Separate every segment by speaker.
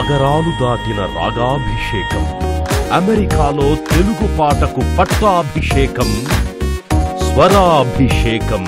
Speaker 1: సాగరాలు దాటిన రాగాభిషేకం అమెరికాలో తెలుగు పాటకు పట్టాభిషేకం స్వరాభిషేకం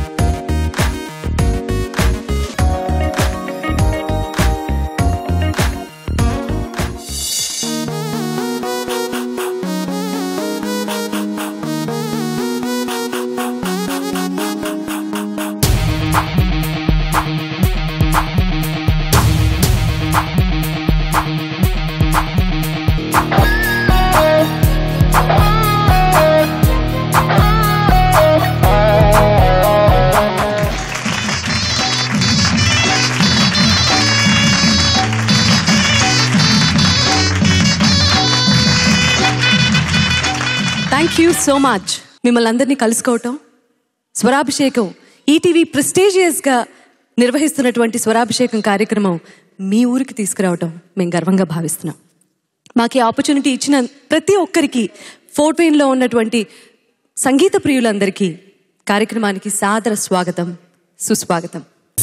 Speaker 2: థ్యాంక్ యూ సో మచ్ మిమ్మల్ని అందరినీ కలుసుకోవటం స్వరాభిషేకం ఈటీవీ ప్రెస్టీజియస్గా నిర్వహిస్తున్నటువంటి స్వరాభిషేకం కార్యక్రమం మీ ఊరికి తీసుకురావటం మేము గర్వంగా భావిస్తున్నాం మాకు ఈ ఆపర్చునిటీ ఇచ్చిన ప్రతి ఒక్కరికి ఫోర్ట్ వెయిన్లో ఉన్నటువంటి సంగీత ప్రియులందరికీ కార్యక్రమానికి సాదర స్వాగతం సుస్వాగతం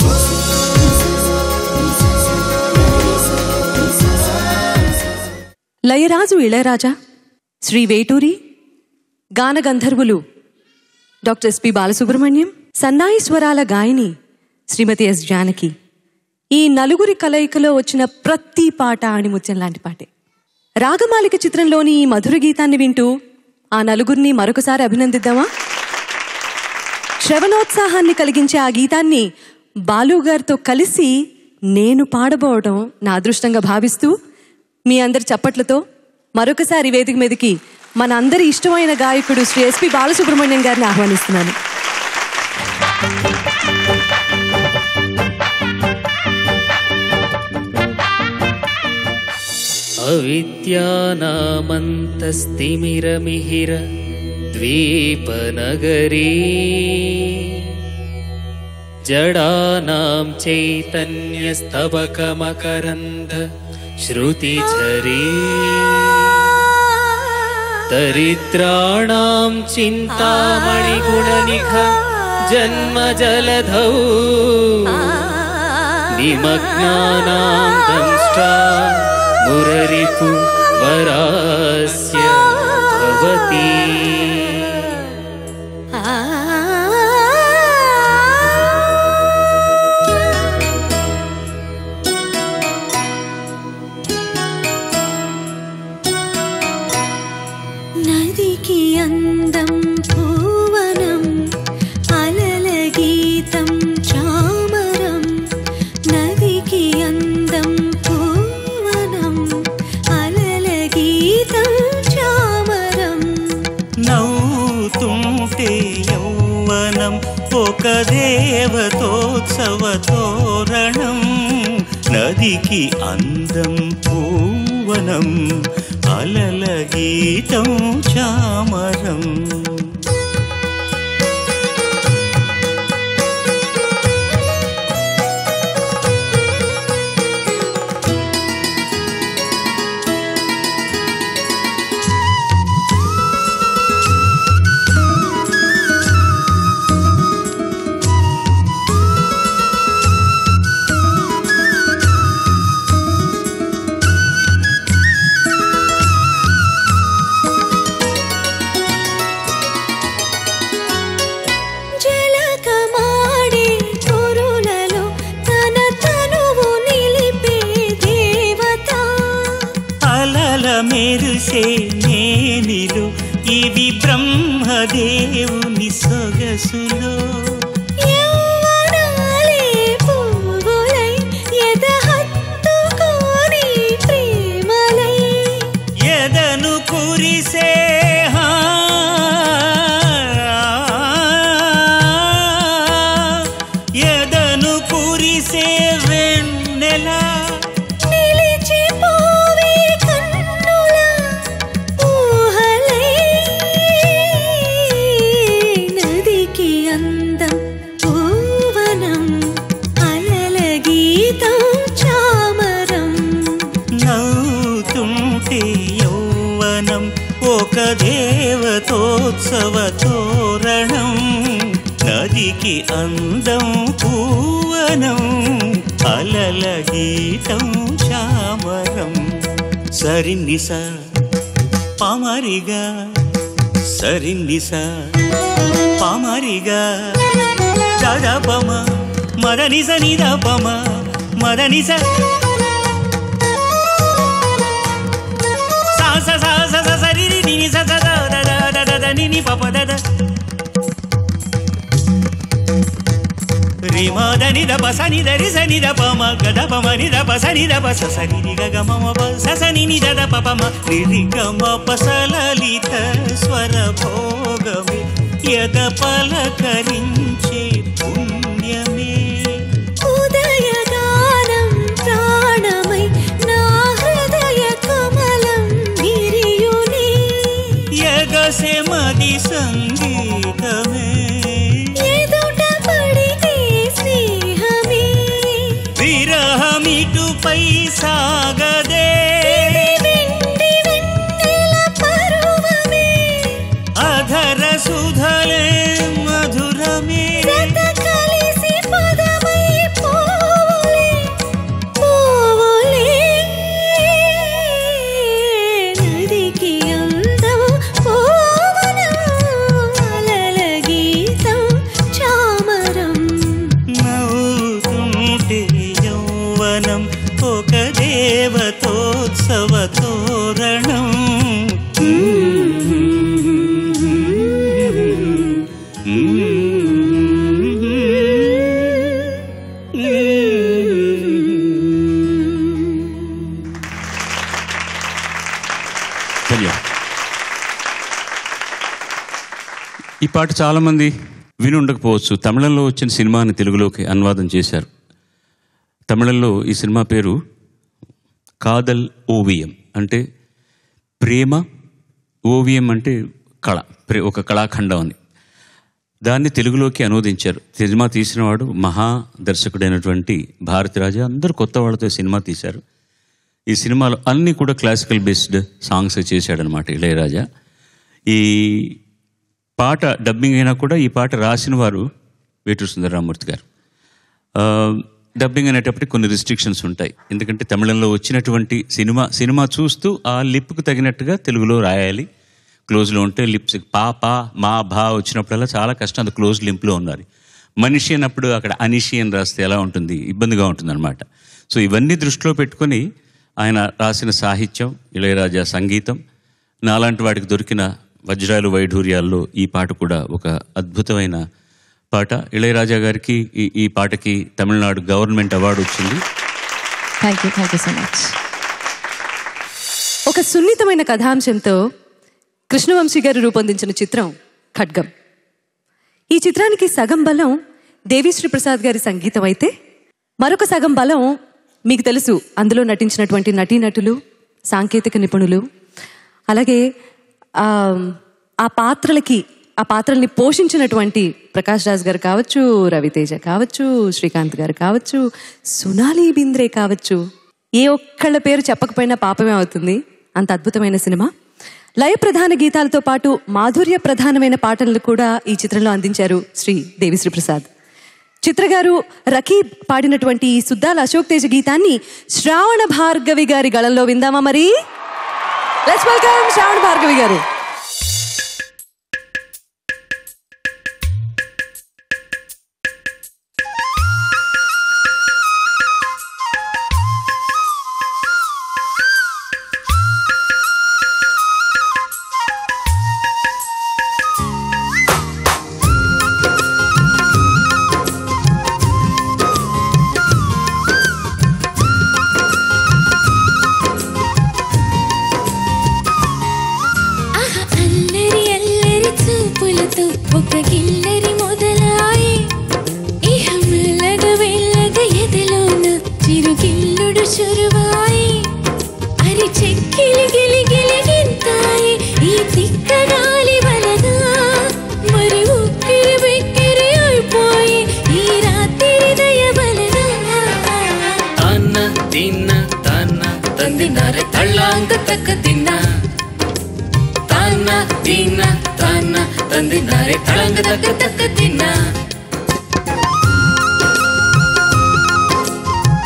Speaker 2: లయరాజు ఇళయరాజా శ్రీ వేటూరి గాన గంధర్వులు డాక్టర్ ఎస్పి బాలసుబ్రహ్మణ్యం సన్నాయి స్వరాల గాయని శ్రీమతి ఎస్ జానకి ఈ నలుగురి కలయికలో వచ్చిన ప్రతి పాట ఆణిముత్యం లాంటి పాటే రాగమాలిక చిత్రంలోని ఈ మధుర గీతాన్ని వింటూ ఆ నలుగురిని మరొకసారి అభినందిద్దామా శ్రవణోత్సాహాన్ని కలిగించే ఆ గీతాన్ని బాలు గారితో కలిసి నేను పాడబోవడం నా అదృష్టంగా భావిస్తూ మీ అందరి చప్పట్లతో మరొకసారి వేదిక మీదకి మన అందరి ఇష్టమైన గాయకుడు శ్రీ ఎస్పి బాలసుబ్రహ్మణ్యం గారిని ఆహ్వానిస్తున్నాను
Speaker 3: अविद्यानामन्तस्तिमिरमिहिर द्वीपनगरी जडानां चैतन्यस्तबकमकरन्द श्रुतिझरी दरिद्राणां चिन्तामणिगुणनिख जन्मजलधौ निमग्नानां दंष्ट्रा मुररिपु वरास्य भवति
Speaker 4: నదికి అందం భువనం అలల గీతం చామరం నదికి అందం భువనం అలల గీతం చామరం
Speaker 5: నవ్వుతుంటే యౌవనం ఒక దేవతోత్సవ తోరణం నదికి అందం పూవనం అలల గీతం చామరం
Speaker 4: జలకమాడే కురులలో తన తనువు నిలిపే దేవత
Speaker 5: అలల మెరిసే నేనిలు ఇవి బ్రహ్మదేవుని సొగసులో
Speaker 4: యవ్వనాలే పువ్వులై ఎదహత్తుకోని ప్రేమలై
Speaker 5: ఎదను కురిసే హా. ఎదను కురిసే వెన్నెల
Speaker 4: నిలిచిపోవే కన్నుల ఊహలై నదికి అందం పూవనం అలల గీతం చామరం
Speaker 5: నవ్వుతుంటే యౌవనం ఒక దేవతోత్సవ తోరణం నదికి అందం పూవనం అలల గీతం చామరం సరినిస పామరిగా సరినిస పామరిగా దదపమ మదనిస నిదపమ మదనిస సాస సాస స సరి రి ని ని స స ద ద ద ద ద ద ని ని ప ప ద ద రి మ ద ని ద ప స ని ద రి స ని ద ప మ గ ద ప మ ని ద ప స ని ద ప స స ని రి గ గ మ మ ప స స ని ని ద ద ప ప మ రి రి గ మ ప స లలిత స్వర భోగమే యద పలకరించే పుణ్యమే
Speaker 4: ఉదయగానం ప్రాణమై నా హృదయ కమలం విరియునే
Speaker 5: ఎగసె మది సంగీతమే
Speaker 4: ఎదుట పడితే స్నేహమే
Speaker 5: విరహమిటుపై సాగదే
Speaker 4: వెండి వెన్నెల పరువమే
Speaker 5: అధర సుధలే మధురమే
Speaker 4: జత కలిసి పదమై పోవలే పోవలే నదికి అందం పోవనం అలల గీతం చామరం
Speaker 5: నవ్వుతుంటే యౌవనం ఒక దేవతోత్సవ తోరణం
Speaker 6: ధన్యవాదాలు ఈ పాట చాలామంది విని ఉండకపోవచ్చు తమిళంలో వచ్చిన సినిమాని తెలుగులోకి అనువాదం చేశారు తమిళంలో ఈ సినిమా పేరు కాదల్ ఓవియం అంటే ప్రేమ ఓవియం అంటే కళ ప్రే ఒక కళాఖండం అని దాన్ని తెలుగులోకి అనువదించారు సినిమా తీసినవాడు మహా దర్శకుడైనటువంటి భారతిరాజా అందరూ కొత్త వాళ్ళతో సినిమా తీశారు ఈ సినిమాలో అన్నీ కూడా క్లాసికల్ బేస్డ్ సాంగ్స్ చేశాడనమాట ఇళయరాజా ఈ పాట డబ్బింగ్ అయినా కూడా ఈ పాట రాసిన వారు వేటూరు సుందరరామూర్తి గారు ఆ, డబ్బింగ్ అనేటప్పటికి కొన్ని రిస్ట్రిక్షన్స్ ఉంటాయి ఎందుకంటే తమిళంలో వచ్చినటువంటి సినిమా సినిమా చూస్తూ ఆ లిప్కు తగినట్టుగా తెలుగులో రాయాలి క్లోజ్లో ఉంటే లిప్స్ పా పా మా భా వచ్చినప్పుడల్లా చాలా కష్టం అది క్లోజ్ లింప్లో ఉండాలి మనిషి అన్నప్పుడు అక్కడ అనిషి అని రాస్తే ఎలా ఉంటుంది ఇబ్బందిగా ఉంటుందన్నమాట సో ఇవన్నీ దృష్టిలో పెట్టుకొని ఆయన రాసిన సాహిత్యం ఇళయరాజా సంగీతం నాలాంటి వాడికి దొరికిన వజ్రాలు వైఢూర్యాల్లో ఈ పాట కూడా ఒక అద్భుతమైన పాట ఇళయరాజా గారికి ఈ ఈ పాటకి తమిళనాడు గవర్నమెంట్ అవార్డు వచ్చింది
Speaker 2: thank you thank you so much ఒక సున్నితమైన కథాంశంతో కృష్ణవంశీ గారు రూపొందించిన చిత్రం ఖడ్గం ఈ చిత్రానికి సగం బలం దేవిశ్రీ ప్రసాద్ గారి సంగీతం అయితే మరొక సగం బలం మీకు తెలుసు అందులో నటించినటువంటి నటీనటులు సాంకేతిక నిపుణులు అలాగే ఆ, ఆ పాత్రలకి ఆ పాత్రల్ని పోషించినటువంటి ప్రకాష్ రాజ్ గారు కావచ్చు రవితేజ కావచ్చు శ్రీకాంత్ గారు కావచ్చు సునాలి బింద్రే కావచ్చు ఏ ఒక్కళ్ళ పేరు చెప్పకపోయినా పాపమే అవుతుంది అంత అద్భుతమైన సినిమా లయ ప్రధాన గీతాలతో పాటు మాధుర్య ప్రధానమైన పాటలను కూడా ఈ చిత్రంలో అందించారు శ్రీ దేవిశ్రీ ప్రసాద్ చిత్ర గారు రకీబ్ పాడినటువంటి ఈ సుద్దాల అశోక్ తేజ గీతాన్ని శ్రావణ భార్గవి గారి గళంలో విందామా మరి లెట్స్ వెల్కమ్ శ్రావణ భార్గవి గారు
Speaker 4: ఆహా అల్లరి అల్లరి చూపులతో ఒక గిల్లరి మొదలాయి ఇహ మెల్లగ మెల్లగ ఎదలోన చిరుగిల్లుడు చురువాయి అరి చెక్కిలి గిలి గిలి గింతాయి ఈ తిక్క గాలి వలన మరి ఉక్కిరి బిక్కిరి అయిపోయి ఈ రాత్రి దయ వలన
Speaker 3: ತಾನ ತಿನ್ನ ತಾನ ತಂದಿದ್ದಾರೆ ತಳ್ಳಾಂಗ ತಕ್ಕ ತಿನ್ನ ತಾನ ತಿನ್ನ ತಾನ ತಂದಿದ್ದಾರೆ ತಳಂಗ ತಕ್ಕ ತಕ್ಕ ತಿನ್ನ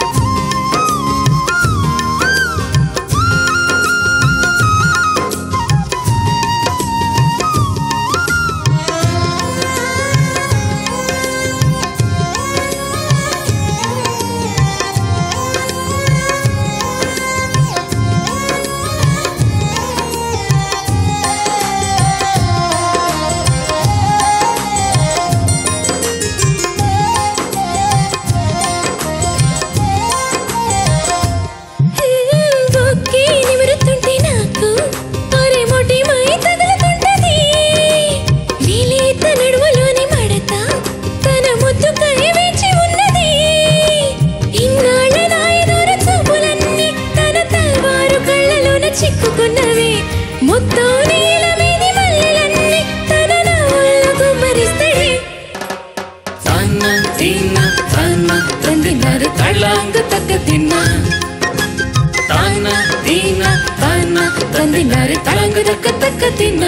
Speaker 3: ತಾನ ತಿನ್ನ ತಾನ ತಂದಿದ್ದಾರೆ ತಳ್ಳಂಗ ತಕ್ಕ ತಿನ್ನ ತಾನ ತಿನ್ನ ತಾನ ತಂದಿದ್ದಾರೆ ತಳಂಗ ತಕ್ಕ ತಕ್ಕ ತಿನ್ನ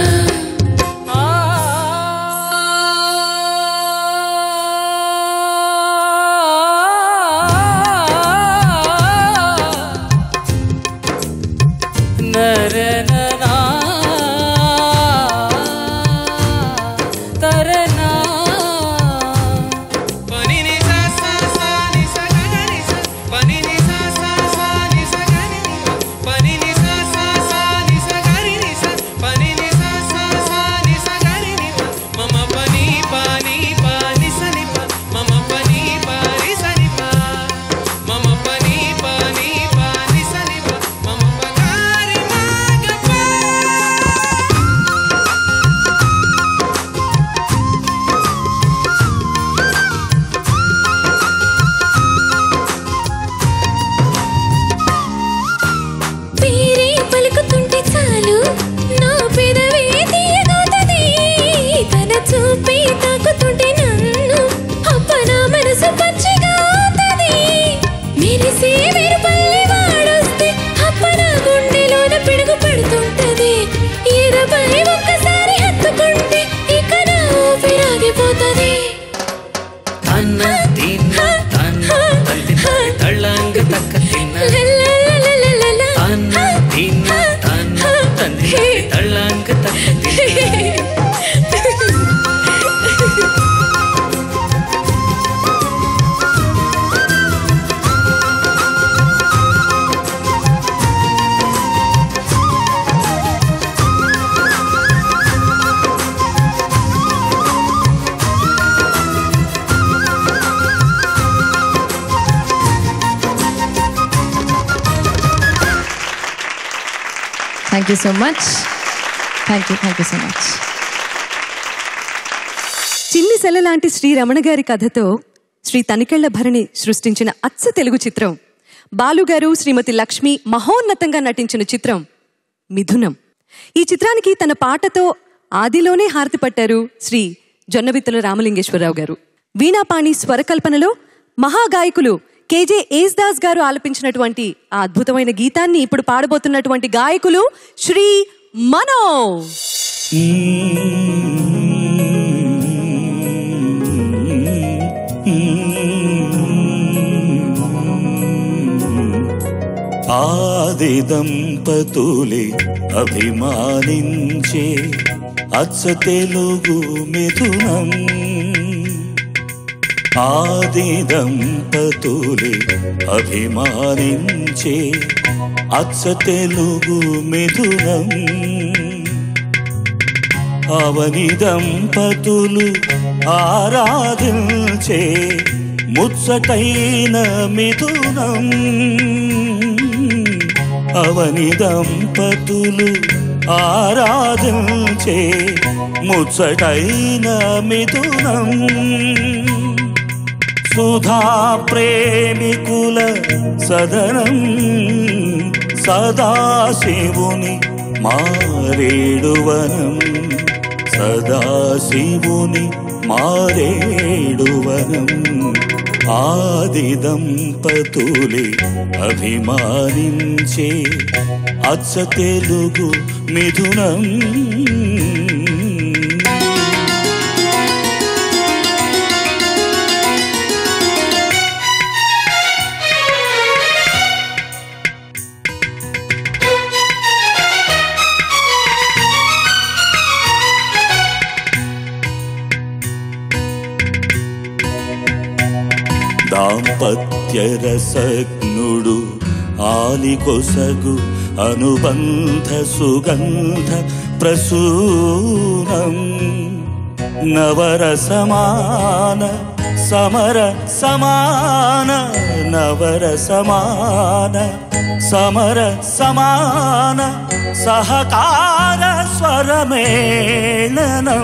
Speaker 4: పేరే పలుకుతుంటే చాలు నా పెదవే తీయగవుతుంది తన చూపే తాకుతుంటే నన్ను అప్ప నా మనసు పచ్చిగా అవుతుంది మెరిసే వెరుపల్లి వాడొస్తే అప్ప నా గుండెలోన పిడుగు పడుతుంటది ఎదపై ఒక్కసారి హత్తుకుంటే ఇక నా ఊపిరాగిపోతుంది
Speaker 3: ತಾನ ತಿನ್ನ ತಾನ ತಂದಿದ್ದಾರೆ ತಳ್ಳಂಗ ತಕ್ಕ ತಿನ್ನ
Speaker 4: లలలలలలల.
Speaker 3: ತಾನ ತಿನ್ನ ತಾನ ತಂದಿದ್ದಾರೆ ತಳ್ಳಂಗ ತಕ್ಕ ತಿನ್ನ
Speaker 7: thank you so much thank you thank you so much
Speaker 2: చిన్ని సెల లాంటి శ్రీ రమణ గారి కథతో శ్రీ తనికెళ్ల భరణి సృష్టించిన అచ్చ తెలుగు చిత్రం బాలుగారు శ్రీమతి లక్ష్మి మహోన్నతంగా నటించిన చిత్రం మిథునం ఈ చిత్రానికి తన పాటతో ఆదిలోనే హారతి పట్టారు శ్రీ జొన్నవిత్తుల రామలింగేశ్వరరావు గారు వీణాపాణి స్వరకల్పనలో మహాగాయకులు కేజే ఏస్ దాస్ గారు ఆలపించినటువంటి ఆ అద్భుతమైన గీతాన్ని ఇప్పుడు పాడబోతున్నటువంటి గాయకులు శ్రీ మనో
Speaker 5: ఆది దంపతులే అభిమానించే అచ్చ తెలుగు మిథునం ఆది దంపతులే అభిమానించే అచ్చ తెలుగు మిథునం అవని దంపతులు ఆరాధించే ముచ్చటైన మిథునం అవని దంపతులు ఆరాధించే ముచ్చటైన మిథునం సుధా ప్రేమికుల సదనం సదాశివుని మారేడువనం సదాశివుని మారేడువనం ఆది దంపతులే అభిమానించే అచ్చ తెలుగు మిథునం దాంపత్యరసజ్ఞుడు ఆలికొసగు అనుబంధ సుగంధ ప్రసూనం నవర సమాన సమర సమాన నవర సమాన సమర సమాన సహకార స్వరమేళనం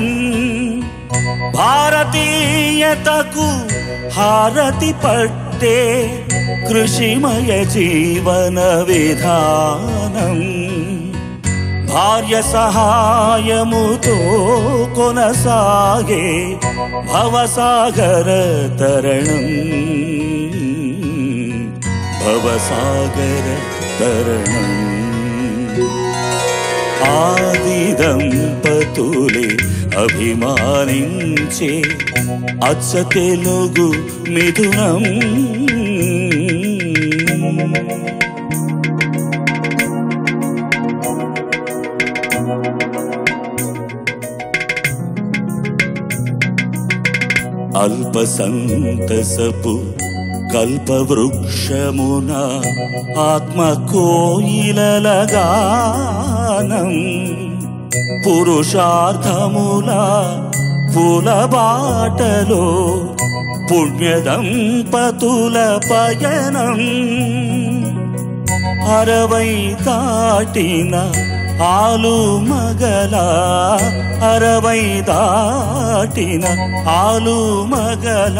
Speaker 5: భారతీయతకు హారతి పట్టే కృషిమయ జీవన విధానం భార్య సహాయముతో కొనసాగే భవసాగర తరణం భవసాగర తరణం ఆది దంపతులే అభిమానించే అచ్చ తెలుగు మిథునం అల్ప సంతసపు కల్పవృక్షమున ఆత్మ కోయిలగానం పురుషార్థముల పూల బాటలో పుణ్య దంపతుల పయనం అరవై దాటిన ఆలు మగల అరవై దాటిన ఆలు మగల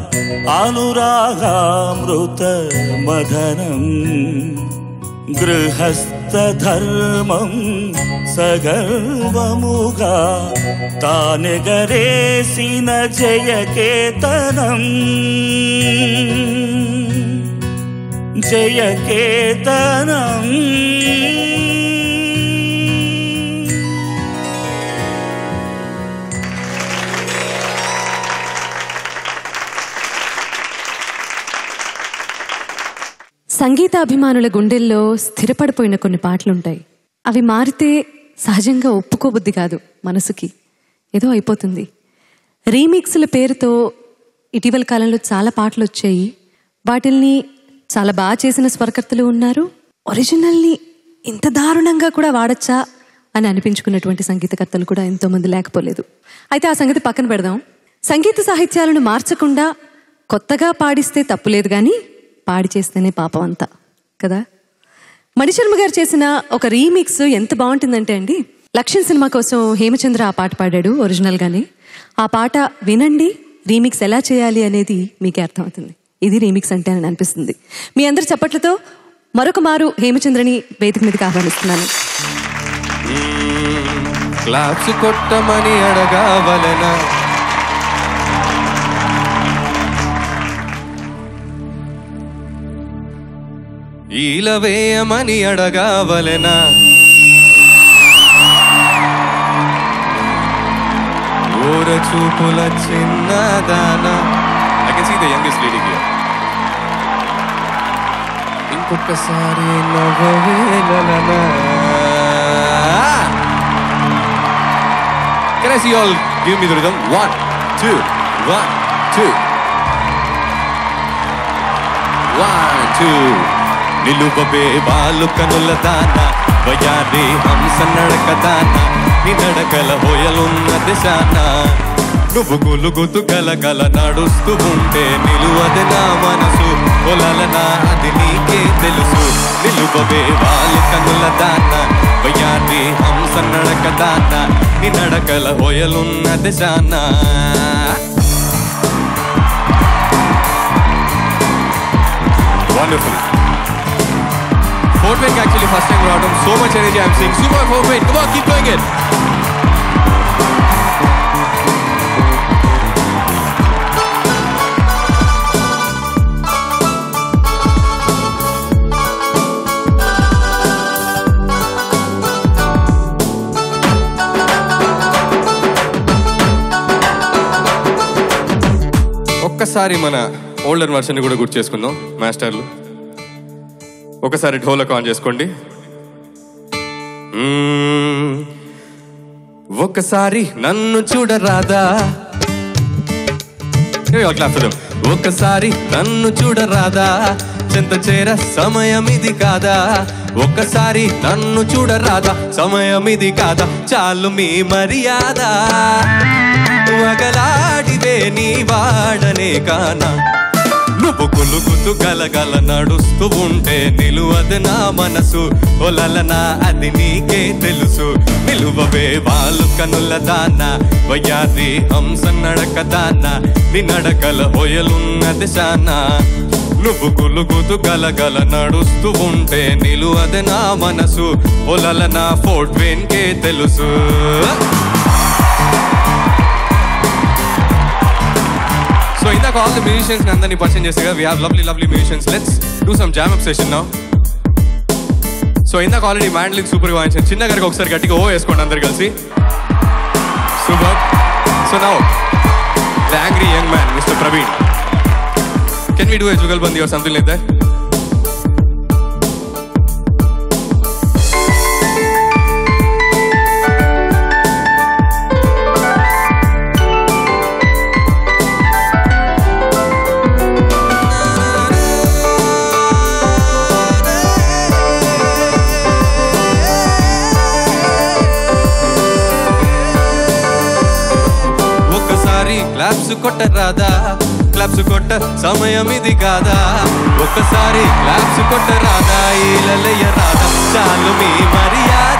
Speaker 5: అనురాగామృత మదనం గృహస్థ ధర్మం సగర్వముగా తానెగరేసిన జయకేతనం జయకేతనం
Speaker 2: సంగీతాభిమానుల గుండెల్లో స్థిరపడిపోయిన కొన్ని పాటలుంటాయి అవి మారితే సహజంగా ఒప్పుకోబుద్ధి కాదు మనసుకి ఏదో అయిపోతుంది రీమిక్స్ల పేరుతో ఇటీవల కాలంలో చాలా పాటలు వచ్చాయి వాటిల్ని చాలా బాగా చేసిన స్వరకర్తలు ఉన్నారు ఒరిజినల్ని ఇంత దారుణంగా కూడా వాడచ్చా అని అనిపించుకున్నటువంటి సంగీతకర్తలు కూడా ఎంతో మంది లేకపోలేదు అయితే ఆ సంగతి పక్కన పెడదాం సంగీత సాహిత్యాలను మార్చకుండా కొత్తగా పాడిస్తే తప్పులేదు కానీ పాడి చేస్తేనే పాపం అంతా కదా మణిశర్మ గారు చేసిన ఒక రీమిక్స్ ఎంత బాగుంటుందంటే అండి లక్ష్యం సినిమా కోసం హేమచంద్ర ఆ పాట పాడాడు ఒరిజినల్ గానే ఆ పాట వినండి రీమిక్స్ ఎలా చేయాలి అనేది మీకే అర్థమవుతుంది ఇది రీమిక్స్ అంటే అని అనిపిస్తుంది మీ అందరి చప్పట్లతో మరొక మారు హేమచంద్రని వేదిక మీదకి ఆహ్వానిస్తున్నాను
Speaker 8: క్లాప్స్ కొట్టమని అడగావలనా ఈల వేయమని అడగావలెనా ఓర చూపుల చిన్నదానా I can see the youngest lady here ఇంకొకసారి నవ్వవేలనా Can I see you all give me the rhythm? One, two, one, two. One, two. నిలువబే Balu కనుల దాన వయారి హంస నడక దాన నీ నడకల హోయలున్న దిశాన నువ్వు గులుగుతూ గలగల నడుస్తూ ఉంటే నిలువది నా మనసు పొలలనా అది నీకే తెలుసు నిలువబే బాలు కనుల దాన వయారి హంస నడక దాన నీ నడకల హోయలున్న దిశాన Wonderful. Fort Wayne actually first time brought him so much energy. I'm seeing super Fort Wayne. Come on, keep doing it. ఒక్కసారి మన ఓల్డర్ వర్షన్ కూడా గుర్తు చేసుకుందాం మాస్టర్లు ఒకసారి ఢోలక్ ఆన్ చేసుకోండి మ్మ్. ఒక్కసారి నన్ను చూడరాదా Here we all clap for them. ఒక్కసారి నన్ను చూడరాదా చెంత చేర సమయం ఇది కాదా ఒక్కసారి నన్ను చూడరాదా సమయం ఇది కాదా చాలు మీ మర్యాద వగలాడిదే నీ వాడనే కానా నువ్వు కులుగుతూ గలగల నడుస్తూ ఉంటే నిలువదు నా మనసు ఒలలనా అది నీకే తెలుసు నిలువవే వాళ్ళు కనుల దాన వయ్యాది హంస నడక దాన నీ నడకల హొయలున్న దిశాన నువ్వు గులుగుతూ గలగల నడుస్తూ ఉంటే నిలువదే నా మనసు ఒలల నా ఫోర్ట్ కే తెలుసు సో ఇందాక ఆల్ ద మ్యూజిషియన్స్ అందరినీ పరిచయం చేస్తే కదా we have lovely lovely musicians let's do some jam up session now so ఇందాక ఆల్రెడీ మ్యాండ్లింగ్ సూపర్ గా వాయించాను చిన్న గారికి ఒకసారి గట్టిగా ఓ వేసుకోండి అందరు కలిసి super so now the angry young man mister Praveen can we do a jugalbandi or something like that ఒక్కసారి క్లాప్స్ కొట్టరాదా క్లాప్స్ కొట్ట సమయం ఇది కాదా ఒక్కసారి క్లాప్స్ కొట్టరాదా ఈలలయ్య రాదా చాలు మీ మర్యాద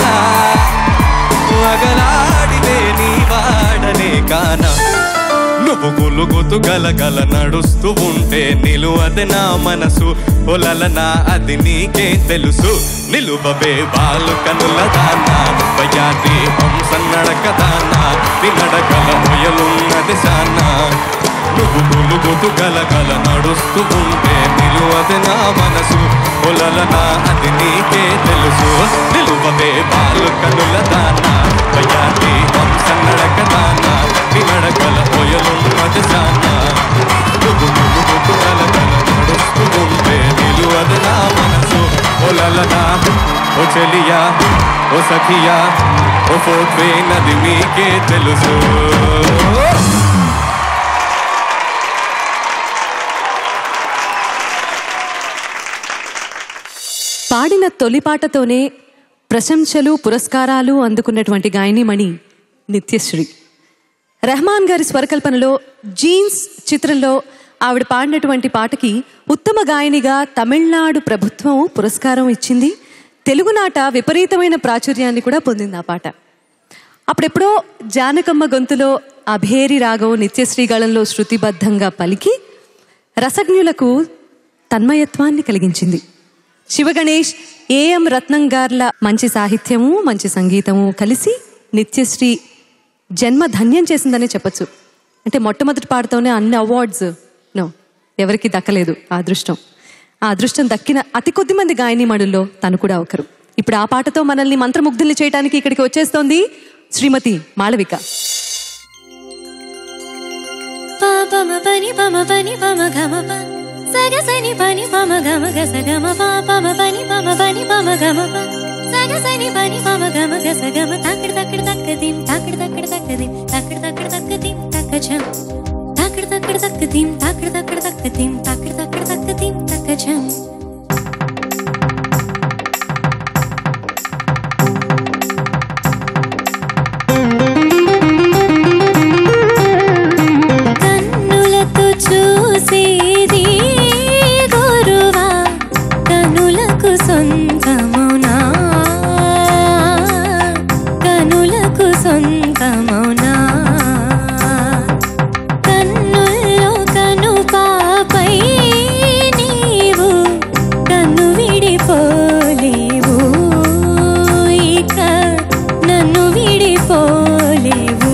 Speaker 8: అగలాడితే నీ వాడనే కానా నువ్వు గులుగుతూ గలగల నడుస్తూ ఉంటే నిలువది నా మనసు ఒలలనా అది నీకే తెలుసు నిలువవే బాలు కనుల దానా భయాది హంస నడక దానా వినడకల మొయలున్నది సానా నువ్వు గులుగుతూ గలగల నడుస్తూ ఉంటే నిలువది నా మనసు ఒలలనా అది నీకే తెలుసు నిలువవే బాలు కనుల దానా భయాది హంస నడక దానా వినడకల మొయలున్నది సానా నువ్వు గులుగుతూ గలగల నడుస్తూ ఉంటే నిలువది నా మనసు ఒలలనా ఓ చెలియా ఓ సఖియా ఓ ఫోర్ట్వే నది మీకే తెలుసు
Speaker 2: పాడిన తొలి పాటతోనే ప్రశంసలు పురస్కారాలు అందుకున్నటువంటి గాయనిమణి నిత్యశ్రీ రెహమాన్ గారి స్వరకల్పనలో జీన్స్ చిత్రంలో ఆవిడ పాడినటువంటి పాటకి ఉత్తమ గాయనిగా తమిళనాడు ప్రభుత్వం పురస్కారం ఇచ్చింది తెలుగునాట విపరీతమైన ప్రాచుర్యాన్ని కూడా పొందింది ఆ పాట అప్పుడెప్పుడో జానకమ్మ గొంతులో అభేరి రాగం నిత్యశ్రీ గళంలో శృతిబద్ధంగా పలికి రసజ్ఞులకు తన్మయత్వాన్ని కలిగించింది శివగణేష్ ఏఎం రత్నం గార్ల మంచి సాహిత్యము మంచి సంగీతము కలిసి నిత్యశ్రీ జన్మ ధన్యం చేసిందనే చెప్పొచ్చు అంటే మొట్టమొదటి పాటతోనే అన్ని అవార్డ్స్ నో ఎవరికి దక్కలేదు ఆ అదృష్టం ఆ అదృష్టం దక్కిన అతి కొద్ది మంది గాయనీమణుల్లో తను కూడా ఒకరు ఇప్పుడు ఆ పాటతో మనల్ని మంత్రముగ్ధుల్ని చేయడానికి ఇక్కడికి వచ్చేస్తోంది శ్రీమతి మాళవిక
Speaker 4: పాపమ పని పమ పని పమ గమ ప సగ సని పని పమ గమ గ సగమ పాపమ పని పమ పని పమ గమ ప సగ సని పని పమ గమ గ సగమ తక్కడ తక్కడ తక్క దిం తక్కడ తక్కడ తక్క దిం తక్కడ తక్కడ తక్క దిం తక్క ఛం తక్కడ తక్కడ తక్క దిం తక్కడ తక్కడ తక్క దిం తక్కడ తక్కడ తక్క దిం తక్క ఛం కన్నులతో చూసేది గురువా కనులకు సొంతమునా కనులకు సొంతమునా కన్నుల్లో కను పాపై నీవు కన్ను విడిపోలేవు ఇక నన్ను విడిపోలేవు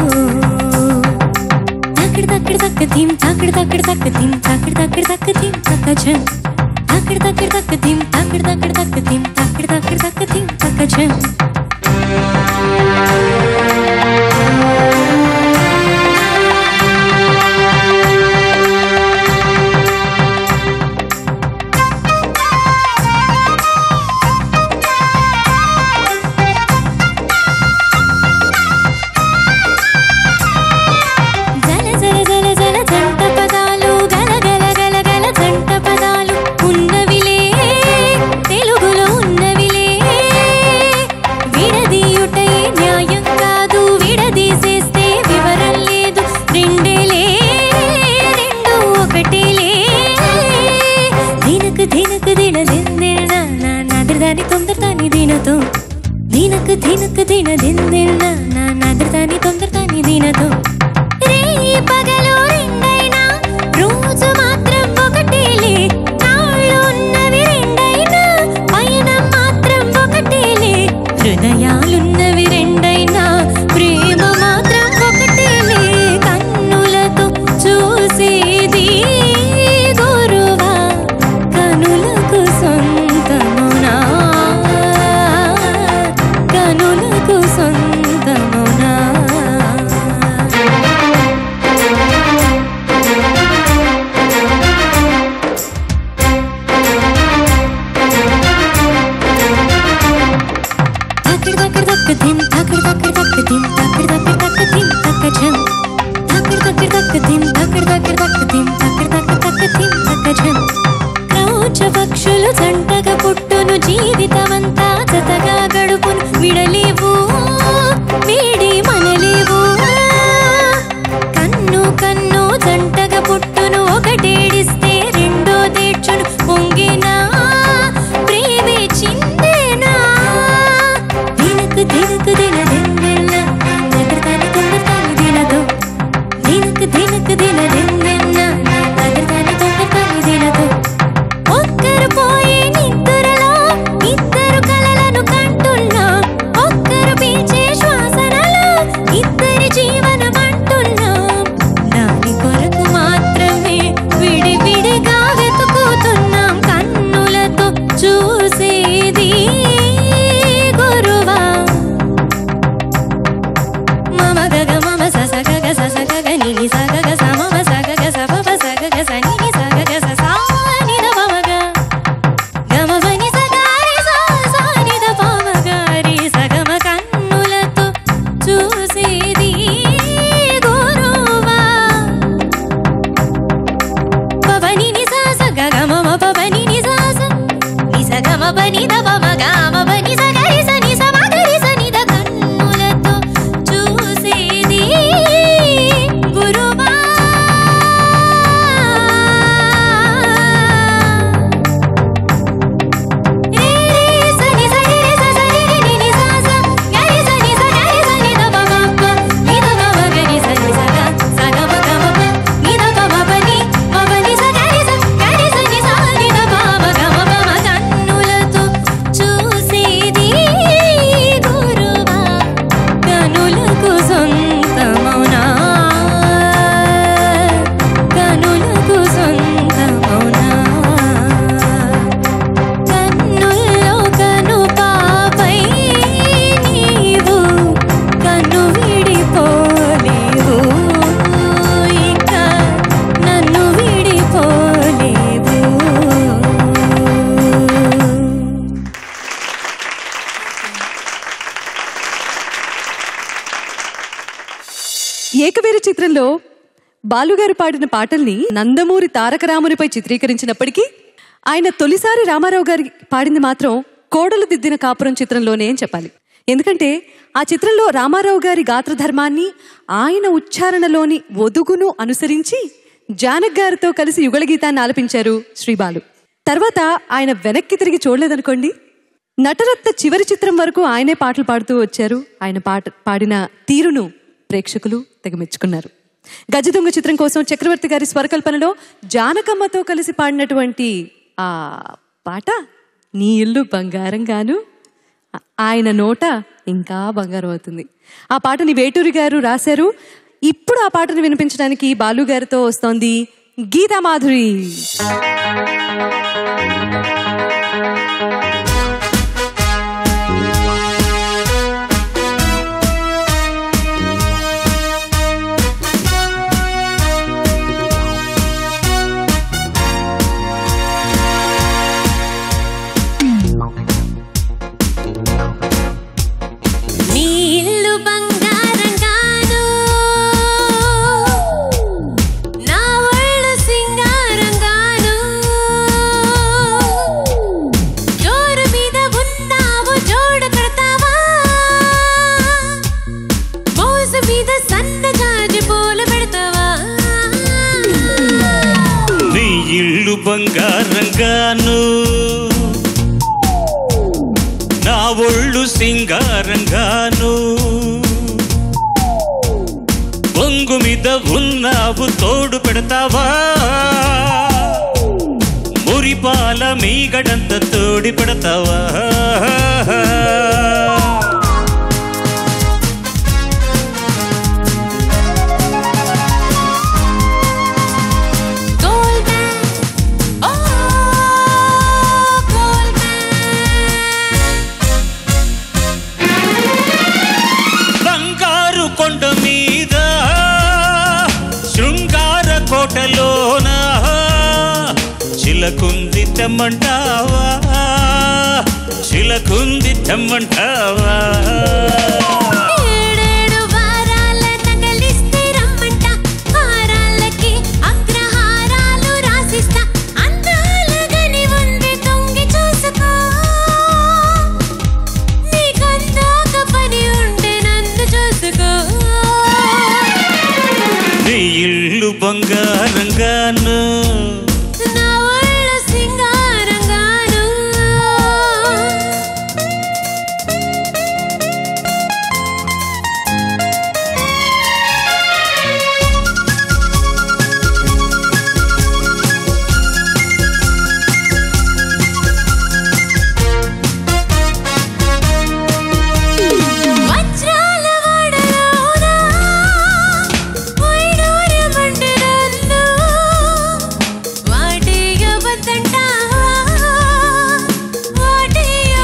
Speaker 4: తక్కడి తక్కడి తక్క ధీం తక్కడి తక్కడి తక్క ధీం తక్కడి తక్కడి తక్క ధీం తక్క ఝం తక్కడి తక్కడి తక్క ధీం తక్కడి తక్కడి తక్క ధీం తక్కడి తక్కడి తక్క ధీం తక్క ఝం జల జల జల జల జంట పదాలు గల గల గల గల జంట పదాలు ఉన్నవిలే తెలుగులో ఉన్నవిలే విడదీయుటే న్యాయం కాదు విడదీసేస్తే వివరం లేదు రెండేలే రెండు ఒకటేలే దినకు దినకు దిన దిందిన నా నదిరదాని తొందరదాని దినతో దినకు దినకు దిన దిందిన నా నదిరదాని తొందరదాని దినతో రే పగలు రెండైనా రోజు మాత్రం ఒకటేలే ని స గ గ స సా ని ద ప మ గ గమ ప ని స గ రి స స ని ద ప మ గ రి స గ మ కన్నులతో చూసేది గురువా పవని ని స స గ గ మ మ పవని ని స స ని స గ మ ప ని ద ప మ గ మ ప ని స గ రి స ని స మ గ రి స ని ద కన్నులతో చూసేది గురువా రే రే స ని స రి రి స స రి రి ని ని స స గ రి స ని స గ రి స ని ద ప మ ప ని ద మ మ గ రి స ని స గ స గ మ గ మ ప ని ద ప మ ప ని మ ప ని స గ రి స గ రి స ని స ని ద ప మ గ మ ప మ కన్నులతో చూసేది గురువా కనులకు సొంతమౌనా కనులకు సొంతమౌనా కన్నుల్లో కను పాపై నీవు కన్ను విడిపోలేవు ఇక నన్ను విడిపోలేవు
Speaker 2: ఏకవీర చిత్రంలో బాలుగారు పాడిన పాటల్ని నందమూరి తారక రామునిపై చిత్రీకరించినప్పటికీ ఆయన తొలిసారి రామారావు గారి పాడింది మాత్రం కోడలు దిద్దిన కాపురం చిత్రంలోనే అని చెప్పాలి ఎందుకంటే ఆ చిత్రంలో రామారావు గారి గాత్రధర్మాన్ని ఆయన ఉచ్చారణలోని ఒదుగును అనుసరించి జానక్ గారితో కలిసి యుగళ గీతాన్ని ఆలపించారు శ్రీబాలు తర్వాత ఆయన వెనక్కి తిరిగి చూడలేదనుకోండి నటరత్న చివరి చిత్రం వరకు ఆయనే పాటలు పాడుతూ వచ్చారు ఆయన పాట పాడిన తీరును ప్రేక్షకులు తెగ మెచ్చుకున్నారు గజదొంగ చిత్రం కోసం చక్రవర్తి గారి స్వరకల్పనలో జానకమ్మతో కలిసి పాడినటువంటి ఆ పాట నీ ఇల్లు బంగారం గాను ఆయన నోట ఇంకా బంగారం అవుతుంది ఆ పాటని వేటూరి గారు రాశారు ఇప్పుడు ఆ పాటను వినిపించడానికి బాలు గారితో వస్తోంది గీతా మాధురి
Speaker 4: నీ ఇల్లు బంగారంగాను నా ఒళ్ళు సింగారంగాను జోరు మీద ఉన్నావు జోడు కడతావా మోజు మీద సన్నజాజి పూలు పెడతావా
Speaker 5: నీ ఇల్లు బంగారంగాను నా ఒళ్ళు సింగారంగాను బొంగు మీద ఉన్నావు తోడు పెడతావా మురిపాల మీగడంత తోడి పెడతావా
Speaker 4: గోల్డ్ మ్యాన్ ఓ గోల్డ్
Speaker 5: బంగారు కొండ మీద శృంగార కోటలోన చిలకుంది తెమ్మంటావా చిలకుంది తెమ్మంటావా
Speaker 4: ఏడేడు వారాల నగలిస్తే రమ్మంట వారాలకి అగ్రహారాలు రాసిస్తా అందాలగని ఉంది తొంగి చూసుకో నీకందాక పని ఉంటే నన్ను చూసుకో
Speaker 5: నీ ఇల్లు బంగారంగాను
Speaker 4: నా ఒళ్ళు సింగారంగాను వజ్రాల వాడలోన వైడూర్యమంటే నన్ను వాటేయవద్దంటావా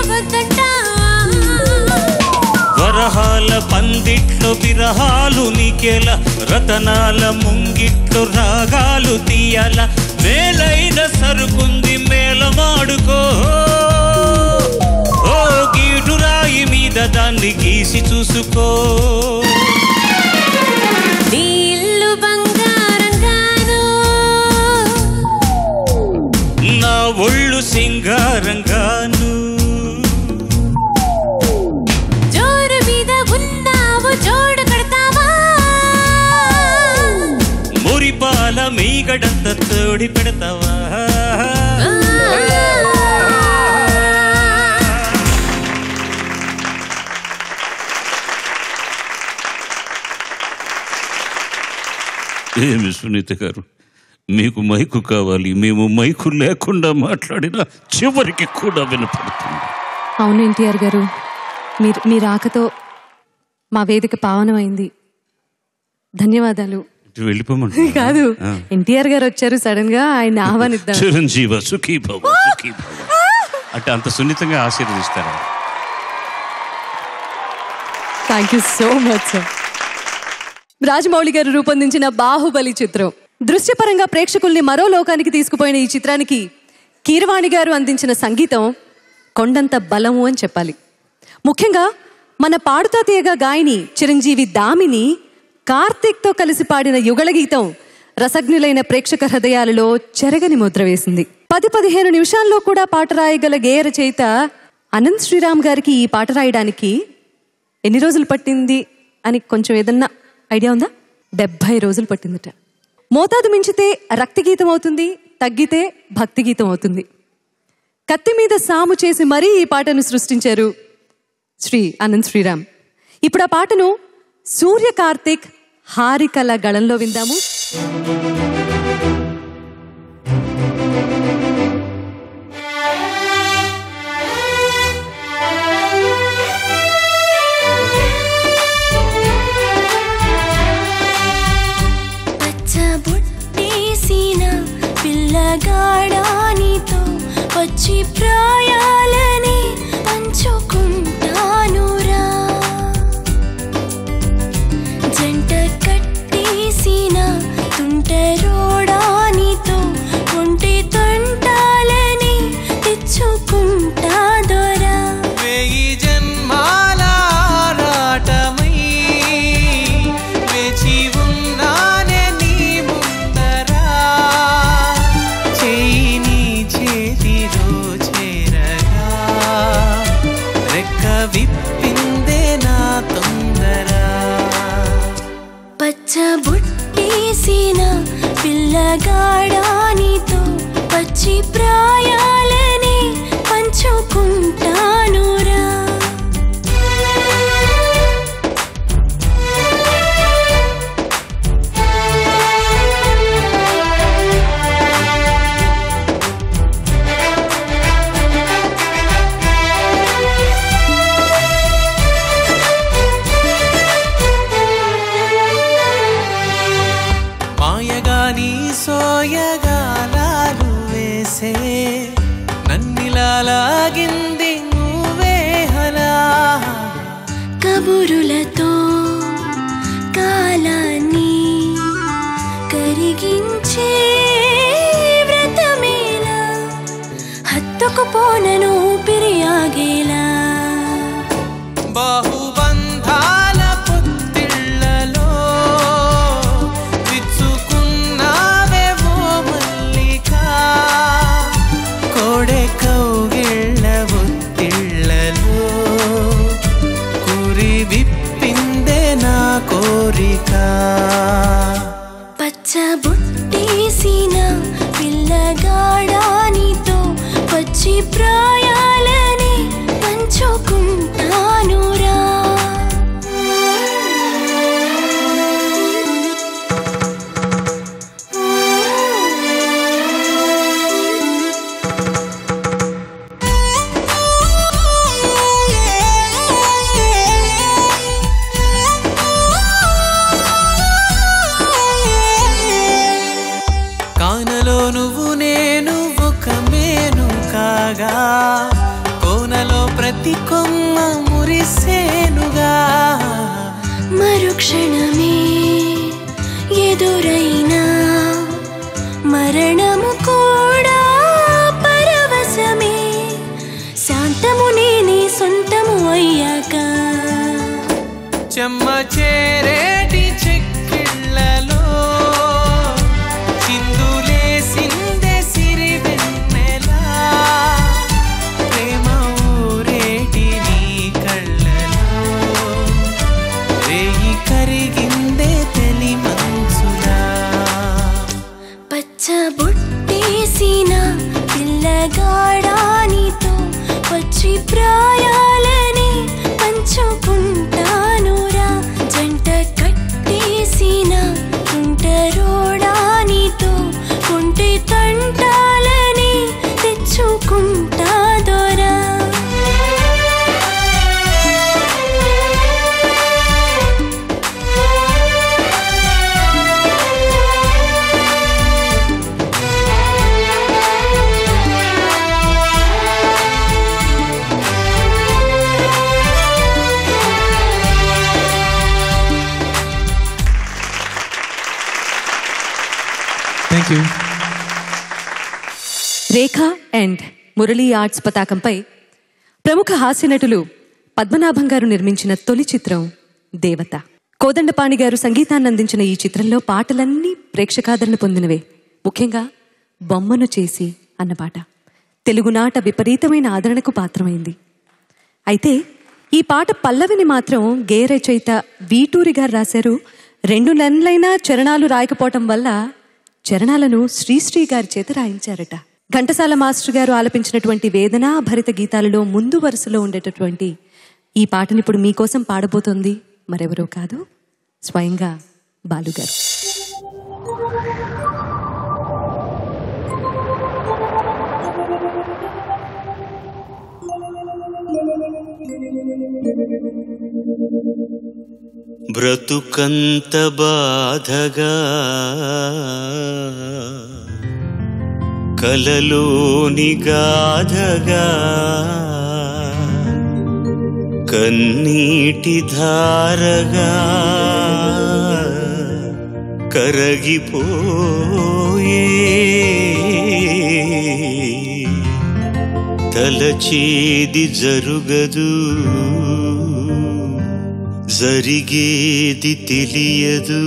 Speaker 4: వాటేయవద్దంటావా
Speaker 5: వరహాల పందిట్లో విరహాలు నీ పలికెల రతనాల ముంగిట్లు రాగాలు తీయాల మేలైన సరుకుంది మేలమాడుకో ఓ గీటు రాయి మీద దాన్ని గీసి చూసుకో
Speaker 4: నీ ఇల్లు బంగారంగాను
Speaker 5: నా ఒళ్ళు సింగారంగాను
Speaker 4: జోరు మీద ఉన్నావు జోడు కడతావా
Speaker 5: మురిపాల మీగడంత తోడి పెడతావా
Speaker 6: ఏమి సునీత గారు మీకు మైకు కావాలి మేము మైకు లేకుండా మాట్లాడినా చివరికి కూడా వినపడుతుంది
Speaker 2: అవును ఎన్టీఆర్ గారు మీరు మీ రాకతో మా వేదిక పావనమైంది ధన్యవాదాలు
Speaker 6: ఇటు వెళ్ళిపోమంటారా?
Speaker 2: కాదు
Speaker 6: ఆ.
Speaker 2: ఎన్టీఆర్ గారు వచ్చారు సడన్ గా ఆయన ఆహ్వానిద్దాం
Speaker 6: చిరంజీవ సుఖీ భవ సుఖీ భవ అంటే అంత సున్నితంగా ఆశీర్వదిస్తారా
Speaker 2: thank you so much sir Rajamouli garu రూపొందించిన బాహుబలి చిత్రం దృశ్యపరంగా ప్రేక్షకుల్ని మరో లోకానికి తీసుకుపోయిన ఈ చిత్రానికి కీరవాణి గారు అందించిన సంగీతం కొండంత బలము అని చెప్పాలి ముఖ్యంగా మన పాడుతా తీయగా గాయని చిరంజీవి దామిని కార్తీక్తో కలిసి పాడిన యుగళ గీతం రసజ్ఞులైన ప్రేక్షక హృదయాలలో చెరగని ముద్ర వేసింది పది పదిహేను నిమిషాల్లో కూడా పాట రాయగల గేయ రచయిత అనంత్ శ్రీరామ్ గారికి ఈ పాట రాయడానికి ఎన్ని రోజులు పట్టింది అని కొంచెం ఏదన్నా ఐడియా ఉందా డెబ్భై రోజులు పట్టిందట మోతాదు మించితే రక్తి గీతం అవుతుంది తగ్గితే భక్తి గీతం అవుతుంది కత్తి మీద సాము చేసి మరీ ఈ పాటను సృష్టించారు శ్రీ అనంత్ శ్రీరామ్ ఇప్పుడు ఆ పాటను సూర్య కార్తిక్ హారికల గళంలో విందాము
Speaker 4: పచ్చబొట్టేసిన పిల్లగాడానితో వచ్చి ప్రాయాలని పంచుకుంటానురా జంట కట్టేసిన తుంటరోడానితో ఒంటి తొంటాలని తెచ్చుకుంటా దొరా
Speaker 8: వేయి జన్మాల ఆరాటమై వేచి ఉన్నానే నీ ముందరా చేయి నీ చేతిలో చేరగా రెక్క విప్పిందే నా తొందరా
Speaker 4: పచ్చబొట్టేసిన పిల్లగాడానితో పచ్చి ప్రాయాలని పంచుకుంటానురా
Speaker 8: మాయగా నీ సోయగాలాలు వేసే నన్నిలా లాగింది నువ్వే హలా
Speaker 4: కబురులతో కాలాన్ని కరిగించే వ్రతమేలా హత్తుకుపోనను పిరియాగేలా
Speaker 8: బాహుబంధాల పొత్తిళ్లలో విచ్చుకున్నావేవో మల్లిక కోడె కౌగిళ్ళ ఒత్తిళ్లలో కురి విప్పిందే నా కోరిక
Speaker 4: పచ్చబొట్టేసిన పిల్లగాడానితో పచ్చి ప్రాయాలని పంచుకుంటానురా
Speaker 8: కానలో నువ్వు నేను ఒక మేను కాగా కోనలో ప్రతి కొమ్మ మురిసేనుగా
Speaker 4: మరుక్షణమే ఎదురైనా మరణము కూడా పరవశమే శాంతము నేనే సొంతము అయ్యాక
Speaker 9: చెమ్మ చేరేటి చెక్కిళ్ళలో చిందులేసిందే సిరి వెన్నెలా ప్రేమ ఊరేటి నీ కళ్ళలో రేయి కరిగిందే తెలి మంచులా
Speaker 4: పచ్చ బుట్టేసిన పిల్లగాడానితో వచ్చి ప్రాయాలని పంచుకుంటానురా జంట కట్టేసిన తుంటరోడానితో కుంటి తంటాలని తెచ్చుకుంటా దొరా
Speaker 9: thank you
Speaker 2: Rekha and Murali arts పతాకంపై ప్రముఖ హాస్య నటులు పద్మనాభం గారు నిర్మించిన తొలి చిత్రం దేవత కోదండపాణి గారు సంగీతాన్ని అందించిన ఈ చిత్రంలో పాటలన్నీ ప్రేక్షకాదరణ పొందినవే ముఖ్యంగా బొమ్మను చేసి అన్న పాట తెలుగునాట విపరీతమైన ఆదరణకు పాత్రమైంది అయితే ఈ పాట పల్లవిని మాత్రం గే రచయిత వీటూరి గారు రాశారు రెండు నెలలైనా చరణాలు రాయకపోవటం వల్ల చరణాలను శ్రీశ్రీ గారి చేత రాయించారట ఘంటసాల మాస్టర్ గారు ఆలపించినటువంటి వేదనా భరిత గీతాలలో ముందు వరుసలో ఉండేటటువంటి ఈ పాటని ఇప్పుడు మీకోసం పాడబోతోంది మరెవరో కాదు స్వయంగా బాలుగారు
Speaker 5: బ్రతుకంత బాధగా కలలోని గాధగా కన్నీటి ధారగా కరగిపోయే తలచేది జరుగదు జరిగేది తెలియదు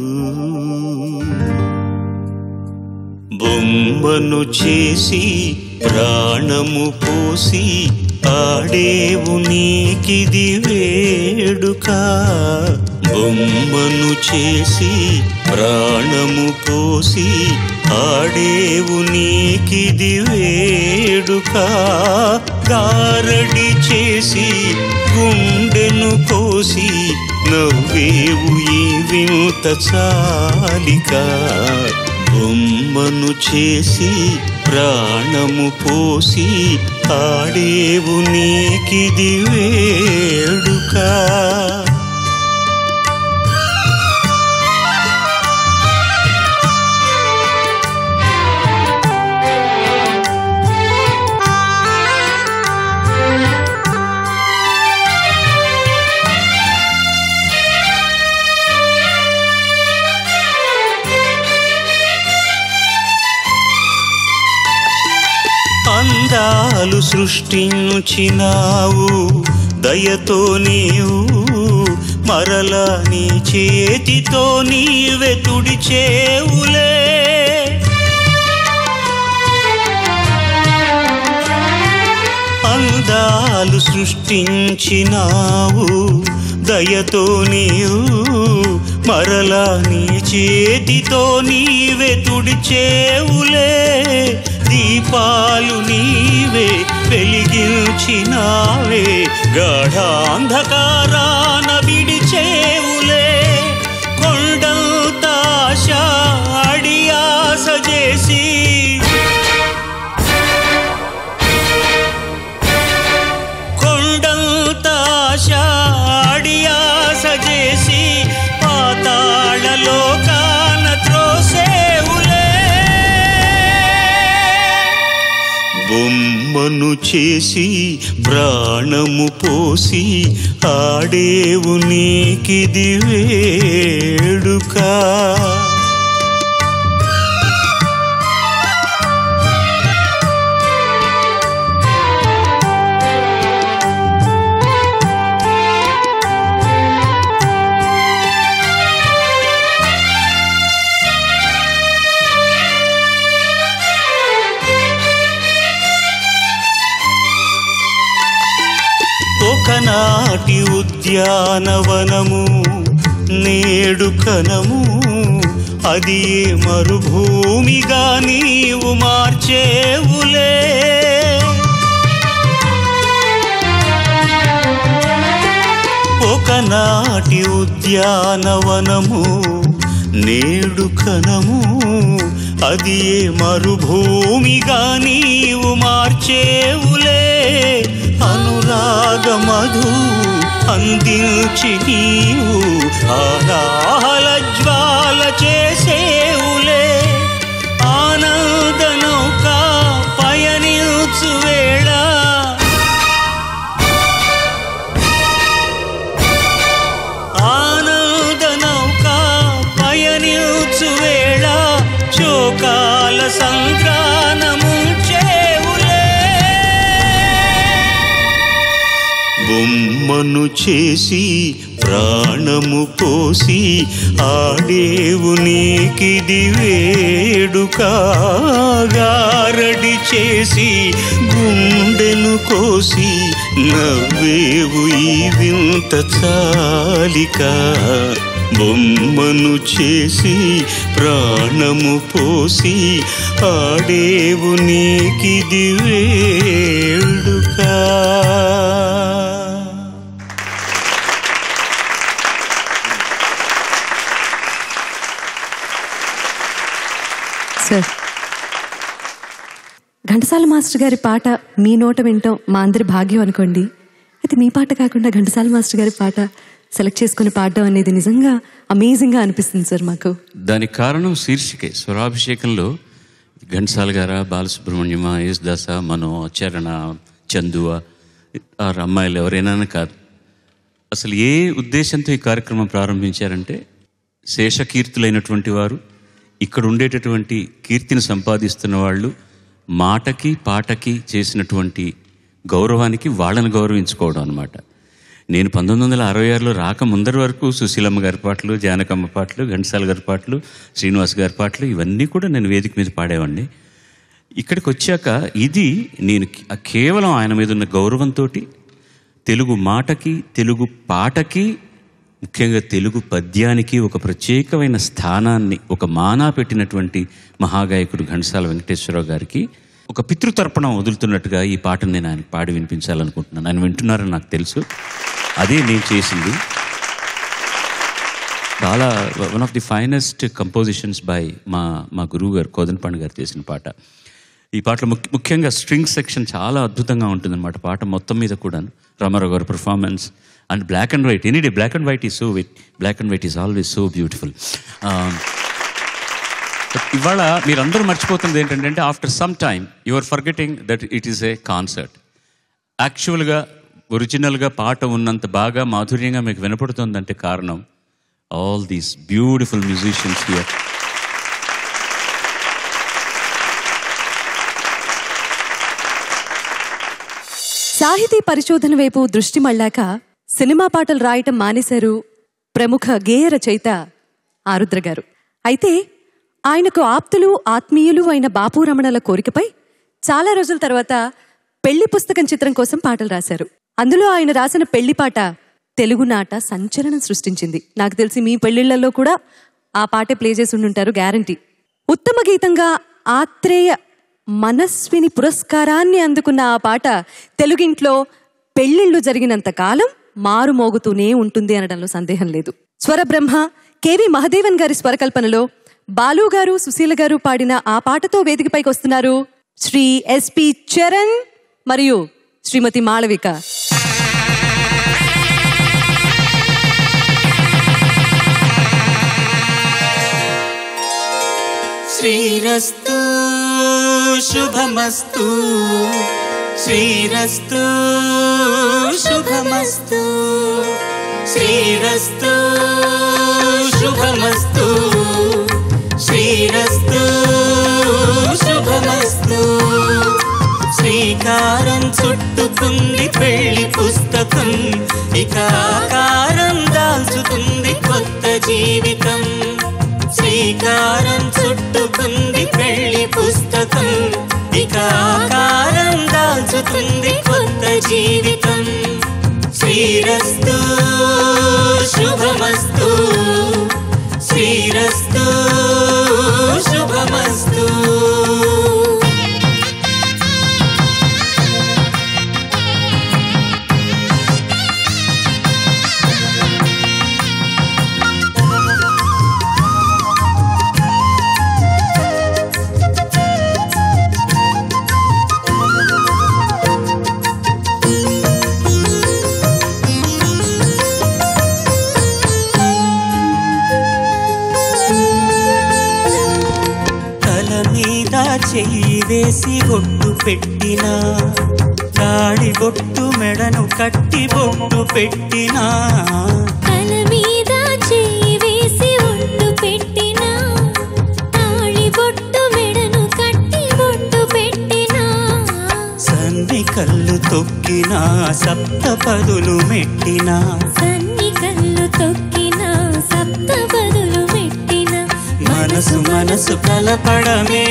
Speaker 5: బొమ్మను చేసి ప్రాణము పోసి ఆడేవు నీకిది వేడుక బొమ్మను చేసి ప్రాణము పోసి ఆడేవు నీకిది వేడుక గారడి చేసి గుండెను కోసి నవ్వేవు ఈ వింత చాలిక బొమ్మను చేసి ప్రాణము పోసి ఆడేవు నీకిది వేడుక అందాలు సృష్టించినావు దయతో నీవు మరల నీ చేతితో నీవే తుడిచేవులే అందాలు సృష్టించినావు దయతో నీవు మరలా నీ చేతితో నీవే తుడిచేవులే దీపాలు నీవే వెలిగించినావే గాఢాంధకారాన విడిచేవులే కొండంత ఆశ అడియాస చేసి కొండంత ఆశ అడియాస చేసి పాతాళ లోకాన త్రోసేవులే బొమ్మను చేసి ప్రాణము పోసి ఆడేవు నీకిది వేడుక ఒకనాటి ఉద్యానవనము నేడు కనము అది ఏ మరుభూమిగా నీవు మార్చేవులే ఒకనాటి ఉద్యానవనము నేడు కనము అది ఏ మరుభూమిగా నీవు మార్చేవులే అనురాగ మధు అందించి నీవు ఆరాహల జ్వాల చేసేవులే ఆనంద నౌక పయనించు వేళ ఆనంద నౌక పయనించు వేళ చోకాల సంగ్రానము చేవులే బొమ్మను చేసి ప్రాణము పోసి ఆడేవు నీకిది వేడుక గారడి చేసి గుండెను కోసి నవ్వేవు ఈ వింత చాలిక బొమ్మను చేసి ప్రాణము పోసి ఆడేవు నీకిది వేడుక
Speaker 2: సార్ ఘంటసాల మాస్టర్ గారి పాట మీ నోట వింటాం మా అందరి భాగ్యం అనుకోండి అయితే మీ పాట కాకుండా ఘంటసాల మాస్టర్ గారి పాట సెలెక్ట్ చేసుకుని పాడడం అనేది నిజంగా అమేజింగ్గా అనిపిస్తుంది సార్ మాకు
Speaker 6: దానికి కారణం శీర్షికే స్వరాభిషేకంలో ఘంటసాల గారా బాలసుబ్రహ్మణ్యమ యేసుదాస మనో చరణ చందువ ఆ అమ్మాయిలు ఎవరైనా కాదు అసలు ఏ ఉద్దేశంతో ఈ కార్యక్రమం ప్రారంభించారంటే శేషకీర్తులైనటువంటి వారు ఇక్కడ ఉండేటటువంటి కీర్తిని సంపాదిస్తున్న వాళ్ళు మాటకి పాటకి చేసినటువంటి గౌరవానికి వాళ్ళని గౌరవించుకోవడం అనమాట నేను పంతొమ్మిది వందల అరవై ఆరులో రాక ముందరి వరకు సుశీలమ్మ గారి పాటలు జానకమ్మ పాటలు ఘంటసాల గారి పాటలు శ్రీనివాస్ గారి పాటలు ఇవన్నీ కూడా నేను వేదిక మీద పాడేవాడిని ఇక్కడికి వచ్చాక ఇది నేను కే- కేవలం ఆయన మీద ఉన్న గౌరవంతో తెలుగు మాటకి తెలుగు పాటకి ముఖ్యంగా తెలుగు పద్యానికి ఒక ప్రత్యేకమైన స్థానాన్ని ఒక మానా పెట్టినటువంటి మహాగాయకుడు ఘంటసాల వెంకటేశ్వరరావు గారికి ఒక పితృతర్పణం వదులుతున్నట్టుగా ఈ పాటను నేను ఆయన పాడి వినిపించాలనుకుంటున్నాను ఆయన వింటున్నారని నాకు తెలుసు అదే నేను చేసింది చాలా one of the finest compositions by మా మా గురువు గారు కోదనపాండి గారు చేసిన పాట ఈ పాటలో ముఖ్య ముఖ్యంగా స్ట్రింగ్ సెక్షన్ చాలా అద్భుతంగా ఉంటుందన్నమాట పాట మొత్తం మీద కూడా రామారావు గారి performance and black and white any day black and white is so wit black and white is always so beautiful ఇవాళ మీరందరూ మర్చిపోతున్నది ఏంటంటే after some time you are forgetting that it is a concert యాక్చువల్గా ఒరిజినల్గా పాట ఉన్నంత బాగా మాధుర్యంగా మీకు వినపడుతుందంటే కారణం all these beautiful musicians here
Speaker 2: సాహితీ పరిశోధన వైపు దృష్టి మళ్ళాక సినిమా పాటలు రాయటం మానేశారు ప్రముఖ గేయ రచయిత ఆరుద్ర గారు అయితే ఆయనకు ఆప్తులు ఆత్మీయులు అయిన బాపు రమణల కోరికపై చాలా రోజుల తర్వాత పెళ్లి పుస్తకం చిత్రం కోసం పాటలు రాశారు అందులో ఆయన రాసిన పెళ్లి పాట తెలుగు నాట సంచలనం సృష్టించింది నాకు తెలిసి మీ పెళ్లిళ్లలో కూడా ఆ పాటే ప్లే చేసి ఉండుంటారు గ్యారంటీ ఉత్తమ గీతంగా ఆత్రేయ మనస్విని పురస్కారాన్ని అందుకున్న ఆ పాట తెలుగింట్లో పెళ్లిళ్ళు జరిగినంత కాలం మారు మోగుతూనే ఉంటుంది అనడంలో సందేహం లేదు స్వరబ్రహ్మ కెవి మహదేవన్ గారి స్వరకల్పనలో బాలు గారు సుశీల గారు పాడిన ఆ పాటతో వేదికపైకి వస్తున్నారు శ్రీ ఎస్పి చరణ్ మరియు శ్రీమతి మాళవిక
Speaker 5: శ్రీరస్తు శుభమస్తు శ్రీరస్తు శుభమస్తు శ్రీరస్తు శుభమస్తు శ్రీరస్తు శుభమస్తు శ్రీకారం చుట్టుకుంది పెళ్లి పుస్తకం ఇక ఆకారం దాల్చుతుంది కొత్త జీవితం శ్రీకారం చుట్టుకుంది పెళ్లి పుస్తకం ఇక ఆకారం దాల్చుతుంది కొత్త జీవితం శ్రీ
Speaker 9: శ్రీరస్తు శుభమస్తు శ్రీరస్తు శుభమస్తు తల మీద చెయ్యి వేసి ఒట్టు పెట్టినా తాడి బొట్టు మెడను కట్టి బొట్టు పెట్టినా
Speaker 4: తల మీద చెయ్యి వేసి ఒట్టు పెట్టినా తాళి బొట్టు మెడను కట్టి బొట్టు పెట్టినా
Speaker 9: సన్ని కళ్ళు తొక్కినా సప్త పదులు మెట్టినా
Speaker 4: సన్ని కళ్ళు తొక్కినా సప్త బదులు పెట్టినా
Speaker 9: మనసు మనసు కలపడమే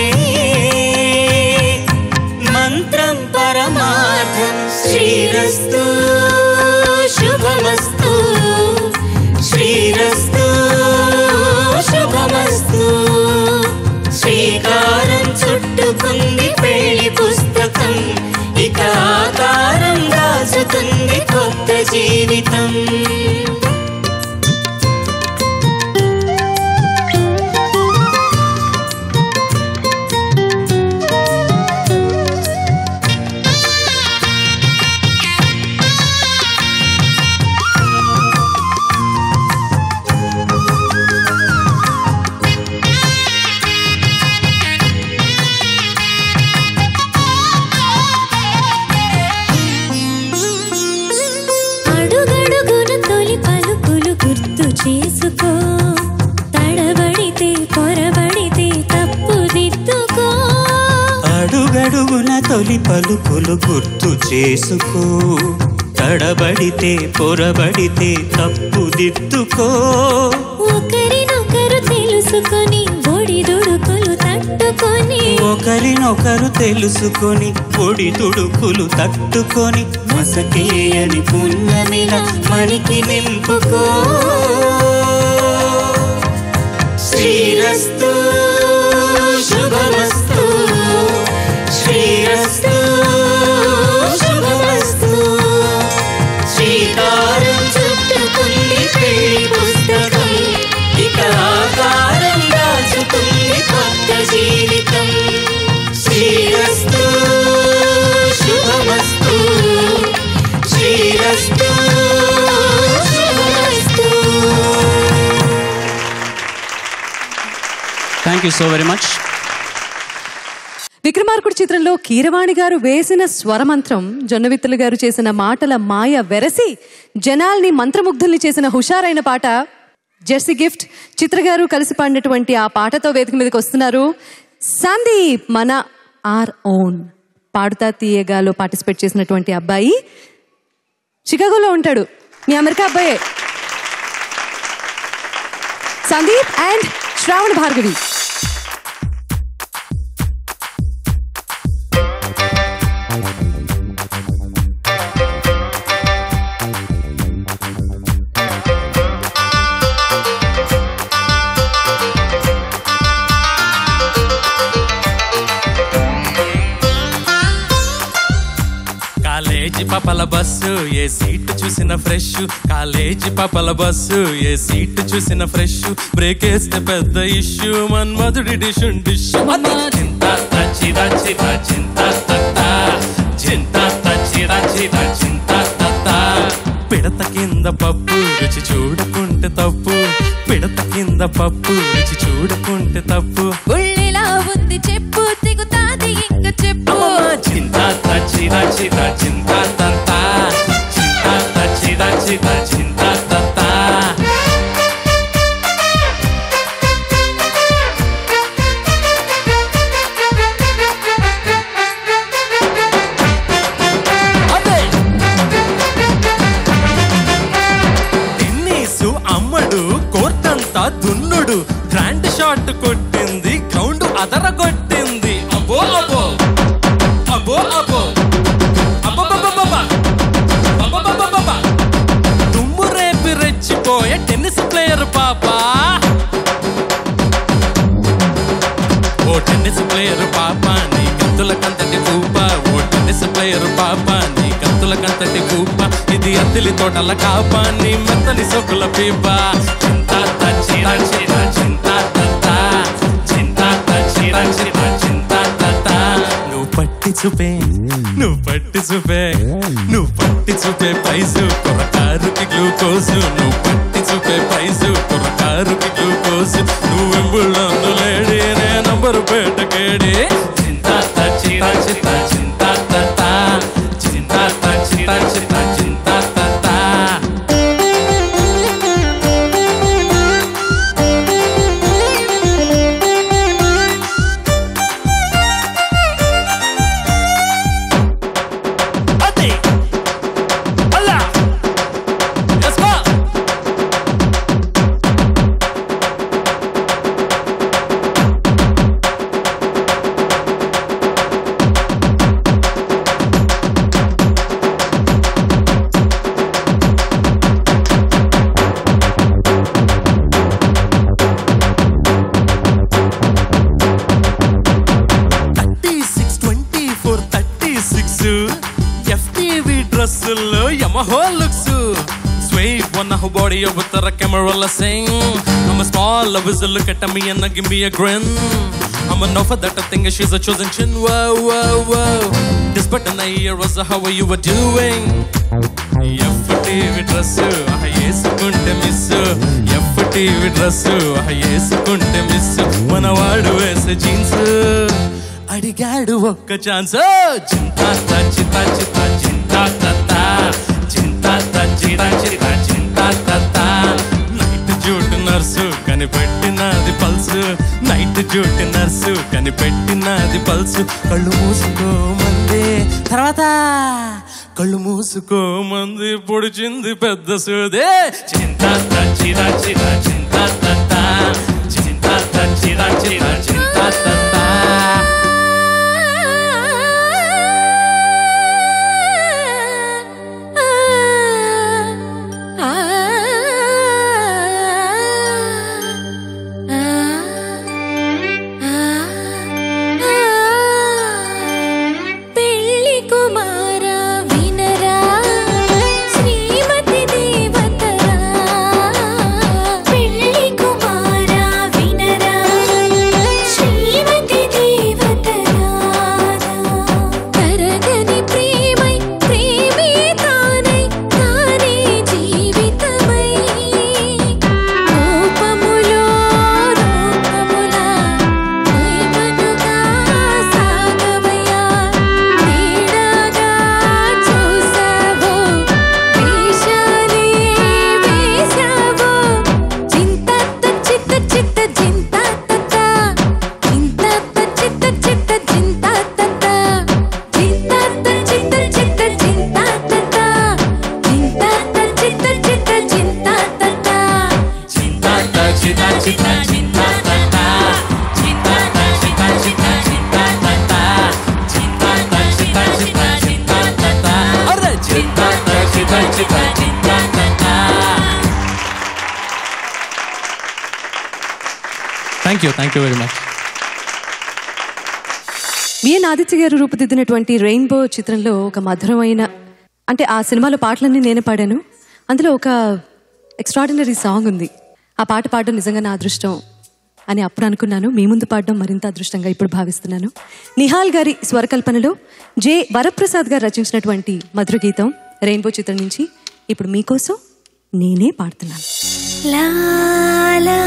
Speaker 9: మంత్రం పరమార్థం శ్రీరస్తు శుభమస్తు శ్రీరస్తు శుభమస్తు శ్రీకారం చుట్టుకుంది పెళ్లి పుస్తకం ఇక ఆకారం దాచుతుంది కొత్త జీవితం
Speaker 4: అడుగడుగున తొలి పలుకులు గుర్తు చేసుకో తడబడితే పొరబడితే తప్పు దిద్దుకో
Speaker 9: అడుగడుగున తొలి పలుకులు గుర్తు చేసుకో తడబడితే పొరబడితే తప్పు దిద్దుకో
Speaker 4: ఒకరినొకరు తెలుసుకొని ఒడిదుడుకులు తట్టుకొని
Speaker 9: ఒకరినొకరు తెలుసుకొని పొడి తుడుకులు తట్టుకొని మసకేయని పున్నమిల మనికి నింపుకో శ్రీరస్తు శుభమస్తు శ్రీరస్తు శుభమస్తు శ్రీకారం చుట్టుకుంది పెళ్లి పుస్తకం ఇక ఆకారం దాచుకుంది కొత్త జీవితం శ్రీరస్తు శుభమస్తు శ్రీరస్తు శుభమస్తు
Speaker 6: thank you so very much
Speaker 2: విక్రమార్కుడు చిత్రంలో కీరవాణి గారు వేసిన స్వరమంత్రం జొన్నవిత్తులు గారు చేసిన మాటల మాయ వెరసి జనాల్ని మంత్రముగ్ధుల్ని చేసిన హుషారైన పాట జెర్సీ గిఫ్ట్ చిత్ర గారు కలిసి పాడినటువంటి ఆ పాటతో వేదిక మీదకి వస్తున్నారు సందీప్ మన ఆర్ ఓన్ పాడుతా తీయగాలో పార్టిసిపేట్ చేసినటువంటి అబ్బాయి చికాగోలో ఉంటాడు మీ అమెరికా అబ్బాయే సందీప్ అండ్ శ్రావణ భార్గవి
Speaker 8: కాలేజీ పాపల బస్సు ఏ సీట్ చూసిన ఫ్రెష్ కాలేజీ పాపల బస్సు ఏ సీట్ చూసిన ఫ్రెష్ బ్రేక్ వేస్తే పెద్ద ఇష్యూ మన్మధుడి డిషున్ డిష్ చింత చిర చిర చింత చింత చిర చిర చింత పిడత కింద పప్పు రుచి చూడకుంటే తప్పు పిడత కింద పప్పు రుచి చూడకుంటే తప్పు
Speaker 3: ఉళ్ళిలా ఉంది చెప్పు దిగుతాది ఇంక చెప్పు
Speaker 8: చింత చిర చిర చింత చింత చిర చిర చింత టెన్నిసు అమ్మడు కోర్టంతా దున్నుడు గ్రాండ్ షాట్ కొట్టింది గ్రౌండ్ అదర కొట్టింది అబ్బో అబ్బో అబ్బో అబ్బో అబ్బబ్బబ్బబ్బ. అబ్బబ్బబ్బబ్బ. చిలకంతటి కూప ఇది అత్తిలి తోటల కాప నీ మెత్తని సొక్కుల పీప చింత చీర చీర చింత చింత చీర చీర చింత నువ్వు పట్టి చూపే నువ్వు పట్టి చూపే నువ్వు పట్టి చూపే పైసు కొరకారుకి గ్లూకోజు నువ్వు పట్టి చూపే పైసు కొరకారుకి గ్లూకోజు నువ్వు వెంబుళ్ళందు లేడి నే నంబరు పేటకేడి చింత చీర చింత చింత చింత చీర చింత చింత అదే అల్లా Let's go! Thirty six twenty four thirty six FTV డ్రెస్సుల్లో యమహో లుక్స్ స్వైప్ వన్ హు బాడీ ఉత్తర కెమెరాల సింగ్ I'm a small lover, so look at me and give me a grin. I'm a know for that I think she's a chosen chin. Whoa, whoa, whoa. This button I hear was how you were doing. FTV dress వేసుకుంటే miss FTV dress వేసుకుంటే miss మనవాడు వేసే jeans అడిగాడు ఒక్క chance చింత చింత చింత చింత చింత చిర చిర చింత నైట్ జూట్ నర్సు కనిపెట్టినది పల్సు నైట్ జూట్ నర్సు కనిపెట్టినది పల్సు కళ్ళు మూసుకోమంది తర్వాత కళ్ళు మూసుకోమంది పొడిచింది పెద్ద సూదే చింత చిర చిర చింత చింత చిర చిర చింత
Speaker 4: పెళ్లి కుమారా వినరా శ్రీమతి దేవతరా పెళ్లి కుమారా వినరా శ్రీమతి దేవతరా తరగని ప్రేమై ప్రేమే తానై తానే జీవితమై రూపములో రూపములా ప్రేమనుగా సాగవయ్యా నీడగా చూసావో వేషాలే వేశావో చింతత్త చిత్త చిత్త చింతత్త చింతత్త చిత్త చిత్త చింతత్త చింతత్త చిత్త చిత్త చింతత్త చింతత్త చిత్త చిత్త చింతత్త
Speaker 8: చింత చిత చిత
Speaker 10: thank you thank you very much
Speaker 2: VN Aditya garu రూపుదిద్దినటువంటి రెయిన్బో చిత్రంలో ఒక మధురమైన అంటే ఆ సినిమాలో పాటలన్నీ నేనే పాడాను అందులో ఒక ఎక్స్ట్రాడినరీ సాంగ్ ఉంది ఆ పాట పాడడం నిజంగా నా అదృష్టం అని అప్పుడు అనుకున్నాను మీ ముందు పాడడం మరింత అదృష్టంగా ఇప్పుడు భావిస్తున్నాను నిహాల్ గారి స్వరకల్పనలో జె వరప్రసాద్ గారు రచించినటువంటి మధుర గీతం రెయిన్బో చిత్రం నుంచి ఇప్పుడు మీకోసం నేనే పాడుతున్నాను
Speaker 4: లా లా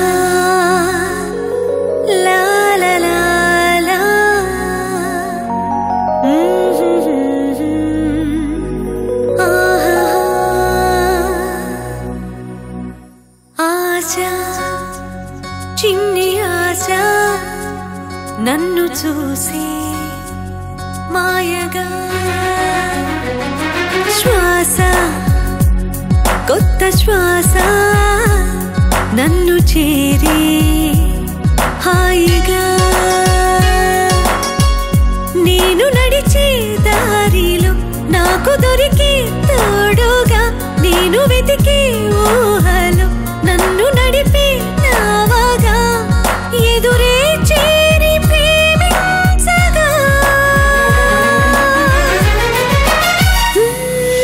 Speaker 4: లా లా లా లా ఆశ చిన్ని ఆశ నన్ను చూసి మాయగా శ్వాస కొత్త శ్వాస నన్ను చేరి హాయిగా నేను నడిచే దారిలో నాకు దొరికి తోడుగా నేను వెతికే ఊహలో నన్ను నడిపే నావగా ఎదురే చేరి ప్రేమించగా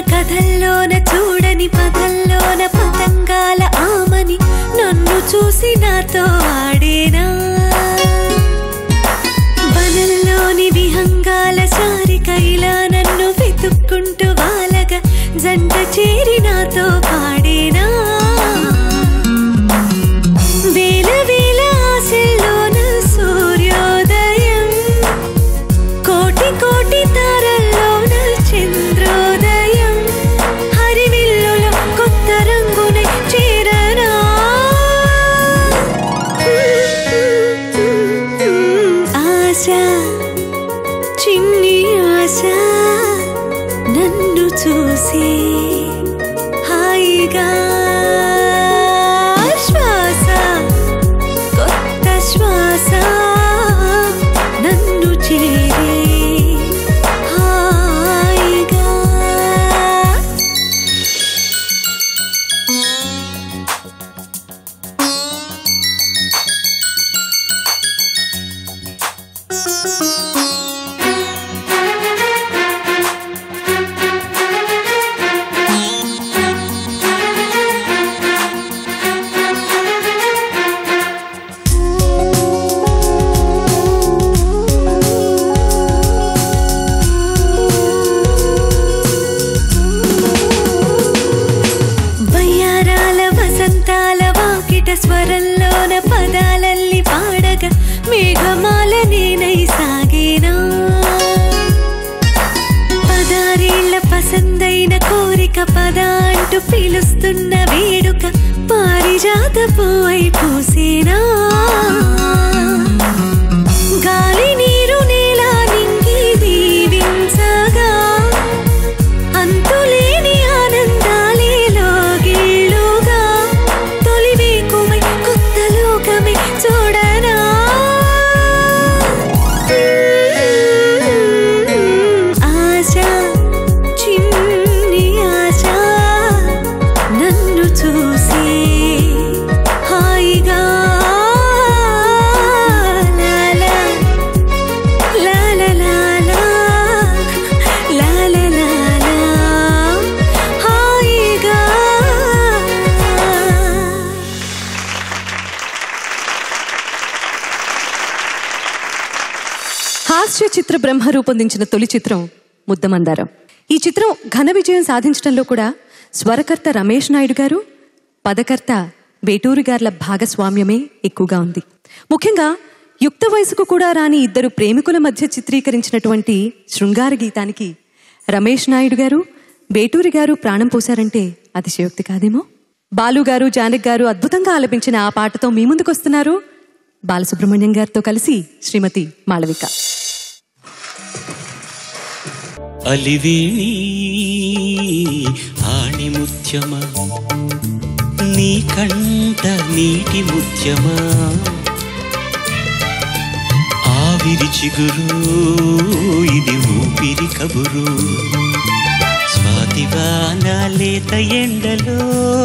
Speaker 4: కథల్లోన చూడని పదల్లోన పతంగాల ఆమని నన్ను చూసి నాతో ఆడేనా వనంలోని విహంగాల సారిక ఇలా నన్ను వెతుక్కుంటూ వాలగా జంట చేరి నాతో పాడేనా వేల వేల ఆశల్లోన సూర్యోదయం కోటి కోటి తారల్లోన చంద్రోదయం హరివిల్లులో కొత్త రంగునే చేరనా ఆశ చిన్ని ఆశ నన్ను చూసి హాయిగా శ్వాస కొత్త శ్వాస నన్ను చేరే హాయిగా వయ్యారాల వసంతాల వాకిట స్వరంలోన పదాలల్లి పాడగా మేఘమాల నేనై సాగేనా పదారేళ్ల పసందైన కోరిక పద అంటూ పిలుస్తున్న వేడుక పారిజాత పోయి పూసేనా గాలి నీరు నేల నింగి దీవించగా అంతులేని ఆనందాలేలో గిళ్ళుగా తొలి వేకువై కొత్త లోకమే చూడనా ఆశ చిన్ని ఆశ నన్ను చూసి హాయిగా లాలా La la la la La la la la హాయిగా
Speaker 2: హాస్య చిత్ర బ్రహ్మ రూపొందించిన తొలి చిత్రం ముద్దమందారం ఈ చిత్రం ఘన విజయం సాధించడంలో కూడా స్వరకర్త రమేష్ నాయుడు గారు పదకర్త వేటూరి గార్ల భాగస్వామ్యమే ఎక్కువగా ఉంది ముఖ్యంగా యుక్త వయసుకు కూడా రాని ఇద్దరు ప్రేమికుల మధ్య చిత్రీకరించినటువంటి శృంగార గీతానికి రమేష్ నాయుడు గారు వేటూరి గారు ప్రాణం పోశారంటే అతిశయోక్తి కాదేమో బాలు గారు జానక్ గారు అద్భుతంగా ఆలపించిన ఆ పాటతో మీ ముందుకొస్తున్నారు బాలసుబ్రహ్మణ్యం గారితో కలిసి శ్రీమతి మాళవిక
Speaker 5: అలివేణి ఆణిముత్యమా నీ కంట నీటి ముత్యమా ఆవిరి చిగురు ఇది ఊపిరి కబురు స్వాతివాన లేత ఎండలో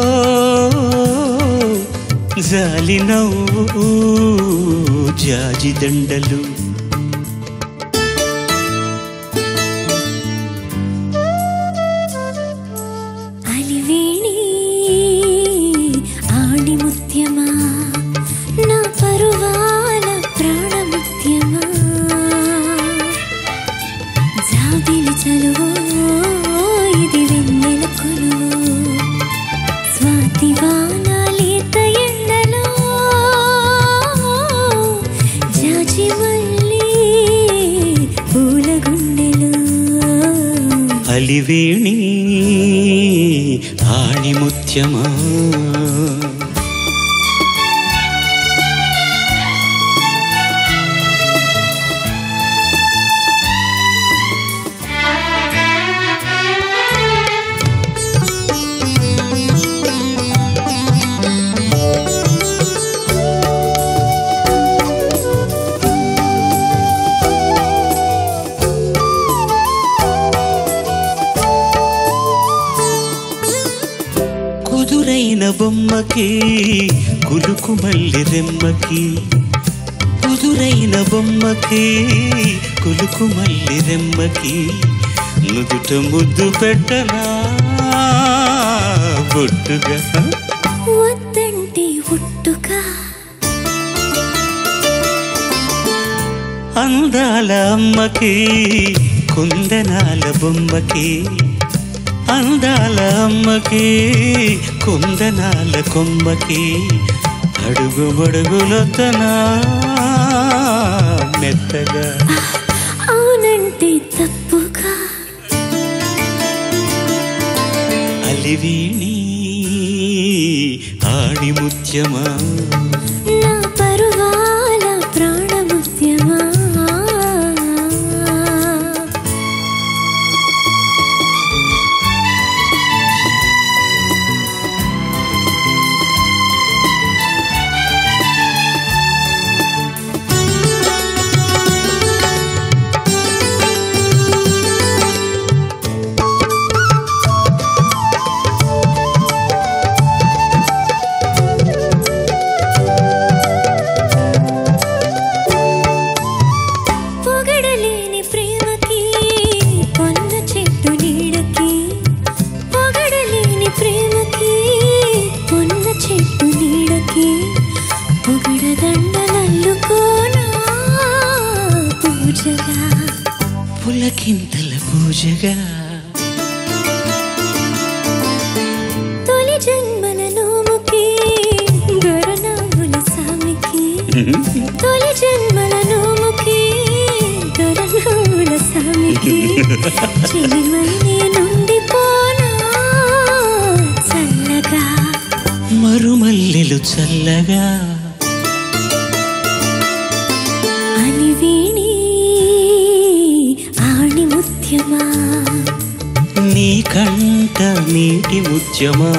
Speaker 5: జాలి నవ్వు జాజి దండలు
Speaker 4: అలివేణి ఆణిముత్యమా నా పరువాల ప్రాణముత్యమా జాబిలి చలువో ఇది వెన్నెల కొలువు స్వాతివాన లేత ఎండలో జాజి మల్లి పూల గుండెలో
Speaker 5: అలివేణి ఆణిముత్యమా కుదురైన బొమ్మకి కులుకు మల్లి రెమ్మకి కుదురైన బొమ్మకి కులుకు మల్లి రెమ్మకి నుదుట ముద్దు పెట్టనా బొట్టుగా
Speaker 4: వద్దంటే ఉట్టుగా
Speaker 5: అందాల అమ్మకి కుందనాల బొమ్మకి అందాల అమ్మకి కుందనాల కొమ్మకి అడుగు మడుగులొత్తనా మెత్తగా
Speaker 4: అవునంటే తప్పుగా
Speaker 5: అలివీణి ఆణిముత్యమా
Speaker 4: నా పరువాల ప్రాణముద్యమా పొగడలేని ప్రేమకి పొన్న చెట్టు నీడకి పొగడలేని ప్రేమకి పొన్న చెట్టు నీడకి పొగడదండలల్లుకోనా పూజగా
Speaker 5: పులకింతల పూజగా
Speaker 4: తొలి జన్మల నోముకి గొరనాముల సామికి తొలి జన్మల నోముకి గొరనాముల సామికి చెలిమల్లి నుండి పోనా చల్లగా
Speaker 5: మరుమల్లెలు చల్లగా
Speaker 4: అలివేణి ఆణి ముత్యమా
Speaker 5: నీ కంట నీటి ముత్యమా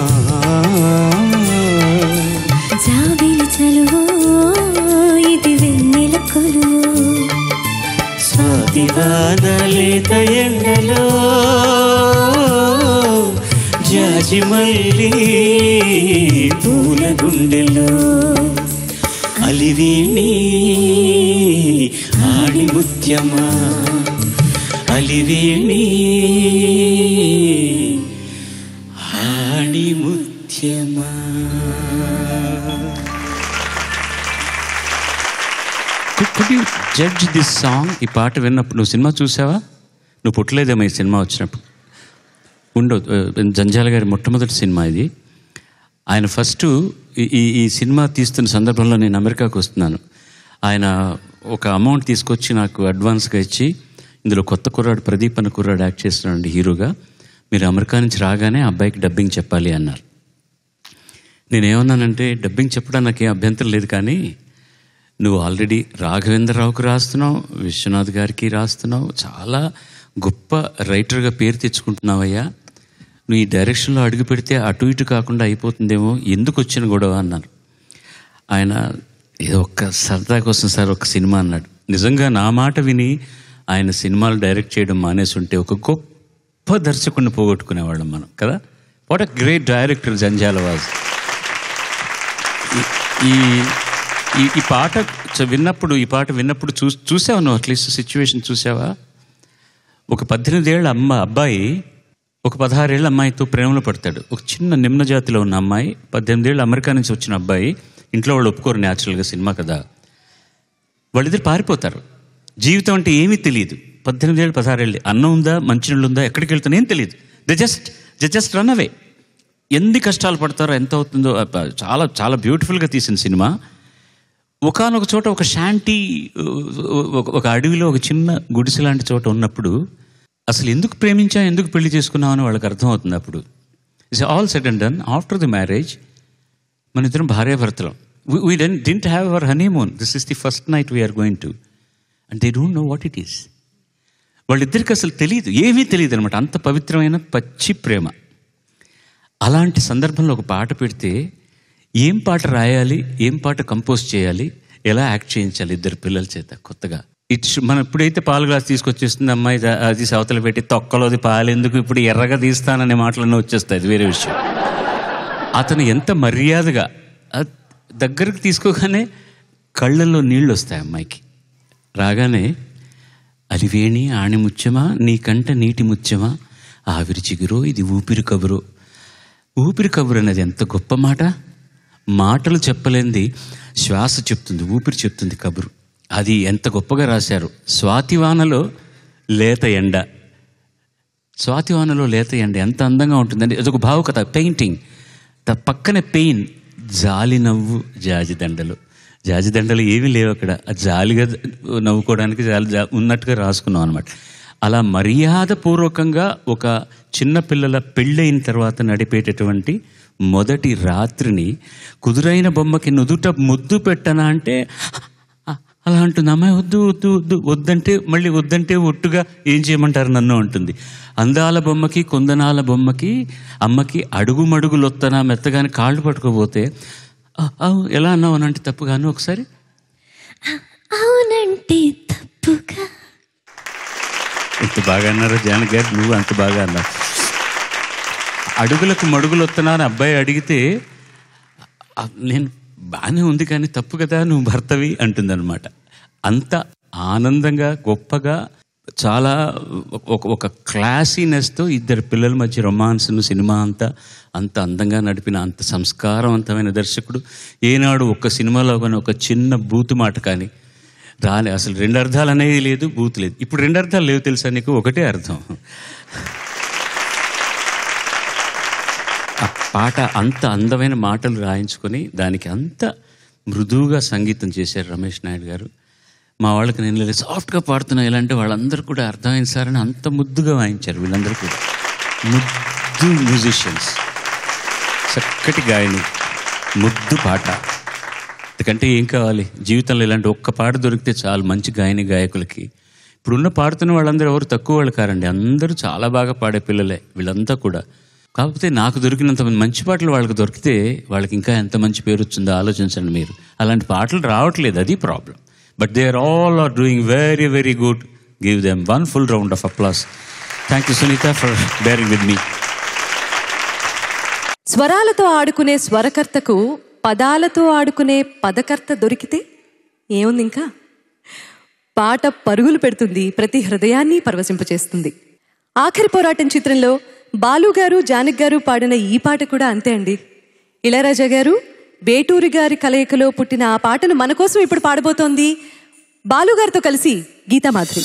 Speaker 4: జాబిలి చలువో ఇది వెన్నెల కొలువో
Speaker 5: స్వాతివానలేత ఎండలో జాజి మల్లి పూల గుండెలో అలివేణి ఆడి ముత్యమా అలివేణి ఆడి ముత్యమా
Speaker 6: could you judge this song ఈ పాట విన్నప్పుడు నువ్వు సినిమా చూసావా నువ్వు పుట్టలేదేమో ఈ సినిమా వచ్చినప్పుడు ఉండవు జంజాల గారి మొట్టమొదటి సినిమా ఇది ఆయన ఫస్ట్ ఈ- ఈ ఈ సినిమా తీస్తున్న సందర్భంలో నేను అమెరికాకు వస్తున్నాను ఆయన ఒక అమౌంట్ తీసుకొచ్చి నాకు అడ్వాన్స్గా ఇచ్చి ఇందులో కొత్త కుర్రాడు ప్రదీప్ అన్న కుర్రాడు యాక్ట్ చేస్తున్నాడు హీరోగా మీరు అమెరికా నుంచి రాగానే ఆ అబ్బాయికి డబ్బింగ్ చెప్పాలి అన్నారు నేనేమన్నానంటే డబ్బింగ్ చెప్పడానికి నాకు ఏం అభ్యంతరం లేదు కానీ నువ్వు ఆల్రెడీ రాఘవేంద్రరావుకి రాస్తున్నావు విశ్వనాథ్ గారికి రాస్తున్నావు చాలా గొప్ప రైటర్గా పేరు తెచ్చుకుంటున్నావయ్యా నువ్వు ఈ డైరెక్షన్లో అడుగు పెడితే అటు ఇటు కాకుండా అయిపోతుందేమో ఎందుకు వచ్చిన గొడవ అన్నారు ఆయన ఏదో ఒక్క సరదా కోసం సార్ ఒక సినిమా అన్నాడు నిజంగా నా మాట విని ఆయన సినిమాలు డైరెక్ట్ చేయడం మానేసి ఉంటే ఒక గొప్ప దర్శకుడిని పోగొట్టుకునేవాళ్ళం మనం కదా what a great director Jandhyala was ఈ- ఈ ఈ ఈ పాట చ- విన్నప్పుడు ఈ పాట విన్నప్పుడు చూ చూసావా నువ్వు అట్లీస్ట్ సిచ్యువేషన్ చూసావా ఒక పద్దెనిమిది ఏళ్ళ అమ్మ అబ్బాయి ఒక పదహారేళ్ళ అమ్మాయితో ప్రేమలో పడతాడు ఒక చిన్న నిమ్న జాతిలో ఉన్న అమ్మాయి పద్దెనిమిది ఏళ్ళు అమెరికా నుంచి వచ్చిన అబ్బాయి ఇంట్లో వాళ్ళు ఒప్పుకోరు న్యాచురల్గా సినిమా కదా వాళ్ళిద్దరు పారిపోతారు జీవితం అంటే ఏమీ తెలియదు పద్దెనిమిది ఏళ్ళు పదహారేళ్ళు అన్నం ఉందా మంచినీళ్ళు ఉందా ఎక్కడికి వెళ్తానో ఏం తెలియదు they just they just run away ఎన్ని కష్టాలు పడతారో ఎంత అవుతుందో అబ్బ, చాలా చాలా బ్యూటిఫుల్గా తీసిన సినిమా ఒకనొక చోట ఒక శాంటీ ఒక- ఒక అడవిలో ఒక చిన్న గుడిసె లాంటి చోట ఉన్నప్పుడు అసలు ఎందుకు ప్రేమించా ఎందుకు పెళ్లి చేసుకున్నాం అని వాళ్ళకి అర్థమవుతుంది అప్పుడు it's all said and done after the marriage మన ఇద్దరం భార్యాభర్తలం we dent didn't have our honeymoon this is the first night we are going to and they don't know what it is వాళ్ళిద్దరికి అసలు తెలియదు ఏమీ తెలియదు అనమాట అంత పవిత్రమైన పచ్చి ప్రేమ అలాంటి సందర్భంలో ఒక పాట పెడితే ఏం పాట రాయాలి ఏం పాట కంపోజ్ చేయాలి ఎలా యాక్ట్ చేయించాలి ఇద్దరు పిల్లల చేత కొత్తగా ఇట్స్ మనం ఎప్పుడైతే పాలు గ్లాస్ తీసుకొచ్చేస్తుంది అమ్మాయి దా- అది సవతలు పెట్టి తొక్కలోది పాలు ఎందుకు ఇప్పుడు ఎర్రగా తీస్తాననే మాటలన్నీ వచ్చేస్తాయి అది వేరే విషయం అతను ఎంత మర్యాదగా అ- దగ్గరకు తీసుకోగానే కళ్ళల్లో నీళ్ళు వస్తాయి అమ్మాయికి రాగానే అలివేణి ఆణిముత్యమా నీకంట నీటి ముత్యమా ఆవిరి చిగురో ఇది ఊపిరి కబురో ఊపిరి కబురు అనేది ఎంత గొప్ప మాట మాటలు చెప్పలేంది శ్వాస చెప్తుంది ఊపిరి చెప్తుంది కబురు అది ఎంత గొప్పగా రాశారు స్వాతివానలో లేత ఎండ స్వాతివానలో లేత ఎండ ఎంత అందంగా ఉంటుందండి అదొక భావుకథ పెయింటింగ్ త పక్కన పెయిన్ జాలి నవ్వు జాజి దండలు జాజి దండలు ఏమీ లేవు అక్కడ ఆ జాలిగా నవ్వుకోవడానికి జాలి జా ఉన్నట్టుగా రాసుకున్నాం అనమాట అలా మర్యాదపూర్వకంగా ఒక చిన్న పిల్లల పెళ్ళైన తర్వాత నడిపేటటువంటి మొదటి రాత్రిని కుదురైన బొమ్మకి నుదుట ముద్దు పెట్టనా అంటే అలా అంటుంది అమ్మాయి వద్దు వద్దు వద్దు వద్దంటే మళ్ళీ వద్దంటే ఒట్టుగా ఏం చేయమంటారు నన్ను అంటుంది అందాల బొమ్మకి కుందనాల బొమ్మకి అమ్మకి అడుగు మడుగులొత్తనా మెత్తగాని కాళ్ళు పట్టుకోపోతే "ఆ, అవు, ఎలా అన్నావు అని అంటే తప్పుగాను ఒకసారి
Speaker 4: అవునంటే తప్పుగా
Speaker 6: ఎంత బాగా అన్నారు జానకి గారు నువ్వు అంత బాగా అన్నావు అడుగులకు మడుగులు వస్తున్నా అని అబ్బాయి అడిగితే "ఆ, నేను బాగానే ఉంది కానీ తప్పు కదా నువ్వు భర్తవి అంటుందన్నమాట అంత ఆనందంగా గొప్పగా చాలా ఒక ఒక క్లాసీనెస్తో ఇద్దరు పిల్లల మధ్య రొమాన్స్ను సినిమా అంతా అంత అందంగా నడిపిన అంత సంస్కారవంతమైన దర్శకుడు ఏనాడు ఒక్క సినిమాలో కానీ ఒక చిన్న బూతు మాట కానీ రాలే అసలు రెండు అర్థాలు అనేది లేదు బూత్ లేదు ఇప్పుడు రెండు అర్థాలు లేవు తెలుసా నీకు ఒకటే అర్థం ఆ పాట అంత అందమైన మాటలు రాయించుకొని దానికి అంత మృదువుగా సంగీతం చేశారు రమేష్ నాయుడు గారు మా వాళ్ళకి నేను లేదు సాఫ్ట్గా పాడుతున్నా ఇలా అంటే వాళ్ళందరూ కూడా అర్థమైంది సార్ అని అంత ముద్దుగా వాయించారు వీళ్ళందరూ కూడా ముద్దు మ్యూజిషియన్స్ చక్కటి గాయని ముద్దు పాట ఎందుకంటే ఏం కావాలి జీవితంలో ఇలాంటి ఒక్క పాట దొరికితే చాలు మంచి గాయని గాయకులకి ఇప్పుడున్న పాడుతున్న వాళ్ళందరూ ఎవరు తక్కువ వాళ్ళు కారండి అందరూ చాలా బాగా పాడే పిల్లలే వీళ్ళంతా కూడా కాకపోతే నాకు దొరికినంత మంచి పాటలు వాళ్ళకి దొరికితే వాళ్ళకి ఇంకా ఎంత మంచి పేరు వచ్చిందో ఆలోచించండి మీరు అలాంటి పాటలు రావట్లేదు అది problem but they are all are doing very very good give them one full round of applause thank you Sunitha for bearing with me
Speaker 2: స్వరాలతో ఆడుకునే స్వరకర్తకు పదాలతో ఆడుకునే పదకర్త దొరికితే ఏముంది ఇంకా పాట పరుగులు పెడుతుంది ప్రతి హృదయాన్ని పరవశింపచేస్తుంది ఆఖరి పోరాటం చిత్రంలో బాలు గారు జానక్ గారు పాడిన ఈ పాట కూడా అంతే అండి ఇళయరాజా గారు బేటూరి గారి కలయికలో పుట్టిన ఆ పాటను మన కోసం ఇప్పుడు పాడబోతోంది బాలు గారితో కలిసి గీతామాధురి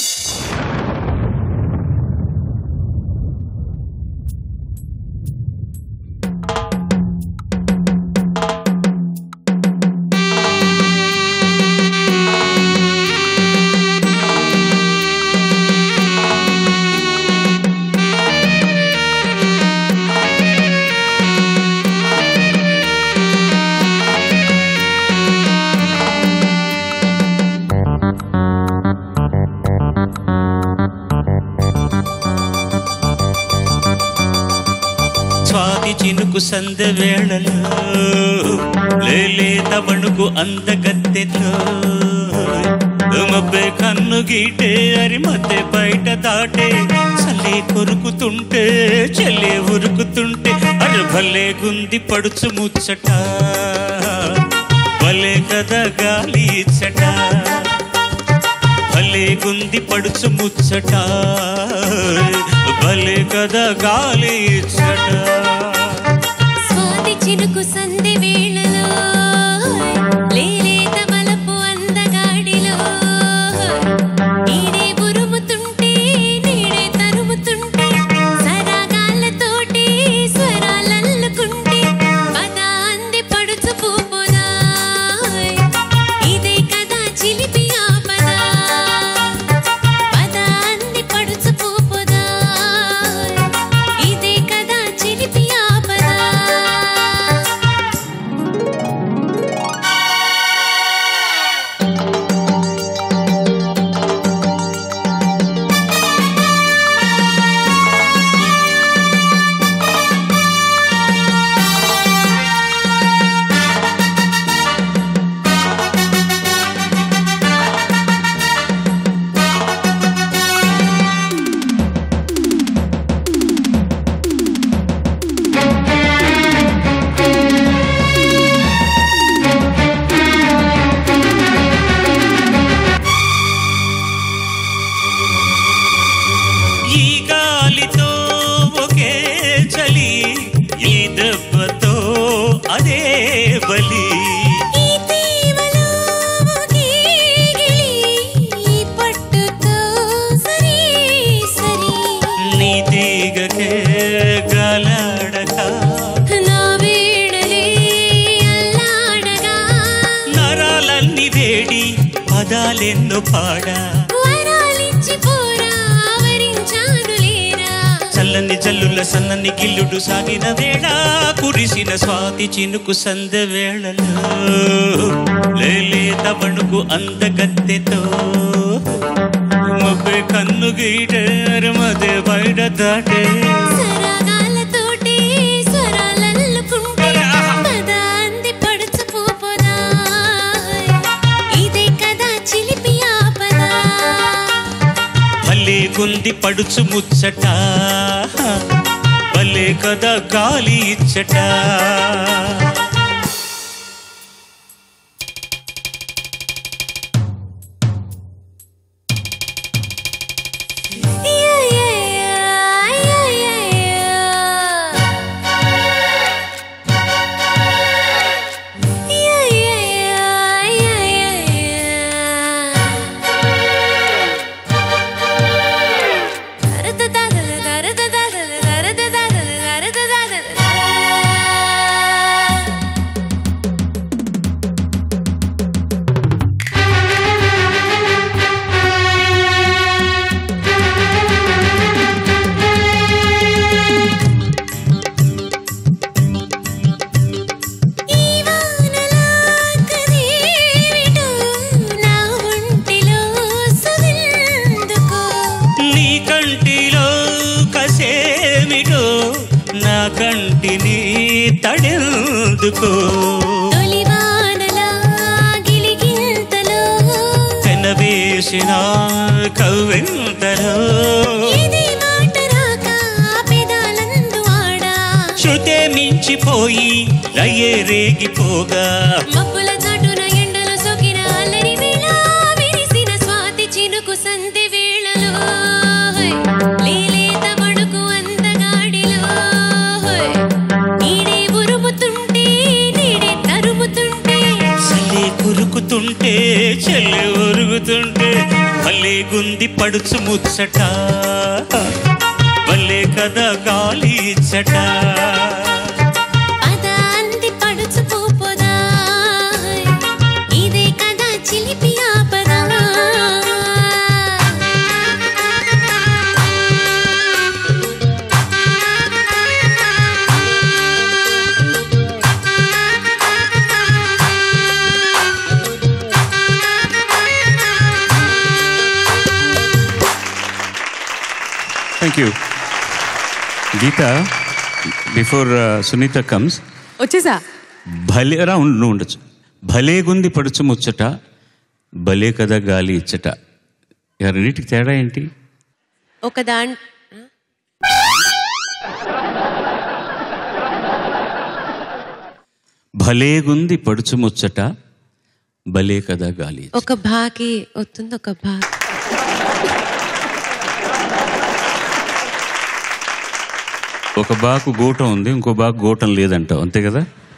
Speaker 5: స్వాతి చినుకు సందె వేళలో లేలేత వణుకు అందగత్తెతో మబ్బే కన్ను గీటే అరి మధ్య బయట దాటే చల్లే కొరుకుతుంటే చెల్లే ఉరుకుతుంటే అరు భలే గుంది పడుచు ముచ్చట భలే కదా గాలి ఇచ్చట భలే గుంది పడుచు ముచ్చట భలే కదా గాలి ఇచ్చట
Speaker 4: స్వాతి చినుకు సంధి వేళలో లేలేత మలపు అందగాడిలో ఈడే ఉరుముతుంటే నీడే తరుముతుంటే సరాగాళ్ళతోటి స్వరాలల్లుకుంటే పద అంది పడుచు పూపుదా ఇదే కదా చిలిపి ఆపద పద అంది పడుచు పూపుదా ఇదే కదా చిలిపి ఆపద
Speaker 5: బలి
Speaker 4: ఈ తీవలో గీగిలి ఈ పట్టుతో సరి సరి
Speaker 5: నీ తీగకే గలాడక
Speaker 4: నా వీడలే అల్లాడగా
Speaker 5: నరాలన్నీ వేడి పదాలెన్నో పాడా
Speaker 4: వరాలిచ్చి పోరా ఆవరించాను లేరా
Speaker 5: చల్లని జల్లుల సన్నని గిల్లుడు సాగిన వేళ కురిసిన స్వాతి చినుకు సంద వేళలో లేలేత వణుకు అందగత్తెతో ముప్పై కన్ను గీటారు మదే బయట దాటే
Speaker 4: సరాగాలతోటి స్వరాలల్లుకుంటే పదాంది పడుచు పోపోదా ఇదే కదా చిలిపి ఆపదా
Speaker 5: భలే గుంది పడుచు ముచ్చట భలే కదా గాలి ఇచ్చట
Speaker 4: యా యా యా యా యా యా యా యా ఈ వానలా కదేవిటో నా ఒంటిలో సుగంధకో
Speaker 5: నీ కంటిలో కసేమిటో నా కంటిని తడెందుకో
Speaker 4: తొలివానలా గిలిగింతలో
Speaker 5: పెనవేసిన కవ్వెంతలో
Speaker 4: ఇది మాట రాక పెదాలందు ఆడా
Speaker 5: శృతే మించిపోయి లయే రేగిపోగా
Speaker 4: మబ్బుల చాటున ఎండలో సోకిన అల్లరి వేళ విరిసిన స్వాతి చినుకు సంధి వేళలో హోయ్. లేలేత వణుకు అందగాడిలో హోయ్. నీడే ఉరుముతుంటే నీడే తరుముతుంటే
Speaker 5: చల్లే కురుకుతుంటే చెల్లె ఒరుగుతుంటే భలే గుంది పడుచు ముచ్చట భలే కదా గాలి ఇచ్చట
Speaker 4: పదాంది పడుచు పోపోదా ఇదే కదా చిలిపి ఆపదా
Speaker 6: thank you Geetha before Sunitha comes
Speaker 2: వచ్చేసా
Speaker 6: భలే రా ఉండు నువ్వు ఉండొచ్చు భలే గుంది పడుచు ముచ్చట భలే కదా గాలి ఇచ్చట ఇక రెండింటికి తేడా ఏంటి
Speaker 4: ఒక దాన్
Speaker 6: భలే గుంది పడుచు ముచ్చట భలే కదా గాలి
Speaker 4: ఒక భాకి వస్తుంది ఒక భా
Speaker 6: ఒక బాకు గూటం ఉంది ఇంకో బాకు గూటం లేదంటావు అంతే కదా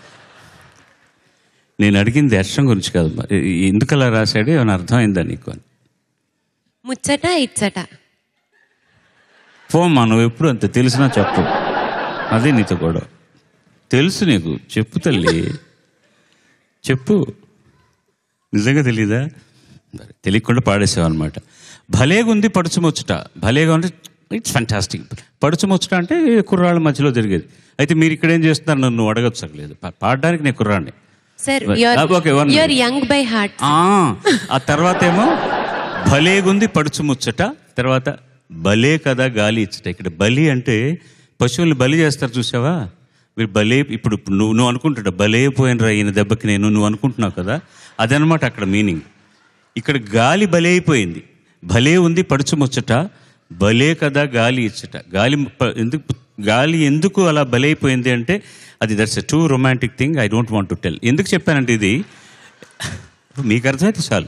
Speaker 6: నేను అడిగింది అర్థం గురించి కాదు మరి ఎందుకు అలా రాశాడు ఏమైనా అర్థమైందా నీకు అని
Speaker 4: ముచ్చట ఇచ్చట
Speaker 6: పోమ్మా నువ్వు ఎప్పుడు అంత తెలిసినా చెప్పు అదే నీతో కూడా తెలుసు నీకు చెప్పు తల్లి చెప్పు నిజంగా తెలీదా మరి తెలియకుండా పాడేసావు అనమాట భలేగా ఉంది పడుచుముచ్చట భలేగా ఉంటే ఇట్స్ ఫంటాస్టిక్ పడుచుముచ్చట అంటే కుర్రాళ్ళ మధ్యలో జరిగేది అయితే మీరు ఇక్కడ ఏం చేస్తున్నారు నన్ను అడగచ్చలేదు పాడడానికి నేను కుర్రాడిని
Speaker 4: sir
Speaker 6: Ah, okay, one
Speaker 4: your
Speaker 6: minute.
Speaker 4: Young by heart
Speaker 6: ఆ ఆ తర్వాత ఏమో భలేగుంది పడుచు ముచ్చట తర్వాత భలే కదా గాలి ఇచ్చట ఇక్కడ బలి అంటే పశువుల్ని బలి చేస్తారు చూసావా మీరు భలే ఇప్పుడు నువ్వు నువ్వు అనుకుంటాడు భలే పోయినరా ఈయన దెబ్బకి నేను నువ్వు అనుకుంటున్నావు కదా అదనమాట అక్కడ మీనింగ్ ఇక్కడ గాలి భలే అయిపోయింది భలే ఉంది పడుచు ముచ్చట భలే కదా గాలి ఇచ్చట గాలి ప- ఎందుకు గాలి ఎందుకు అలా బలైపోయింది అంటే అది that's a too romantic thing I don't want to tell ఎందుకు చెప్పానంటే ఇది మీకు అర్థమైతే చాలు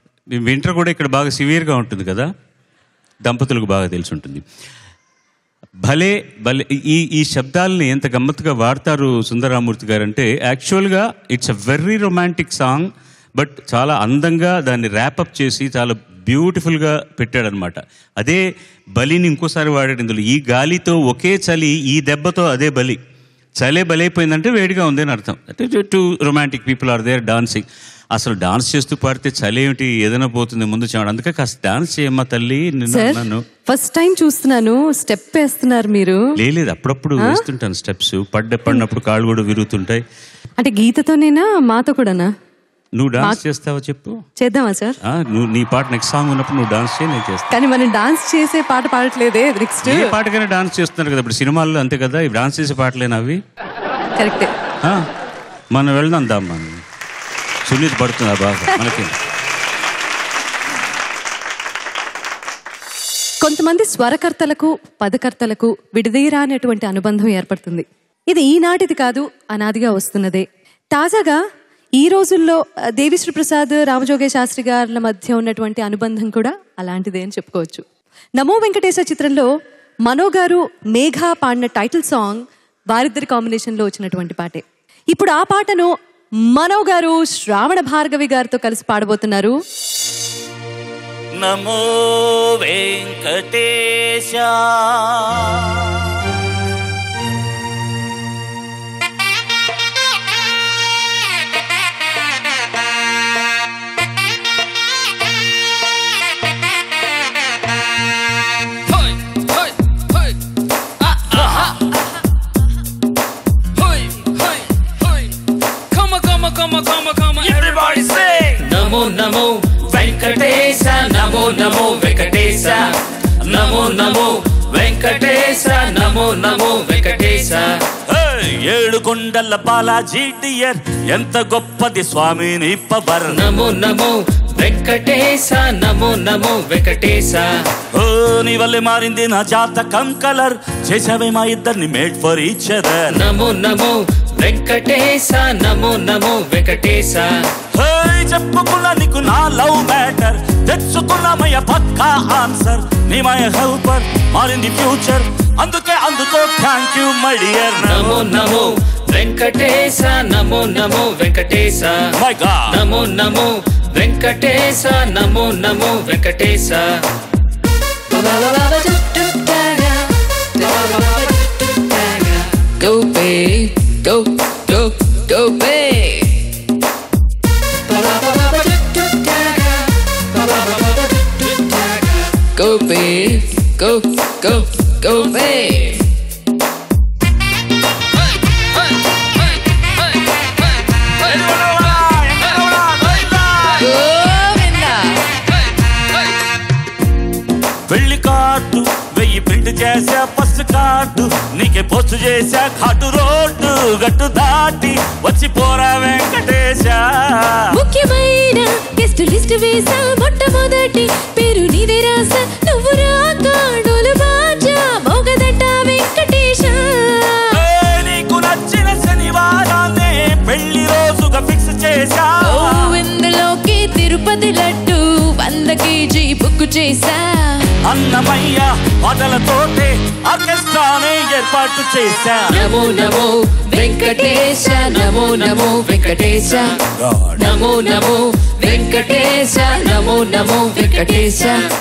Speaker 6: వింటర్ కూడా ఇక్కడ బాగా సివియర్గా ఉంటుంది కదా దంపతులకు బాగా తెలిసి ఉంటుంది భలే భలే ఈ ఈ శబ్దాలని ఎంత గమ్మత్తుగా వాడతారు సుందరరామూర్తి గారు అంటే యాక్చువల్గా it's a very romantic song but చాలా అందంగా దాన్ని ర్యాపప్ చేసి చాలా బ్యూటిఫుల్గా పెట్టాడనమాట అదే బలిని ఇంకోసారి వాడాడు ఇందులో ఈ గాలితో ఒకే చలి ఈ దెబ్బతో అదే బలి చలే బలైపోయిందంటే వేడిగా ఉంది అని అర్థం అంటే two romantic people are there dancing అసలు డాన్స్ చేస్తూ పాడితే చలి ఏమిటి ఏదైనా పోతుంది ముందు చాడు అందుకే కాస్త డాన్స్ చేయమ్మా తల్లి నిన్న
Speaker 2: సార్
Speaker 6: అన్నాను
Speaker 2: ఫస్ట్ టైం చూస్తున్నాను స్టెప్ వేస్తున్నారు మీరు
Speaker 6: లేదు అప్పుడప్పుడు వేస్తుంటాను స్టెప్స్ పడ్డ పడినప్పుడు కాళ్ళు కూడా విరుగుతుంటాయి
Speaker 2: అంటే గీతతోనేనా మాతో కూడానా
Speaker 6: నువ్వు డాన్స్ చేస్తావా చెప్పు
Speaker 2: చేద్దామా సార్
Speaker 6: ఆ, నువ్వు నీ పాట నెక్స్ట్ సాంగ్ ఉన్నప్పుడు నువ్వు డాన్స్ చేయి నేను చేస్తాను
Speaker 2: కానీ మనం డాన్స్ చేసే పాట పాడట్లేదే నెక్స్ట్
Speaker 6: ఏ పాటకైనా డాన్స్ చేస్తున్నారు కదా ఇప్పుడు సినిమాల్లో అంతే కదా ఈ డాన్స్ చేసే పాటలేనా అవి
Speaker 2: కరెక్టే
Speaker 6: ఆ, మనం వెళ్దాం దాం మనం సునీత్ పడుతుందా బాగా మనకి
Speaker 2: కొంతమంది స్వరకర్తలకు పదకర్తలకు విడదీరానటువంటి అనుబంధం ఏర్పడుతుంది ఇది ఈనాటిది కాదు అనాదిగా వస్తున్నదే తాజాగా ఈ రోజుల్లో ఆ, దేవిశ్రీ ప్రసాద్ రామజోగే శాస్త్రి గారుల మధ్య ఉన్నటువంటి అనుబంధం కూడా అలాంటిదే అని చెప్పుకోవచ్చు నమో వెంకటేశ చిత్రంలో మనో గారు మేఘ పాడిన టైటిల్ సాంగ్ వారిద్దరి కాంబినేషన్లో వచ్చినటువంటి పాటే ఇప్పుడు ఆ పాటను మనో గారు శ్రావణ భార్గవి గారితో కలిసి పాడబోతున్నారు
Speaker 5: నమో వెంకటేశ
Speaker 9: Everybody say నమో నమో వెంకటేశ నమో నమో వెంకటేశ నమో నమో వెంకటేశ నమో నమో వెంకటేశ
Speaker 5: ఏయ్, ఏడు కొండల బాలాజీ డియర్ ఎంత గొప్పది స్వామి నీ పవర్
Speaker 9: నమో నమో వెంకటేశ నమో నమో వెంకటేశ
Speaker 5: ఓ నీ వల్లే మారింది నా జాతకం కలర్ చేసావే మా ఇద్దరిని మేడ్ ఫర్ ఈచ్ అదర్
Speaker 9: నమో నమో వెంకటేశ నమో నమో వెంకటేశ
Speaker 5: హేయ్, చెప్పుకున్నా నీకు నా లవ్ మ్యాటర్ తెచ్చుకున్నామయ్య పక్కా ఆన్సర్ నీ మై హెల్పర్ మారింది ఫ్యూచర్ అందుకే అందుకో థ్యాంక్ యూ మై డియర్
Speaker 9: నమో నమో వెంకటేశ నమో నమో వెంకటేశ
Speaker 5: మై గాడ్
Speaker 9: నమో నమో వెంకటేశ నమో నమో Venkatesha Go babe, go, go, go babe. Go babe, go, go, go babe.
Speaker 5: పెళ్లి కార్డు వెయ్యి ప్రింట్ చేసా ఫస్ట్ కార్డు నీకే పోస్ట్ చేసా ఘాటు రోడ్డు గట్టు దాటి వచ్చి పోరా వెంకటేశ
Speaker 4: ముఖ్యమైన గెస్ట్ లిస్ట్ వేసా మొట్టమొదటి పేరు నీదే రాసా నువ్వు రాకాడోలు బాజా మోగదట వెంకటేశ
Speaker 5: ఏయ్, నీకు నచ్చిన శనివారాన్నే పెళ్లి రోజుగా ఫిక్స్ చేశా
Speaker 4: ఓ ఇందులోకి తిరుపతి లడ్డు వంద కేజీ బుక్ చేసా
Speaker 5: అన్నమయ్య పాటలతోటే ఆర్కెస్ట్రానే ఏర్పాటు చేశా
Speaker 9: నమో నమో వెంకటేశ నమో నమో వెంకటేశ నమో నమో వెంకటేశ నమో నమో వెంకటేశ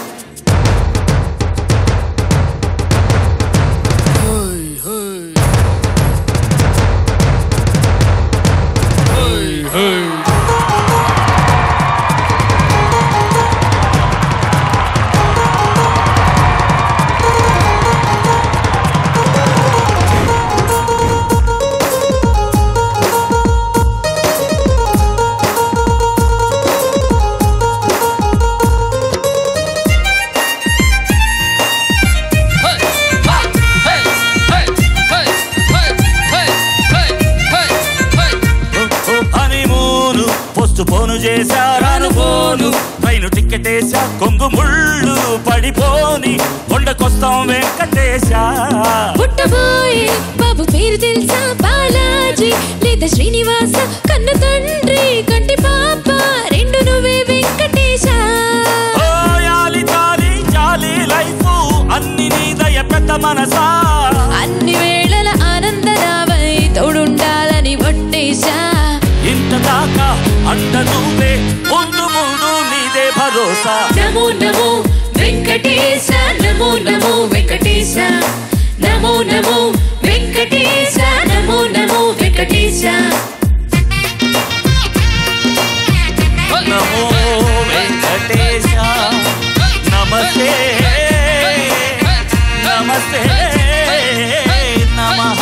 Speaker 5: హనీమూను పోస్ట్ పోను చేశా రాను పోను ట్రైన్ టికెట్ వేసా కొంగు ముళ్ళు పడిపోని కొండకొస్తాం వెంకటేశ
Speaker 4: పుట్టబోయే బాబు పేరు తెలుసా బాలాజీ లేదా శ్రీనివాస కన్న తండ్రి కంటి పాప రెండు నువ్వే వెంకటేశ
Speaker 5: ఓ యాలి తాలి జాలి లైఫ్ అన్ని నీ దయ పెద్ద మనసా
Speaker 11: అంట నువ్వే ముందు ముందు నీదే భరోసా
Speaker 3: నమో నమో వెంకటేశ నమో నమో వెంకటేశ నమో నమో వెంకటేశ నమో నమో వెంకటేశ
Speaker 11: నమో వెంకటేశ నమస్తే నమస్తే నమః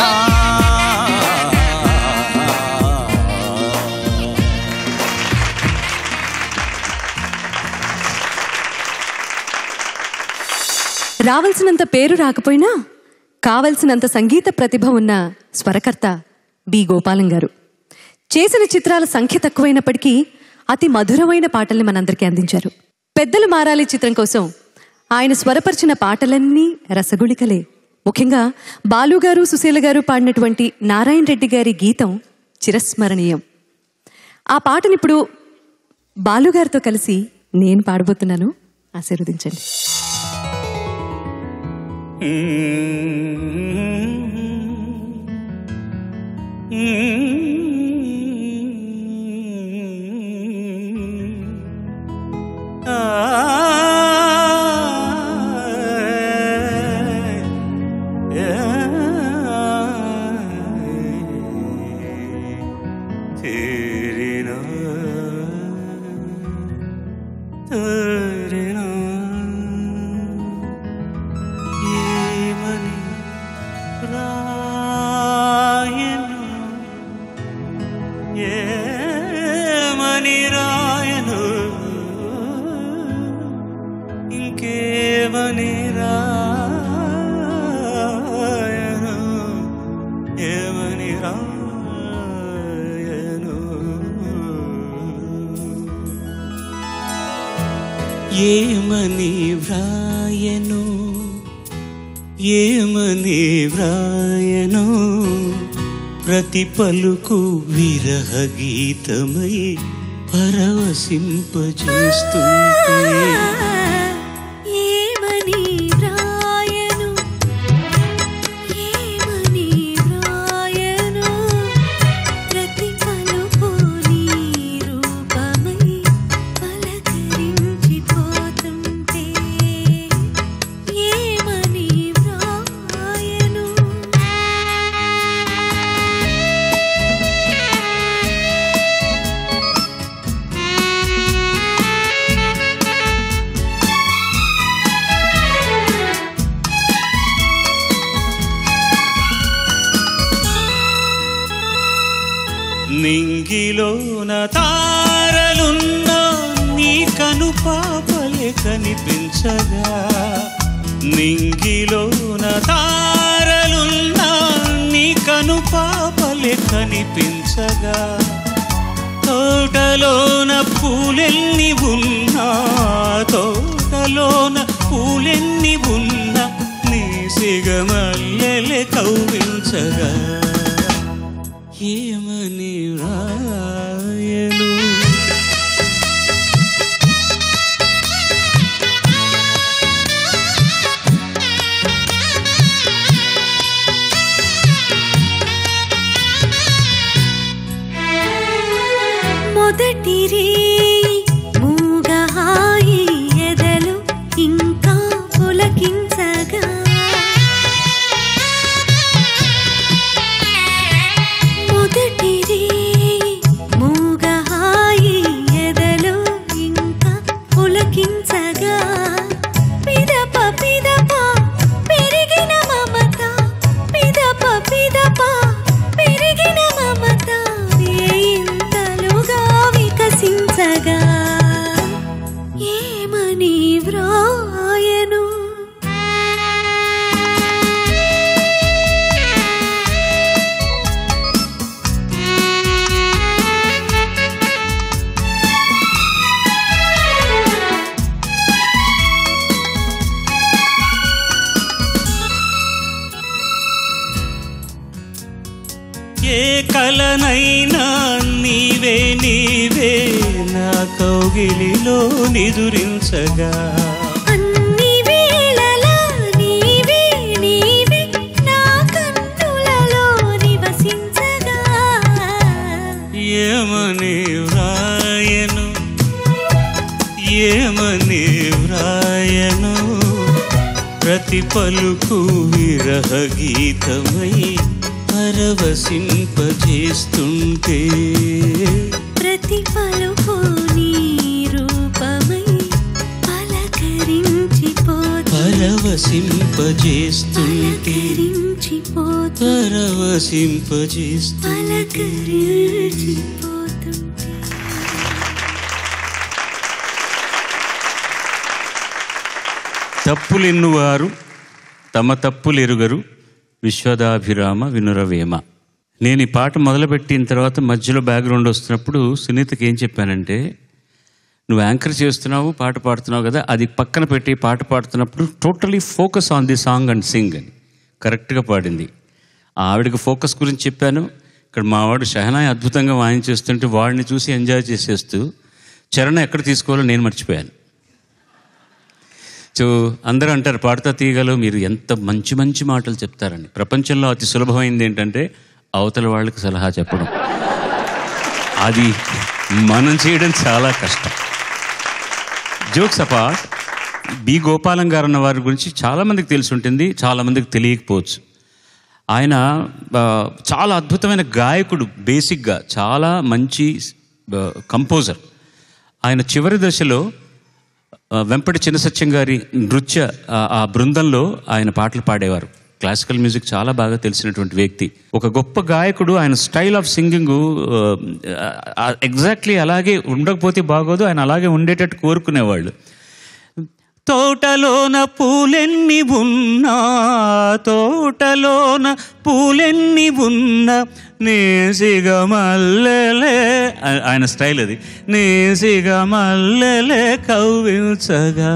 Speaker 2: రావాల్సినంత పేరు రాకపోయినా కావలసినంత సంగీత ప్రతిభ ఉన్న స్వరకర్త బి గోపాలం గారు చేసిన చిత్రాల సంఖ్య తక్కువైనప్పటికీ అతి మధురమైన పాటల్ని మనందరికీ అందించారు పెద్దలు మారాలి చిత్రం కోసం ఆయన స్వరపరిచిన పాటలన్నీ రసగుళికలే ముఖ్యంగా బాలు గారు సుశీల గారు పాడినటువంటి నారాయణ రెడ్డి గారి గీతం చిరస్మరణీయం ఆ పాటని ఇప్పుడు బాలు గారితో కలిసి నేను పాడబోతున్నాను ఆశీర్వదించండి
Speaker 5: ఏమని రాయను ఏమని రాయను ఇంకేమని రాయను ఏమని రాయను ఏమని వ్రాయను ఏమని వ్రాయను ప్రతి పలుకు విరహ గీతమై పరవశింపజేస్తుంటే
Speaker 4: ఏమని వ్రాయను ఏమని వ్రాయను ప్రతి పలుకు నీ రూపమై పలకరించిపోతుంటే ఏమని వ్రాయను
Speaker 5: నింగిలోన తారలున్న నీ కను పాపలే కనిపించగా నింగిలోన తారలున్న నీ కను పాపలే కనిపించగా తోటలోన పూలెన్ని ఉన్నా తోటలోన పూలెన్ని ఉన్నా నీ సిగమల్లెలే కౌవించగా ఏమని రాయను
Speaker 4: మొదటి రే మూగహాయి ఎదలు ఇంకా పులకించగా మొదటి రే మూగహాయి ఎదలు ఇంకా పులకించగా పిదప పిదప పెరిగిన మమత పిదప పిదప పెరిగిన మమత ఇంతలుగా వికసించగా ఏమని వ్రాయను
Speaker 5: ఏ కలనైనా నీవే నీవే నా కౌగిలిలో నిదురించగా
Speaker 4: అన్ని వేళలా నీవే నీవే నా కన్నులలో నివసించగా
Speaker 5: ఏమని వ్రాయ
Speaker 6: ప్రతి పలుకు విరహ గీతమై పరవశింపజేస్తుంటే
Speaker 4: ప్రతి పలుకు నీ రూపమై పలకరించిపోతూ
Speaker 6: పరవశింపజేస్తుంటే
Speaker 4: పలకరించిపోతూ
Speaker 6: పరవశింపజేస్తూ
Speaker 4: పలకరించిపోతుంటే
Speaker 6: తప్పులెన్నువారు తమ తప్పులెరుగరు విశ్వదాభిరామ వినురవేమ నేను ఈ పాట మొదలుపెట్టిన తర్వాత మధ్యలో బ్యాక్గ్రౌండ్ వస్తున్నప్పుడు సునీతకి ఏం చెప్పానంటే నువ్వు యాంకర్ చేస్తున్నావు పాట పాడుతున్నావు కదా అది పక్కన పెట్టి పాట పాడుతున్నప్పుడు totally focus on the song and sing అని కరెక్ట్గా పాడింది ఆ ఆవిడకి ఫోకస్ గురించి చెప్పాను ఇక్కడ మా వాడు షహనాయ్ అద్భుతంగా వాయించేస్తుంటే వాడిని చూసి ఎంజాయ్ చేసేస్తూ చరణ ఎక్కడ తీసుకోవాలో నేను మర్చిపోయాను సో అందరూ అంటారు పాడతా తీయగలవు మీరు ఎంత మంచి మంచి మాటలు చెప్తారని ప్రపంచంలో అతి సులభమైంది ఏంటంటే అవతల వాళ్ళకి సలహా చెప్పడం అది మనం చేయడం చాలా కష్టం జోక్స్ అపార్ట్ బి గోపాలం గారు అన్న వారి గురించి చాలామందికి తెలిసి ఉంటుంది చాలామందికి తెలియకపోవచ్చు ఆయన ఆ, చాలా అద్భుతమైన గాయకుడు బేసిక్గా చాలా మంచి కంపోజర్ ఆయన చివరి దశలో ఆ, వెంపటి చిన్నసత్యం గారి నృత్య ఆ- ఆ బృందంలో ఆయన పాటలు పాడేవారు క్లాసికల్ మ్యూజిక్ చాలా బాగా తెలిసినటువంటి వ్యక్తి ఒక గొప్ప గాయకుడు ఆయన స్టైల్ ఆఫ్ సింగింగ్ ఎగ్జాక్ట్లీ అలాగే ఉండకపోతే బాగోదు ఆయన అలాగే ఉండేటట్టు కోరుకునేవాళ్ళు తోటలోన పూలెన్ని ఉన్నా తోటలోన పూలెన్ని ఉన్నా నేసిగ మల్లెలే ఆ- ఆయన స్టైల్ అది నేసిగ మల్లెలే కవ్విల్చగా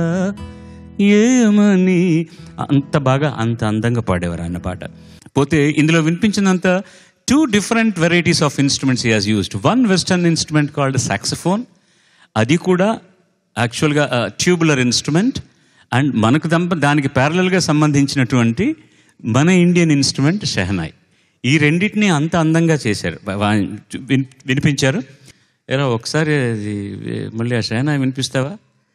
Speaker 6: ఏమని అంత బాగా అంత అందంగా పాడేవారు ఆయన పాట పోతే ఇందులో వినిపించినంత two different varieties of instruments he has used one western instrument called saxophone అది కూడా యాక్చువల్గా ట్యూబులర్ ఇన్స్ట్రుమెంట్ అండ్ మనకు దంప దానికి ప్యారలల్గా సంబంధించినటువంటి మన ఇండియన్ ఇన్స్ట్రుమెంట్ షెహనాయ్ ఈ రెండింటిని అంత అందంగా చేశారు వా- వా- విన్- వినిపించారు ఎరా ఒకసారి అది మళ్ళీ ఆ షెహనాయ్ వినిపిస్తావా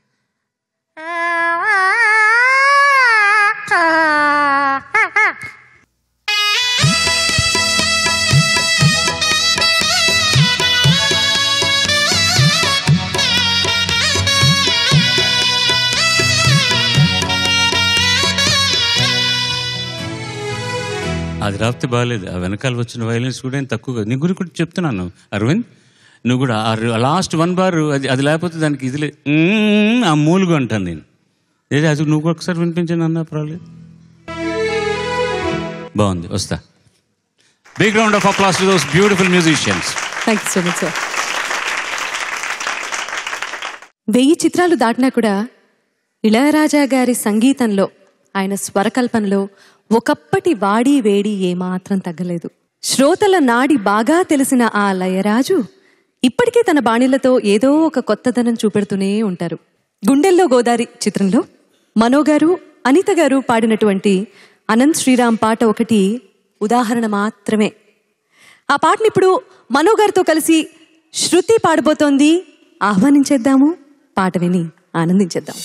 Speaker 6: అది రాపితే బాగాలేదు ఆ వెనకాల వచ్చిన వైలెన్స్ కూడా ఏం తక్కువ కాదు నీ గురించి కూడా చెప్తున్నాను అరవింద్ నువ్వు కూడా ఆ లాస్ట్ వన్ బార్ అది అది లేకపోతే దానికి ఇది లే మ్మ్, ఆ మూలుగు అంటాను నేను ఏది అది నువ్వు ఒకసారి వినిపించాను అన్నా పర్వాలేదు బాగుంది వస్తా big round of applause to those beautiful musicians
Speaker 2: thank you so much sir వెయ్యి చిత్రాలు దాటినా కూడా ఇళయరాజా గారి సంగీతంలో ఆయన స్వరకల్పనలో ఒకప్పటి వాడి వేడి ఏమాత్రం తగ్గలేదు శ్రోతల నాడి బాగా తెలిసిన ఆ లయరాజు ఇప్పటికీ తన బాణీలతో ఏదో ఒక కొత్తదనం చూపెడుతూనే ఉంటారు గుండెల్లో గోదారి చిత్రంలో మనో గారు అనిత గారు పాడినటువంటి అనంత్ శ్రీరామ్ పాట ఒకటి ఉదాహరణ మాత్రమే ఆ పాటని ఇప్పుడు మనో గారితో కలిసి శృతి పాడబోతోంది ఆహ్వానించేద్దాము పాట విని ఆనందించేద్దాం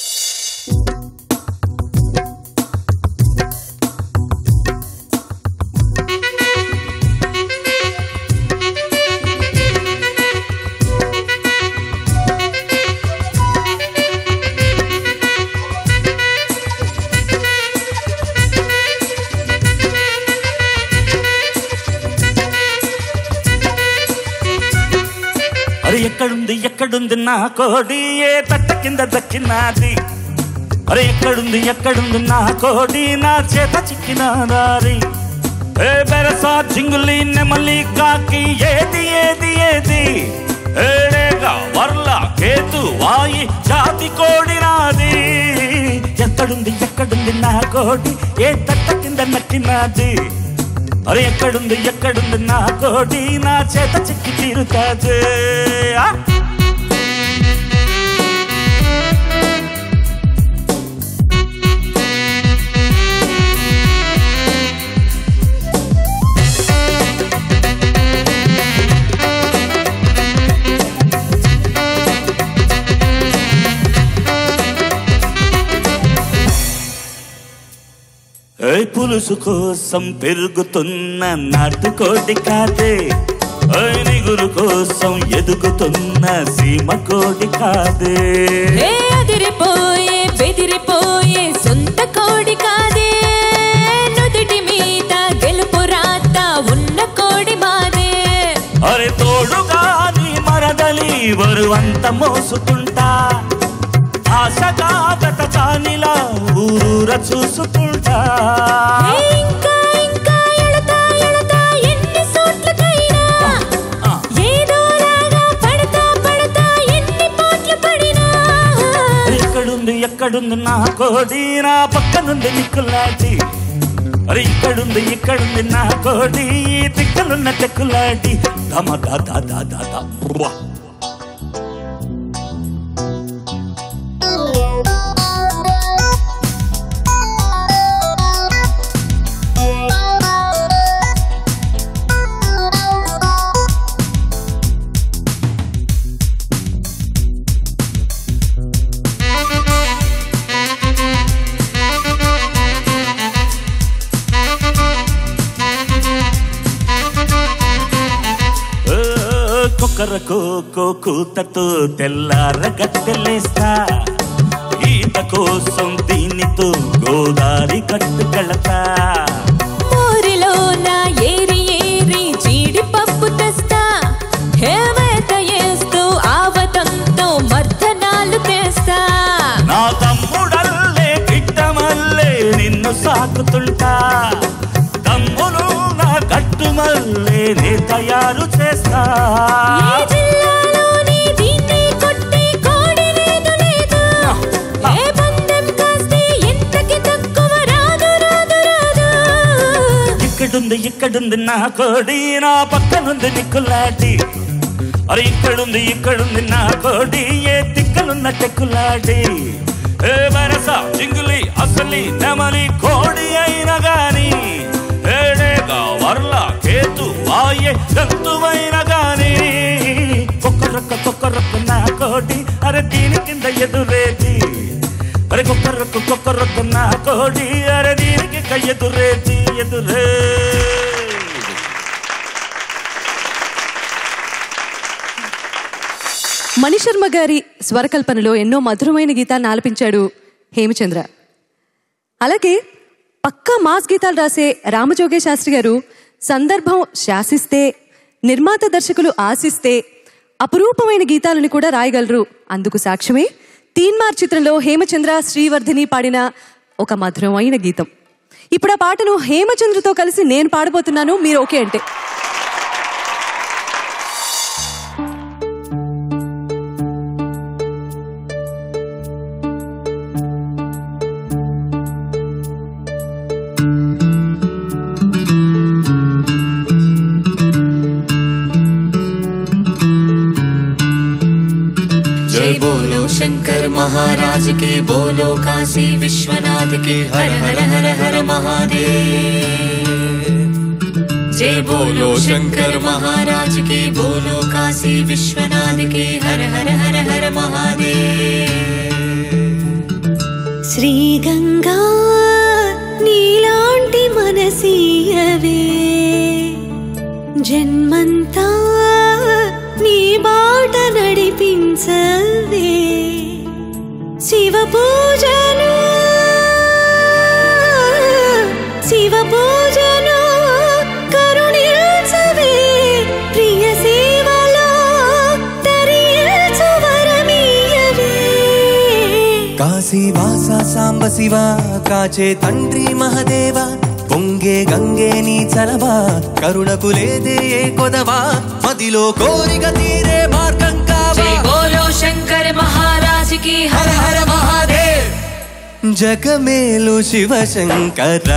Speaker 11: అరే ఎక్కడుంది ఎక్కడుంది నా కోడి ఏ తట్ట కింద దక్కినాది అరే ఎక్కడుంది ఎక్కడుంది నా కోడి నా చేత చిక్కిన దారి ఏ బెరసా జింగులి నెమలి కాకి ఏది ఏది ఏది ఏడేగా వర్ల కేతు వాయి జాతి కోడి నాది ఎక్కడుంది ఎక్కడుంది నా కోడి ఏ తట్ట కింద నక్కినాది అరే ఎక్కడుంది ఎక్కడుంది నా కోడి నా చేత చిక్కి తీరుతాదే ఆ! ఏ పులుసు కోసం పెరుగుతున్న నాటుకోడి కాదే ఏ నిగురు కోసం ఎదుగుతున్న సీమ కోడి కాదే
Speaker 4: ఏ అదిరిపోయే బెదిరిపోయే సొంత కోడి కాదే నుదుటి మీద గెలుపు రాత ఉన్న కోడి మాదే
Speaker 11: అరే తోడుగా నీ మరదలి బరువంత మోసుకుంటా ఆశగా గత కానిలా ఊరూర చూసుకుంటా
Speaker 4: ఏ ఇంకా ఇంకా ఎళతా ఎళతా ఎన్ని సోట్లకైనా ఏదోలాగా పడతా పడతా ఎన్ని పాటలు పడినా
Speaker 11: ఎక్కడుంది ఎక్కడుంది నా కోడి నా పక్క నుండి నిక్కులాటి అరే ఇక్కడుంది ఇక్కడుంది నా కోడి తిక్కలున్న తెక్కులాటి దమ దా దా దా దా దా ఉవ్వ. ఓ, కొక్కరకు కూతతో తెల్లార గట్టెలేస్తా ఈత కోసం దీనితో గోదారి కట్టు కళతా
Speaker 4: మోరిలో నా ఏరి ఏరి జీడిపప్పు తెస్తా హేమేత వేస్తూ ఆవతంతో మర్దనాలు తెస్తా
Speaker 11: నా తమ్ముడల్లే గిట్టమల్లే నిన్ను సాకుతుంటా తమ్ములు నా గట్టుమల్లే నే తయారు చేస్తా
Speaker 4: ఏ జిల్లాలోని దీన్ని కొట్టే కోడి లేదు లేదు ఏ బంధం కాస్తే ఎంతకి తక్కువ రాదు రాదు రాదు
Speaker 11: ఇక్కడుంది ఇక్కడుంది నా కోడి నా పక్కనుంది నిక్కులాటి అరే ఇక్కడుంది ఇక్కడుంది నా కోడి ఏ తిక్కలున్న టెక్కులాటి ఏ వరస జింగులి అసలి నెమలి కోడి అయిన గాని ఏడేగా వర్ల కేతు వాయే జంతువైన గాని కుక్కరొక్క కుక్కరొక్క నా కోడి అరే దీని కింద ఎదురేది అరే కుక్కరొక్క కుక్కరొక్క నా కోడి అరే దీనికి ఎదురేది ఎదురే
Speaker 2: మణిశర్మ గారి స్వరకల్పనలో ఎన్నో మధురమైన గీతాన్ని ఆలపించాడు హేమచంద్ర అలాగే పక్కా మాస్ గీతాలు రాసే రామజోగే శాస్త్రి గారు సందర్భం శాసిస్తే నిర్మాత దర్శకులు ఆశిస్తే అపురూపమైన గీతాలను కూడా రాయగలరు అందుకు సాక్ష్యమే తీన్మార్ చిత్రంలో హేమచంద్ర శ్రీవర్ధిని పాడిన ఒక మధురమైన గీతం ఇప్పుడు ఆ పాటను హేమచంద్రతో కలిసి నేను పాడబోతున్నాను మీరు ఓకే అంటే
Speaker 3: जय बोलो शंकर महाराज के बोलो काशी विश्वनाथ के हर हर हर हर महादेव जय बोलो शंकर महाराज के बोलो काशी विश्वनाथ के हर हर हर हर महादेव
Speaker 4: శ్రీగంగా నీలాంటి మనసీయవే జన్మంతా నీ బాట నడిపించవే శివ పూజలు శివ పూజలు కరుణించవే ప్రియ సేవలో తరించు వరమీయవే
Speaker 8: కాశీ వాస సాంబ శివ కాచే తండ్రి మహదేవ పొంగే గంగే నీ చలవా కరుణకు లేదే ఏ కొదవా మదిలో కోరిక తీరే మార్గం కావా
Speaker 3: जय बोलो शंकर महाराज की हर हर महादेव
Speaker 8: జగమేలు శివ శంకర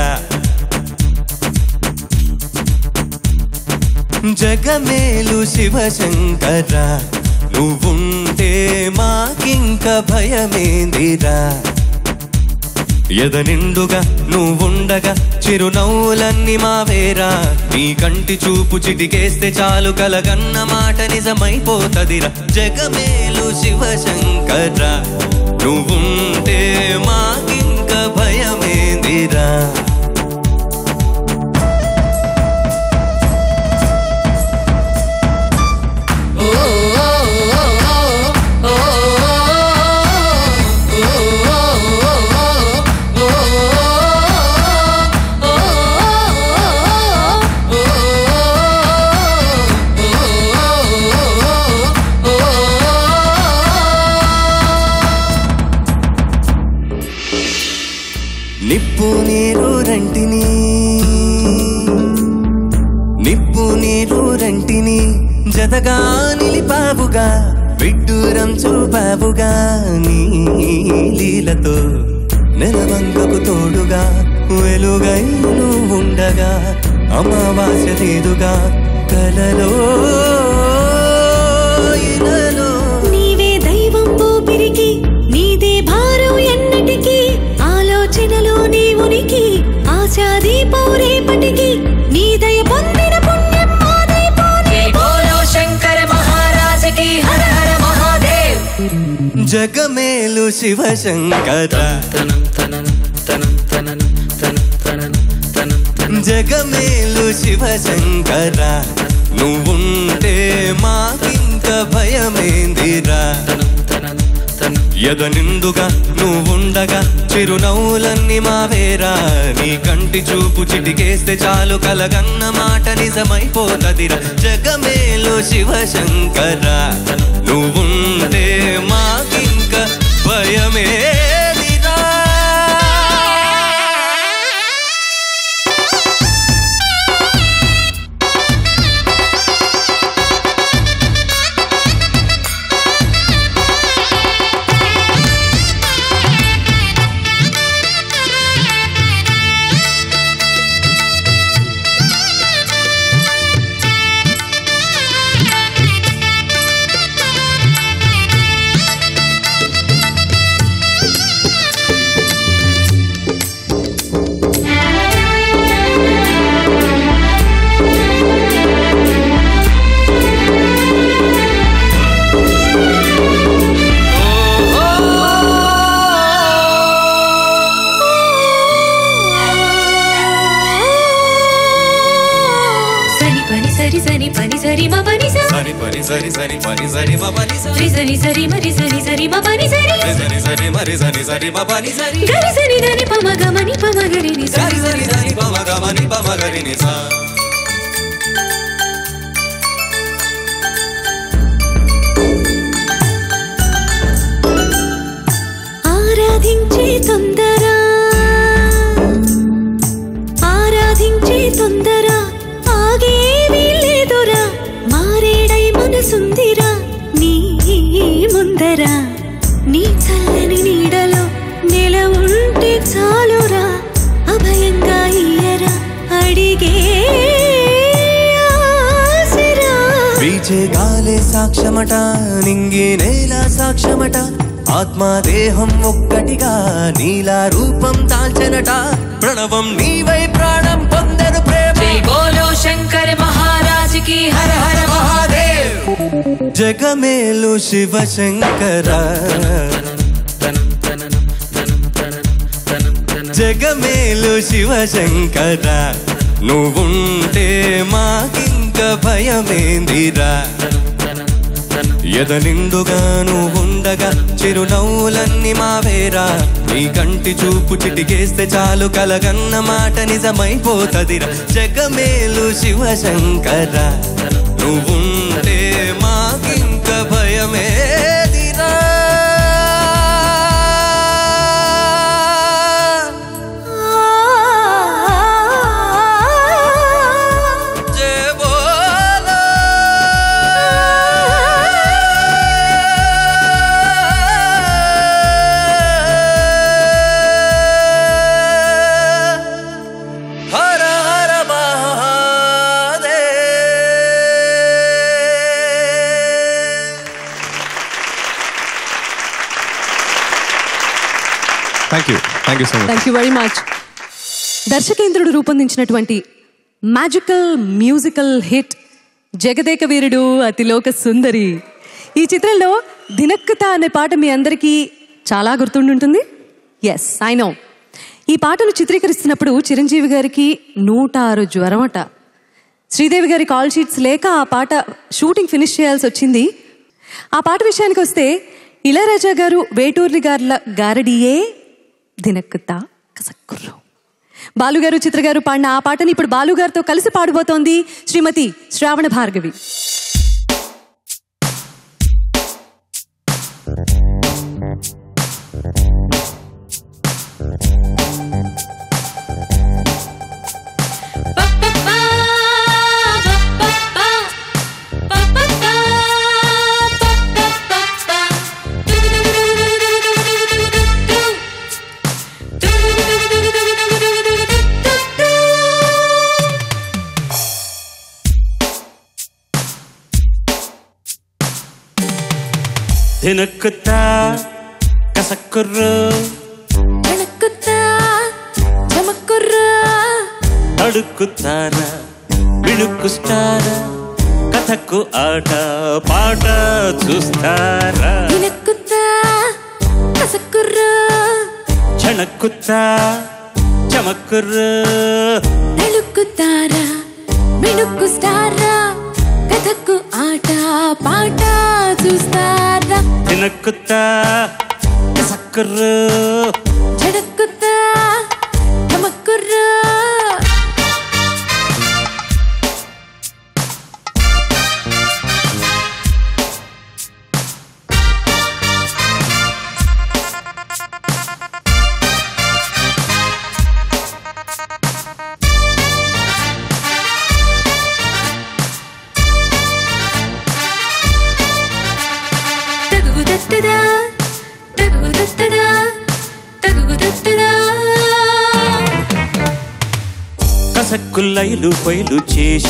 Speaker 8: జగమేలు శివ శంకర నువ్వుంటే మాకింక భయమేందిరా ఎద నిండుగా నువ్వుండగా చిరునవ్వులన్నీ మావేరా నీ కంటి చూపు చిటికేస్తే చాలు కలగన్న మాట నిజమైపోతదిరా జగమేలు శివ శంకర నువ్వుంటే మాకింక భయమేందిరా నిప్పు నీరు రంటిని నిప్పు నీరు రంటిని జతగా నిలిపావుగా విడ్డూరం చూపావుగా నీ లీలతో నెలవంకకు తోడుగా వెలుగై ఉండగా అమావాస్య లేదుగా కలలో ఇలలో
Speaker 4: నీవే దైవం ఊపిరికి నీదే భారం ఎన్నటికి ఆలోచనలో నీ ఉనికి ఆశా దీపం రేపటికి నీ దయ పొందిన పుణ్యం మాదే పోనీ
Speaker 3: బోలో శంకర మహారాజ్ కి హర హర మహాదేవ్
Speaker 8: జగమేలు శివ శంకర జగమేలు శివ శంకర నువ్వుంటే మాకింత భయమేందిరా ఎద నిండుగా నువ్వుండగా చిరునవ్వులన్నీ మావేరా నీ కంటి చూపు చిటికేస్తే చాలు కలగన్న మాట నిజమైపోతదిరా జగమేలు శివ శంకర నువ్వుంటే మాకింక భయమేదిరా
Speaker 4: సని పని సరి సని పని సరి మ పని స
Speaker 8: సరి పరి సరి సరి పని సరి మ పని సరి
Speaker 4: రి సని సరి మరి సని సరి మ పని సరి
Speaker 8: సరి సరి మరి సరి సరి మ పని సరి
Speaker 4: గరి సని దని పమ గమని పమ గరి ని
Speaker 8: సరి సరి సరి పమ గమని పమ గరి ని సా
Speaker 4: ఆరాధించే తొందర ఆరాధించే తొందర ఆగేవి లేదురా మారేడై మనసుందిరా నీ ముందర నీ చల్లని నీడలో నెల ఉంటే చాలురా అభయంగా ఇయ్యరా అడిగే ఆశరా
Speaker 8: వీచే గాలే సాక్ష్యమట నింగి నేల సాక్ష్యమట ఆత్మ దేహం ఒక్కటిగా నీలా రూపం దాల్చనట ప్రణవం నీవై ప్రాణం పొందరు ప్రేమ
Speaker 3: జై బోలో శంకర మహారాజ్ కి హర హర మహాదేవ్
Speaker 8: జగమేలు శివ శంకర జగమేలు శివ శంకర నువ్వుంటే మాకింక భయమేందిరా ఎద నిండుగా నువ్వుండగా చిరునవ్వులన్నీ మావేరా నీ కంటి చూపు చిటికేస్తే చాలు కలగన్న మాట నిజమైపోతదిరా జగమేలు శివ శంకర నువ్వుంటే మాకింక భయమేదిరా జయ బోలో హర హర Mahadev
Speaker 10: thank you thank you so much
Speaker 2: thank you very much దర్శకేంద్రుడు రూపొందించినటువంటి magical musical hit Jagadeka Veerudu Athiloka Sundari ఈ చిత్రంలో దినక్కుత అనే పాట మీ అందరికీ చాలా గుర్తుండుంటుంది ఎస్ ఐ నో ఈ పాటను చిత్రీకరిస్తున్నప్పుడు చిరంజీవి గారికి నూట ఆరు జ్వరమట శ్రీదేవి గారి కాల్ షీట్స్ లేక ఆ పాట షూటింగ్ ఫినిష్ చేయాల్సి వచ్చింది ఆ పాట విషయానికి వస్తే ఇళయరాజా గారు వేటూర్లి గార్ల గారడియే దినక్కుతా కసక్కుర్రు బాలుగారు చిత్రగారు పాడిన ఆ పాటని ఇప్పుడు బాలుగారితో కలిసి పాడబోతోంది శ్రీమతి శ్రావణ భార్గవి
Speaker 5: తినక్కుతా కసక్కుర్రు
Speaker 4: తణుకుతా చమక్కుర్రా
Speaker 5: అడుక్కుతారా మిణుక్కుస్తారా కథకు ఆట పాట చూస్తారా
Speaker 4: తినక్కుతా కసక్కుర్రా
Speaker 5: చణక్కుతా చమక్కుర్రు
Speaker 4: నలుక్కుతారా మిణుక్కు స్టారా కథకు ఆట పాట చూస్తారా
Speaker 5: తినక్కుతా కసక్కుర్రు
Speaker 4: జడక్కుతా చమక్కుర్రా తగుదత్తదా తగుదత్తదా తగుదత్తదా
Speaker 5: కసక్కుల్లైలు పొయ్యిలు చేశ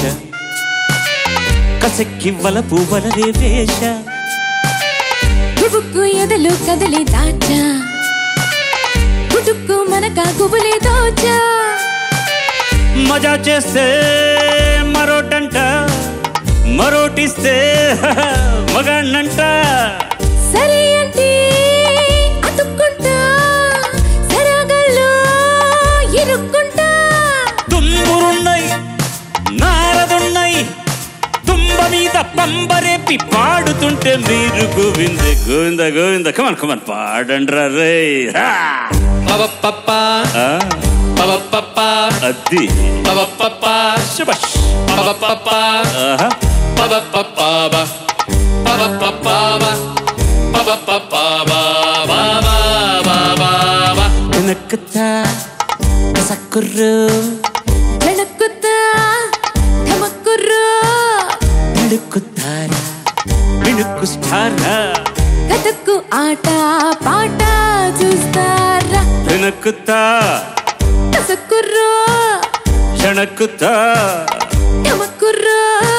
Speaker 5: కసక్కి వలపు వలరే వేష
Speaker 4: గుబుక్కు ఎదలు కదలి దాచా గుటుక్కు మనక గుబులే దోచా
Speaker 5: మజా చేస్తే మరోటంట మరోటిస్తే మగాణ్ణంట
Speaker 4: సరే అంటే అతుక్కుంటా సరాగల్లో ఇరుక్కుంటా
Speaker 5: తుమ్మురున్నాయి నారదున్నాయి తుంబ మీద పంబరేపి పాడుతుంటే మీరు గోవింద గోవింద గోవింద కమన్ కమన్ పాడండ్రా రే అది శుభాష్ ఆహా. వెనక్కుతా కసక్కుర్రు
Speaker 4: వెనక్కుతా ధమక్కుర్రో
Speaker 5: మిడుక్కుతారా మిడుక్కుస్తారా
Speaker 4: కథకు ఆట పాట చూస్తారా
Speaker 5: వెనక్కుతా
Speaker 4: కసక్కుర్రో
Speaker 5: క్షణక్కుతా
Speaker 4: ధమక్కుర్రో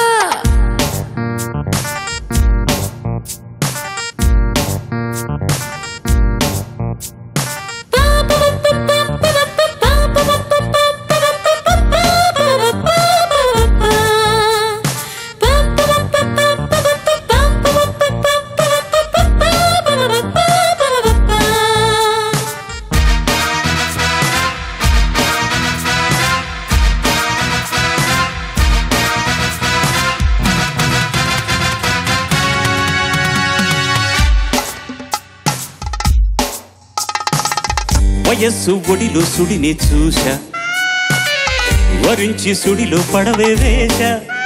Speaker 5: వయస్సు ఒడిలో సుడిని చూశా వరించి సుడిలో పడవే వేశ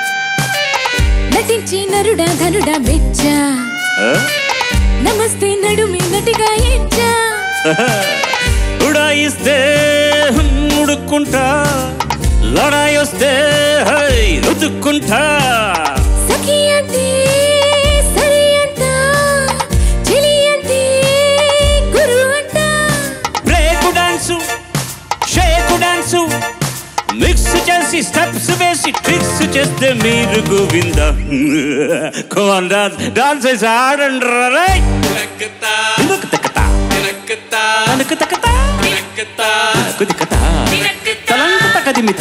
Speaker 4: నటించి నరుడా ధనుడా మెచ్చా
Speaker 5: ఆ?
Speaker 4: నమస్తే నడుమి నటిగా ఇచ్చా
Speaker 5: ఉడాయిస్తే ఉడుక్కుంటా లడాయొస్తే హై రుతుక్కుంటా
Speaker 4: సఖి అంటే సరి అంట చెలి అంటే గురు అంట
Speaker 5: break dance shake dance mix చేసి స్టెప్స్ వేసి ట్రిక్స్ చేస్తే మీరు గోవింద కోన్ డాన్స్ డాన్స్ వేసి ఆడండి రే కదిమిత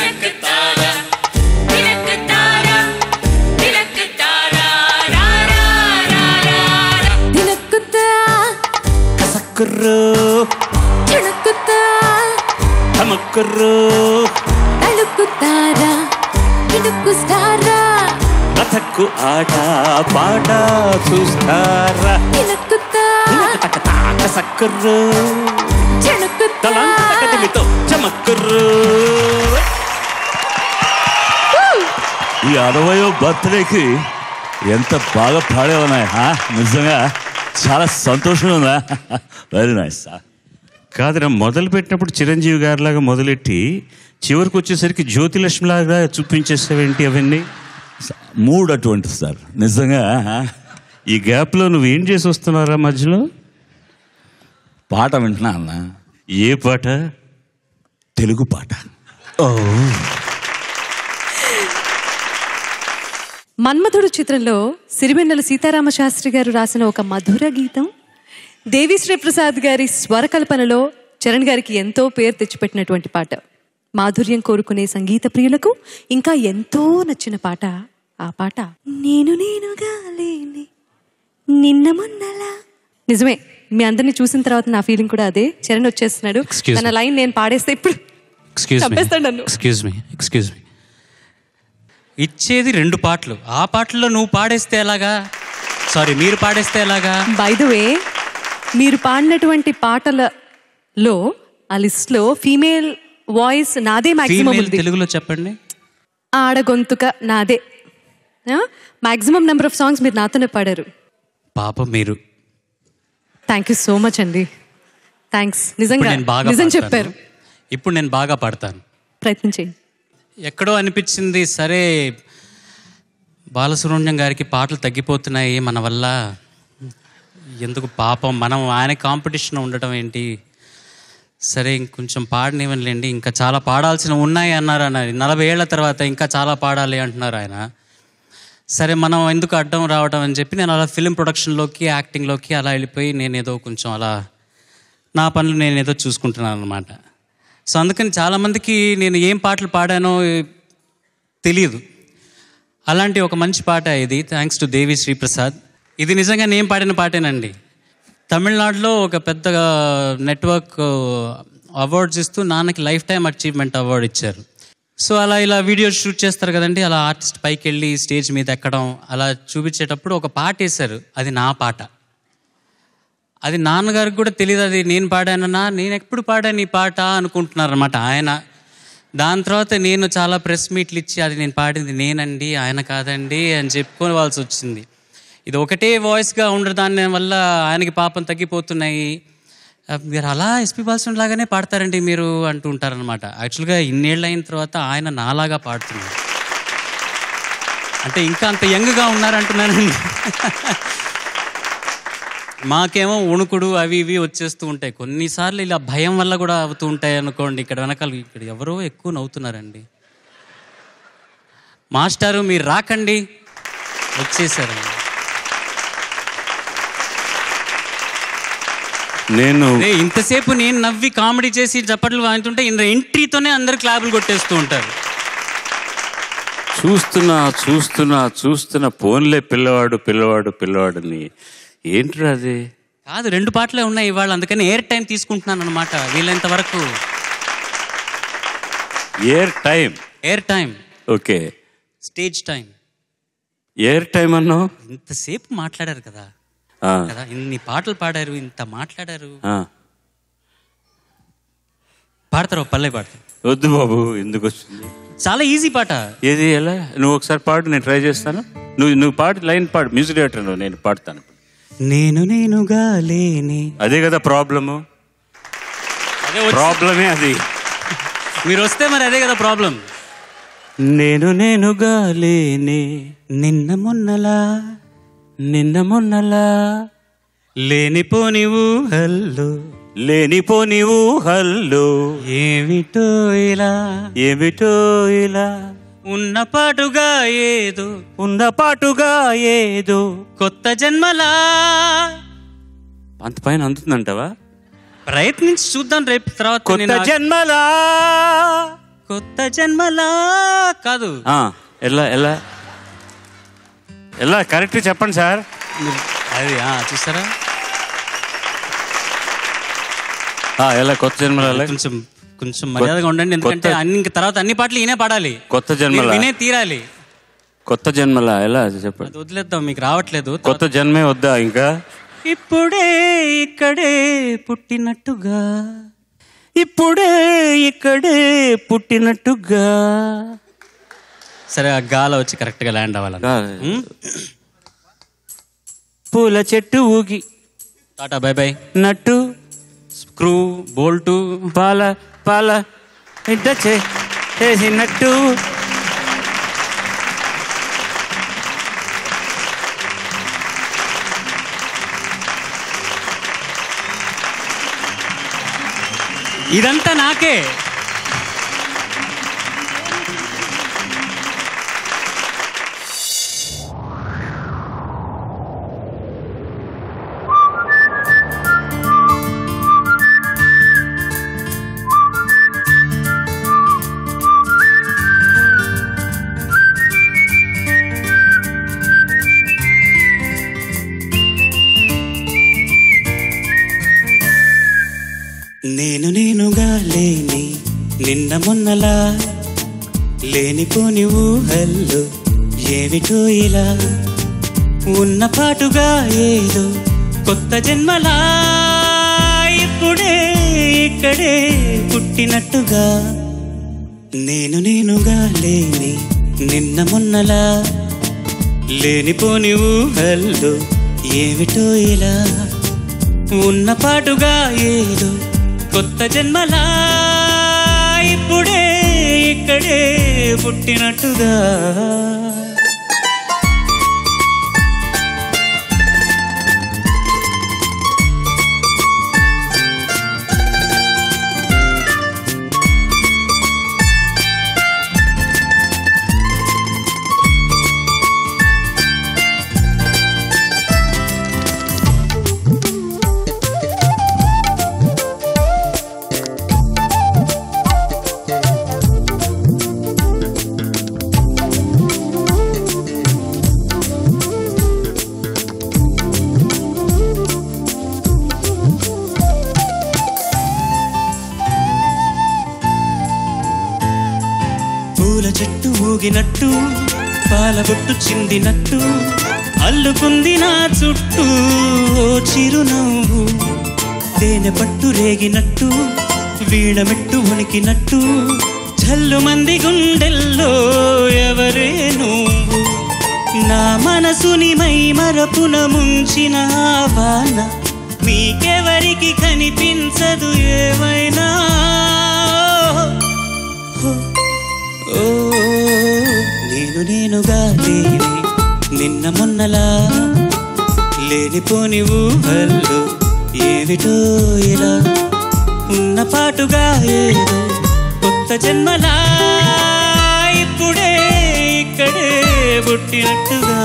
Speaker 4: నినక్కుతా
Speaker 5: కసక్కుర్రు
Speaker 4: చుణక్కుతా
Speaker 5: తమక్కుర్రు
Speaker 4: తలుక్కుతారా ఇనుక్కు స్టారా
Speaker 5: కథకు ఆట పాట చూస్తారా
Speaker 4: నినక్కుతా
Speaker 5: కసక్కుర్రు
Speaker 4: చుణక్కుతా
Speaker 5: కదిమితో చమక్కుర్రు
Speaker 12: ఈ అరవయో బర్త్డేకి ఎంత బాగా పాడేవన్నాయి నిజంగా చాలా సంతోషంగా ఉందా వెరీ నైస్
Speaker 6: కాదురా మొదలు పెట్టినప్పుడు చిరంజీవి గారిలాగా మొదలెట్టి చివరికి వచ్చేసరికి జ్యోతిలక్ష్మిలాగా చూపించేసావేంటి అవన్నీ
Speaker 12: మూడ్ అటువంటి సార్ నిజంగా
Speaker 6: ఈ గ్యాప్లో నువ్వు ఏం చేసి వస్తున్నారా మధ్యలో
Speaker 12: పాట వింటున్నా అన్న
Speaker 6: ఏ పాట
Speaker 12: తెలుగు పాట
Speaker 6: ఓ
Speaker 2: మన్మధుడు చిత్రంలో సిరివెన్నెల సీతారామ శాస్త్రి గారు రాసిన ఒక మధుర గీతం దేవిశ్రీ ప్రసాద్ గారి స్వరకల్పనలో చరణ్ గారికి ఎంతో పేరు తెచ్చిపెట్టినటువంటి పాట మాధుర్యం కోరుకునే సంగీత ప్రియులకు ఇంకా ఎంతో నచ్చిన పాట ఆ పాట నేను నేనుగా లేని నిన్న మొన్నలా నిజమే మీ అందరిని చూసిన తర్వాత నా ఫీలింగ్ కూడా అదే చరణ్ వచ్చేస్తున్నాడు
Speaker 13: Excuse
Speaker 2: తన
Speaker 13: me.
Speaker 2: లైన్ నేను పాడేస్తే ఇప్పుడు
Speaker 13: ఎక్స్క్యూజ్ మీ
Speaker 2: చంపేస్తాడు నన్ను
Speaker 13: ఎక్స్క్యూజ్ మీ ఎక్స్క్యూజ్ మీ ఇచ్చేది రెండు పాటలు ఆ పాటల్లో నువ్వు పాడేస్తే ఎలాగా సారీ మీరు పాడేస్తే ఎలాగా
Speaker 2: బై ద వే మీరు పాడినటువంటి పాటలలో ఆ లిస్ట్ లో ఫీమేల్ వాయిస్ నాదే మాక్సిమం
Speaker 13: ఫీమేల్
Speaker 2: ఉంది
Speaker 13: తెలుగులో చెప్పండి
Speaker 2: ఆడగొంతుక నాదే మాక్సిమం నెంబర్ ఆఫ్ సాంగ్స్ మీరు నాతోనే పాడారు
Speaker 13: పాపం మీరు
Speaker 2: థ్యాంక్ యూ సో మచ్ అండి థ్యాంక్స్
Speaker 13: ఇప్పుడు
Speaker 2: నిజంగా
Speaker 13: నేను బాగా
Speaker 2: నిజం
Speaker 13: పాడతాను.
Speaker 2: చెప్పారు
Speaker 13: ఇప్పుడు నేను బాగా పాడతాను
Speaker 2: ప్రయత్నం చేయండి
Speaker 13: ఎక్కడో అనిపించింది సరే బాలసుబ్రహ్మణ్యం గారికి పాటలు తగ్గిపోతున్నాయి మన వల్ల ఎందుకు పాపం మనం ఆయన కాంపిటీషన్ ఉండటం ఏంటి సరే ఇంకొంచెం పాడనివ్వనులేండి ఇంకా చాలా పాడాల్సిన ఉన్నాయి అన్నారు ఆయన నలభై ఏళ్ల తర్వాత ఇంకా చాలా పాడాలి అంటున్నారు ఆయన సరే మనం ఎందుకు అడ్డం రావడం అని చెప్పి నేను అలా ఫిలిం ప్రొడక్షన్లోకి యాక్టింగ్లోకి అలా వెళ్ళిపోయి నేను ఏదో కొంచెం అలా నా పనులు నేను ఏదో చూసుకుంటున్నాను అనమాట సో అందుకని చాలామందికి నేను ఏం పాటలు పాడానో తెలియదు అలాంటి ఒక మంచి పాట ఇది థ్యాంక్స్ టు దేవి శ్రీప్రసాద్ ఇది నిజంగా నేను పాడిన పాటేనండి తమిళనాడులో ఒక పెద్ద నెట్వర్క్ అవార్డ్స్ ఇస్తూ నాన్నకి లైఫ్ టైం అచీవ్మెంట్ అవార్డు ఇచ్చారు సో అలా ఇలా వీడియో షూట్ చేస్తారు కదండి అలా ఆర్టిస్ట్ పైకి వెళ్ళి స్టేజ్ మీద ఎక్కడం అలా చూపించేటప్పుడు ఒక పాట వేశారు అది నా పాట అది నాన్నగారికి కూడా తెలియదు అది నేను పాడానన్నా నేను ఎప్పుడు పాడాను ఈ పాట అనుకుంటున్నారు అనమాట ఆయన దాని తర్వాత నేను చాలా ప్రెస్ మీట్లు ఇచ్చి అది నేను పాడింది నేనండి ఆయన కాదండి అని చెప్పుకోవాల్సి వచ్చింది ఇది ఒకటే వాయిస్గా ఉండడం దాని వల్ల ఆయనకి పాపం తగ్గిపోతున్నాయి ఆ, మీరు అలా ఎస్పి బాలసున్ లాగానే పాడతారండి మీరు అంటూ ఉంటారనమాట యాక్చువల్గా ఇన్నేళ్ళు అయిన తర్వాత ఆయన నాలాగా పాడుతున్నారు అంటే ఇంకా అంత యంగ్గా ఉన్నారంటున్నానండి మాకేమో వణుకుడు అవి ఇవి వచ్చేస్తూ ఉంటాయి కొన్నిసార్లు ఇలా భయం వల్ల కూడా అవుతూ ఉంటాయి అనుకోండి ఇక్కడ వెనకాల ఇక్కడ ఎవరో ఎక్కువ నవ్వుతున్నారండి మాస్టారు మీరు రాకండి వచ్చేసారండి
Speaker 6: నేను
Speaker 13: అదే ఇంతసేపు నేను నవ్వి కామెడీ చేసి చప్పట్లు వాంతుంటే ఇంత ఎంట్రీతోనే అందరు క్లాపులు కొట్టేస్తూ ఉంటారు
Speaker 6: చూస్తున్నా చూస్తున్నా చూస్తున్నా పోన్లే పిల్లవాడు పిల్లవాడు పిల్లవాడని ఏంట్రా అది
Speaker 13: కాదు రెండు పాటలే ఉన్నాయి ఇవాళ అందుకని ఎయిర్ టైం తీసుకుంటున్నాను అనమాట వీళ్ళంత వరకు
Speaker 6: air time
Speaker 13: air time
Speaker 6: okay
Speaker 13: stage time
Speaker 6: air time అన్నావు
Speaker 13: ఇంతసేపు మాట్లాడారు కదా
Speaker 6: ఆ,
Speaker 13: కదా ఇన్ని పాటలు పాడారు ఇంత మాట్లాడారు
Speaker 6: ఆ.
Speaker 13: పాడతారు ఒక పల్లె పాడతారు
Speaker 6: వద్దు బాబు ఎందుకు వచ్చింది
Speaker 13: చాలా ఈజీ పాట
Speaker 6: ఏది ఎలా నువ్వు ఒకసారి పాడు నేను ట్రై చేస్తాను నువ్వు నువ్వు పాడు లైన్ పాడు మ్యూజిక్ డైరెక్టర్ నువ్వు నేను పాడతాను
Speaker 13: నేను నేనుగా లేని
Speaker 6: అదే కదా ప్రాబ్లము
Speaker 13: అదే వచ్చి-
Speaker 6: ప్రాబ్లమే అది
Speaker 13: మీరు వస్తే మరి అదే కదా ప్రాబ్లం
Speaker 6: నేను నేనుగా లేనే
Speaker 13: నిన్న మొన్నలా
Speaker 6: నిన్న మొన్నలా
Speaker 13: లేనిపోని ఊహల్లో
Speaker 6: లేనిపో నీవు హల్లో
Speaker 13: ఏమిటో ఇలా
Speaker 6: ఏమిటో ఇలా
Speaker 13: ఉన్న పాటుగా ఏదో
Speaker 6: ఉన్న పాటుగా ఏదో
Speaker 13: కొత్త జన్మలా
Speaker 6: అంత పైన అందుతుందంటావా
Speaker 13: ప్రయత్నించి చూద్దాం రేపు తర్వాత
Speaker 6: కొత్త
Speaker 13: నేను ఆ-
Speaker 6: జన్మలా
Speaker 13: కొత్త జన్మలా కాదు
Speaker 6: ఆ, ఎలా ఎలా ఎలా కరెక్ట్ చెప్పండి సార్
Speaker 13: అది ఆ, చూస్తారా
Speaker 6: ఆ, ఎలా కొత్త జన్మల ఎలా?
Speaker 13: కొంచెం కొంచెం మర్యాదగా ఉండండి ఎందుకంటే
Speaker 6: కొత్త-
Speaker 13: అన్ని ఇంక తర్వాత అన్ని పాటలు ఈయనే పాడాలి
Speaker 6: కొత్త జన్మల
Speaker 13: మీరు వినే తీరాలి
Speaker 6: కొత్త జన్మల ఎలా చెప్పండి
Speaker 13: అది వదిలేద్దాం మీకు రావట్లేదు
Speaker 6: కొత్త జన్మే వద్దా ఇంకా
Speaker 13: ఇప్పుడే ఇక్కడే పుట్టినట్టుగా
Speaker 6: ఇప్పుడే ఇక్కడే పుట్టినట్టుగా
Speaker 13: సరే ఆ గాల వచ్చి కరెక్ట్ గా ల్యాండ్ అవ్వాలి ఉం?
Speaker 6: పూల చెట్టు ఊగి
Speaker 13: tata bye bye
Speaker 6: nut
Speaker 13: screw bolt
Speaker 6: పాల పాల ఇంట చే- చేసినట్టు
Speaker 13: ఇదంతా నాకే
Speaker 5: నిన్న మొన్నలా లేనిపోని ఊహల్లో ఏమిటో ఇలా ఉన్న పాటుగా ఏదో కొత్త జన్మలా ఇప్పుడే ఇక్కడే పుట్టినట్టుగా నేను నేనుగా లేని నిన్న మొన్నలా లేనిపోని ఊహల్లో ఏమిటో ఇలా ఉన్న పాటుగా ఏదో కొత్త జన్మలా ఇప్పుడే ఇక్కడే పుట్టినట్టుగా పూల చెట్టు ఊగినట్టు పాల బొట్టు చిందినట్టు అల్లుకుంది నా చుట్టూ ఓ చిరునవ్వు తేనె పట్టు రేగినట్టు వీణమెట్టు వణికినట్టు చల్లు మంది గుండెల్లో ఎవరే నువ్వు నా మనసుని మై మరపున ముంచిన ఆ వాన మీకెవరికి కనిపించదు ఏమైనా ఓ నేను నేనుగా లేని నిన్న మొన్నలా లేనిపోని ఊహల్లో ఏమిటో ఇలా ఉన్న పాటుగా ఏదో కొత్త జన్మలా ఇప్పుడే ఇక్కడే పుట్టినట్టుగా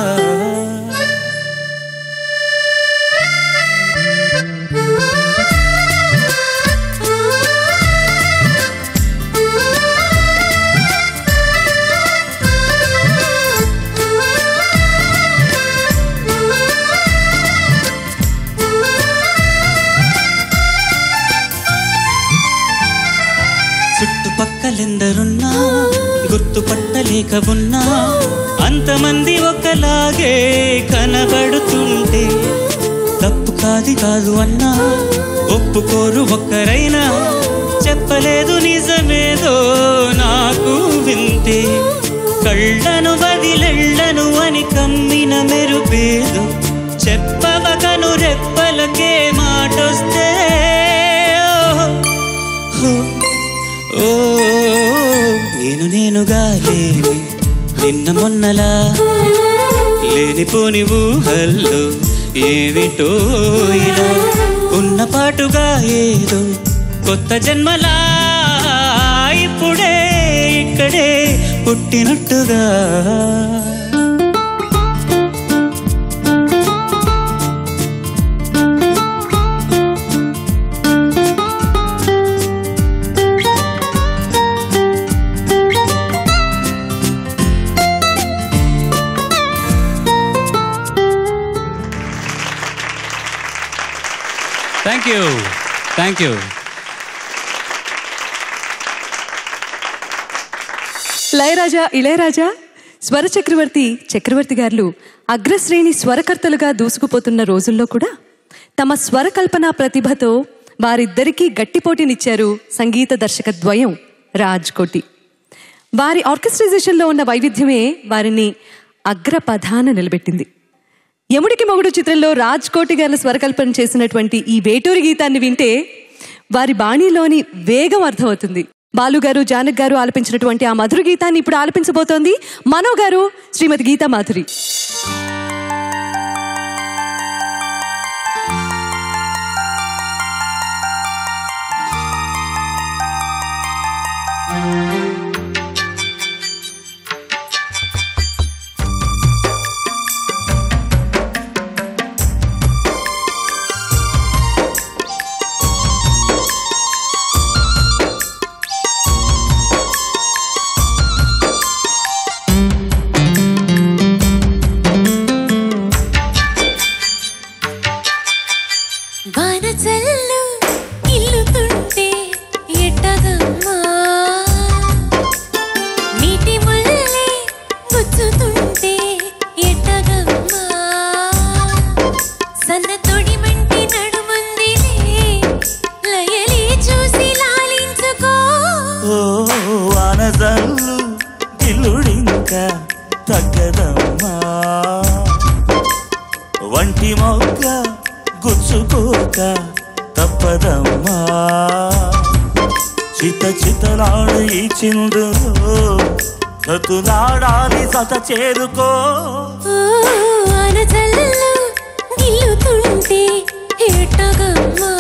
Speaker 5: చుట్టుపక్కలెందరున్నా గుర్తుపట్టలేక ఉన్నా అంతమంది ఒకలాగే కనబడుతుంటే తప్పు కాది కాదు అన్నా ఒప్పుకోరు ఒక్కరైనా చెప్పలేదు నిజమేదో నాకు వింటే కళ్ళను వదిలెళ్ళను అని కమ్మిన మెరుపేదో చెప్పవకను రెప్పలకే మాటొస్తే ఓ, ఓ నేను నేనుగా లేని నిన్న మొన్నలా లేనిపోని ఊహల్లో ఏమిటో ఇలా ఉన్న పాటుగా ఏదో కొత్త జన్మలా ఇప్పుడే ఇక్కడే పుట్టినట్టుగా
Speaker 13: thank you thank you
Speaker 2: Layaraja Ilaiyaraaja స్వర చక్రవర్తి చక్రవర్తి గారు అగ్రశ్రేణి స్వరకర్తలుగా దూసుకుపోతున్న రోజుల్లో కూడా తమ స్వరకల్పన ప్రతిభతో వారిద్దరికీ గట్టిపోటీనిచ్చారు సంగీత దర్శక ద్వయం రాజ్ కోటి వారి ఆర్కెస్ట్రైజేషన్లో ఉన్న వైవిధ్యమే వారిని అగ్రపథాన నిలబెట్టింది యముడికి మొగుడు చిత్రంలో రాజ్ కోటి గారి స్వరకల్పన చేసినటువంటి ఈ వేటూరి గీతాన్ని వింటే వారి బాణీలోని వేగం అర్థమవుతుంది బాలు గారు జానక్ గారు ఆలపించినటువంటి ఆ మధుర గీతాన్ని ఇప్పుడు ఆలపించబోతోంది మనో గారు శ్రీమతి గీతా మాధురి
Speaker 4: వానచల్లు ఇల్లుతుంటే ఎట్టగమ్మా
Speaker 11: అనజల్లు గిల్లుడింక తగ్గదమ్మా వంటి మొగ్గ గుచ్చుకోక తప్పదమ్మా చిత చితలాడు ఈ చిందులో చతులాడాలి సత చేరుకో
Speaker 4: ఓ ఆనచల్లు గిల్లుతుంటే ఎట్టగమ్మా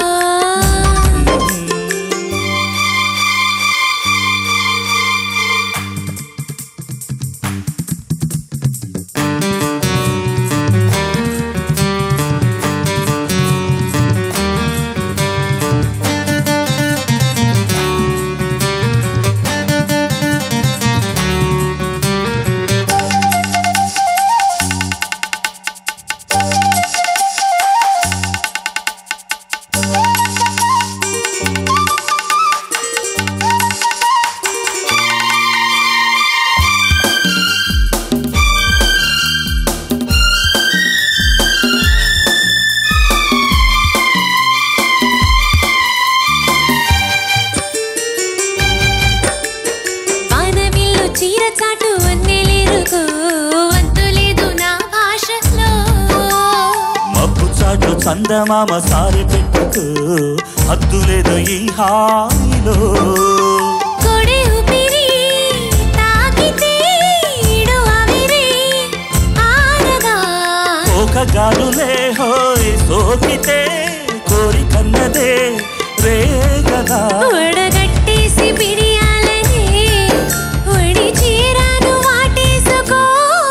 Speaker 4: వానవిల్లు చీర చాటు వన్నెలేరుకో వంతు లేదు నా భాషలో
Speaker 11: మబ్బు చాటు చందమామ సారి పెట్టుకు హద్దు లేదు ఈ హాయిలో
Speaker 4: కొడే ఊపిరి తాకితే ఈడు ఆవిరి ఆరదా
Speaker 11: ఒక గాలులే హోయ్ సోకితే కోరికన్నదే రేగదా
Speaker 4: ఒడగట్టేసి పిడియాలనే ఒడి చీరను వాటేసుకో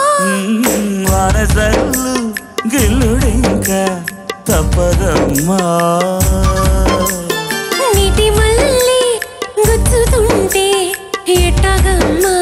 Speaker 11: వానజల్లు గిల్లుడింక తప్పదమ్మా
Speaker 4: నీటి మళ్ళీ గుచ్చుతుంటే ఎట్టగమ్మా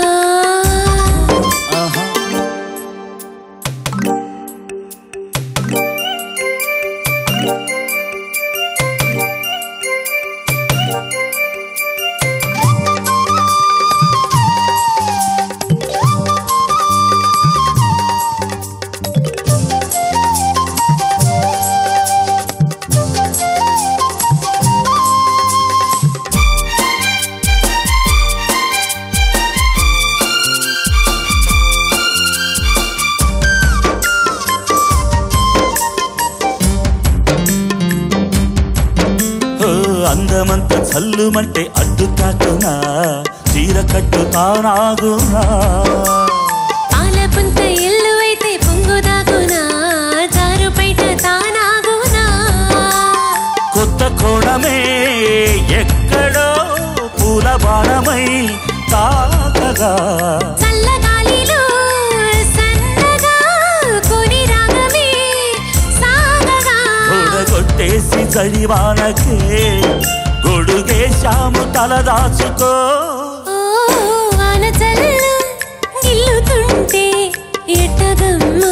Speaker 11: ఓ, అందమంత చల్లుమంటే అడ్డు తాకునా చీర కట్టు తానాగునా
Speaker 4: పాలపుంత ఇల్లు అయితే పొంగుదాగునా జారు బయట తానాగునా
Speaker 11: కొత్త కోణమే ఎక్కడో పూల బాణమై తాకగా
Speaker 4: చల్లగాలిలో సన్నగా కొని రాగమే సాగగా
Speaker 11: కొట్టేసి చడివానకే గొడుగేశాము తల దాచుకో
Speaker 4: ఓ వానచల్లు గిల్లుతుంటే ఎట్టగమ్మా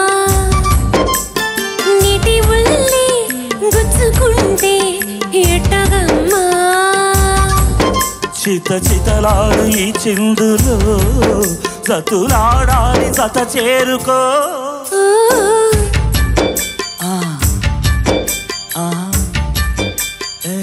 Speaker 4: నీటి ఉల్లి గుచ్చుకుంటే ఎట్టగమ్మా
Speaker 11: చిత చితలాడు ఈ చిందులో సతులాడాలి సత చేరుకో
Speaker 4: ఓ
Speaker 11: ఆ, ఆ, ఏ.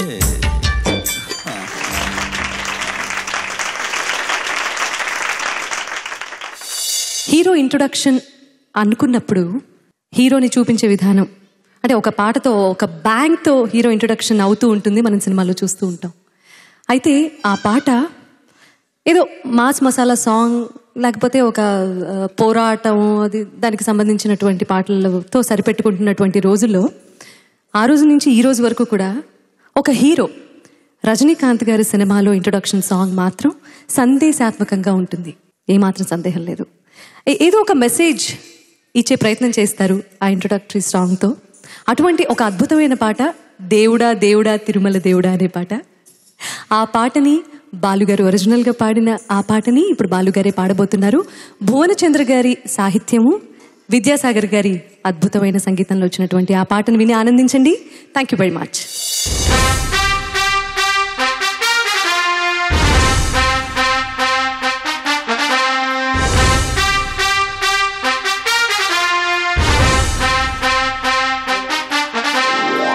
Speaker 2: హీరో ఇంట్రొడక్షన్ అనుకున్నప్పుడు హీరోని చూపించే విధానం అంటే ఒక పాటతో ఒక బ్యాంగ్తో హీరో ఇంట్రొడక్షన్ అవుతూ ఉంటుంది మనం సినిమాలో చూస్తూ ఉంటాం అయితే ఆ పాట ఏదో మాస్ మసాలా సాంగ్ లేకపోతే ఒక ఆ, పోరాటం అది దానికి సంబంధించినటువంటి పాటలతో సరిపెట్టుకుంటున్నటువంటి రోజుల్లో ఆ రోజు నుంచి ఈ రోజు వరకు కూడా ఒక హీరో రజనీకాంత్ గారి సినిమాలో ఇంట్రొడక్షన్ సాంగ్ మాత్రం సందేశాత్మకంగా ఉంటుంది ఏమాత్రం సందేహం లేదు ఏ- ఏదో ఒక మెసేజ్ ఇచ్చే ప్రయత్నం చేస్తారు ఆ ఇంట్రొడక్టరీ సాంగ్తో అటువంటి ఒక అద్భుతమైన పాట దేవుడా దేవుడా తిరుమల దేవుడా అనే పాట ఆ పాటని బాలుగారు ఒరిజినల్గా పాడిన ఆ పాటని ఇప్పుడు బాలుగారే పాడబోతున్నారు భువనచంద్ర గారి సాహిత్యము విద్యాసాగర్ గారి అద్భుతమైన సంగీతంలో వచ్చినటువంటి ఆ పాటను విని ఆనందించండి థ్యాంక్ యూ వెరీ మచ్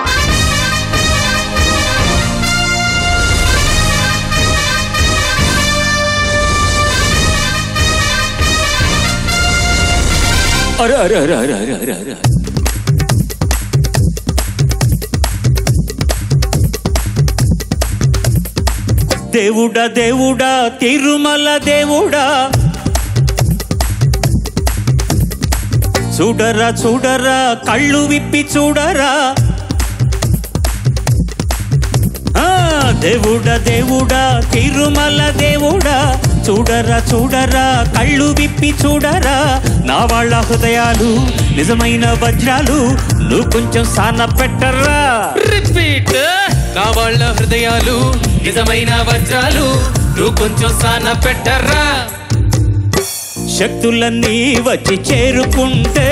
Speaker 4: ఆ
Speaker 9: అరే అరే అరే అరే అరే అరే అరే
Speaker 5: దేవుడా దేవుడా తిరుమల దేవుడా చూడరా చూడరా కళ్ళు విప్పి చూడరా ఆ, దేవుడా దేవుడా తిరుమల దేవుడా చూడరా చూడరా కళ్ళు విప్పి చూడరా నా వాళ్ళ హృదయాలు నిజమైన వజ్రాలు నువ్వు కొంచెం సాన పెట్టరా
Speaker 9: రిపీట్ నా వాళ్ళ హృదయాలు నిజమైన వజ్రాలు నువ్వు కొంచెం సాన పెట్టరా
Speaker 5: శక్తులన్నీ వచ్చి చేరుకుంటే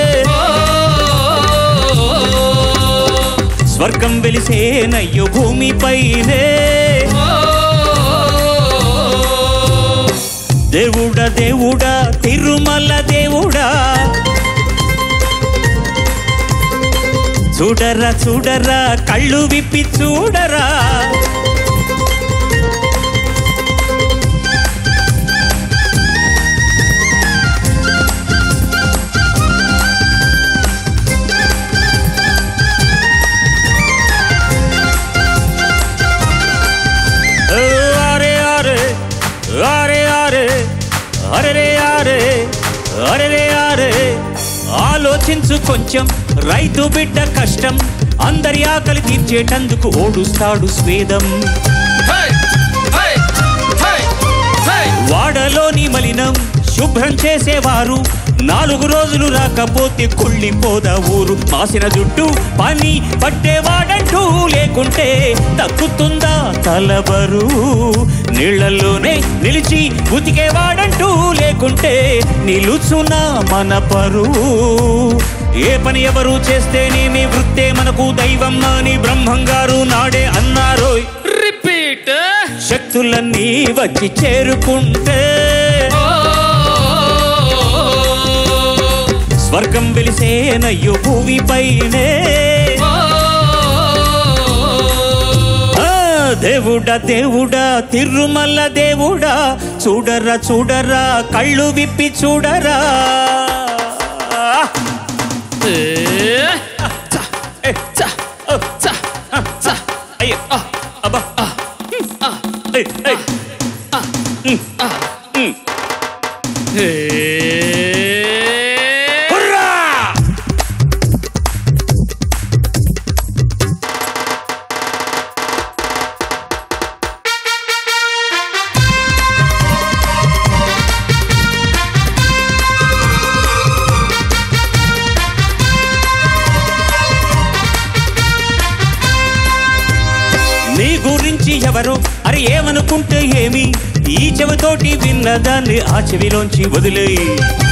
Speaker 5: స్వర్గం వెలిసేనయ్యో భూమిపైనే దేవుడా దేవుడా తిరుమల దేవుడా చూడరా చూడరా కళ్ళు విప్పి చూడరా అరే అరే అరే అరే అరే అరే అరే అరే ఆలోచించు కొంచెం రైతు బిడ్డ కష్టం అందరి ఆకలి తీర్చేటందుకు ఓడుస్తాడు స్వేదం వాడలోని మలినం శుభ్రం చేసేవారు నాలుగు రోజులు రాకపోతే కుళ్ళిపోదా ఊరు మాసిన జుట్టు పని పట్టేవాడంటూ లేకుంటే తగ్గుతుందా తలబరు నీళ్లలోనే నిలిచి ఉతికేవాడంటూ లేకుంటే నిలుచునా మన పరువు ఏ పని ఎవరు చేస్తేనేమి వృత్తే మనకు దైవం అని బ్రహ్మంగారు నాడే అన్నారోయ్
Speaker 9: రిపీట్
Speaker 5: శక్తులన్నీ వచ్చి చేరుకుంటే స్వర్గం వెలిసేనయ్యో భూమిపైనే ఆ, దేవుడా దేవుడా తిరుమల దేవుడా చూడరా చూడరా కళ్ళు విప్పి చూడరా అయ్యో అబ్బా ఏయ్, ఏయ్. హుర్రా! నీ గురించి ఎవరు అరే ఏమనుకుంటే ఏమి ఈ చెవితోటి విన్నదాన్ని ఆ చెవిలోంచి వదిలేయి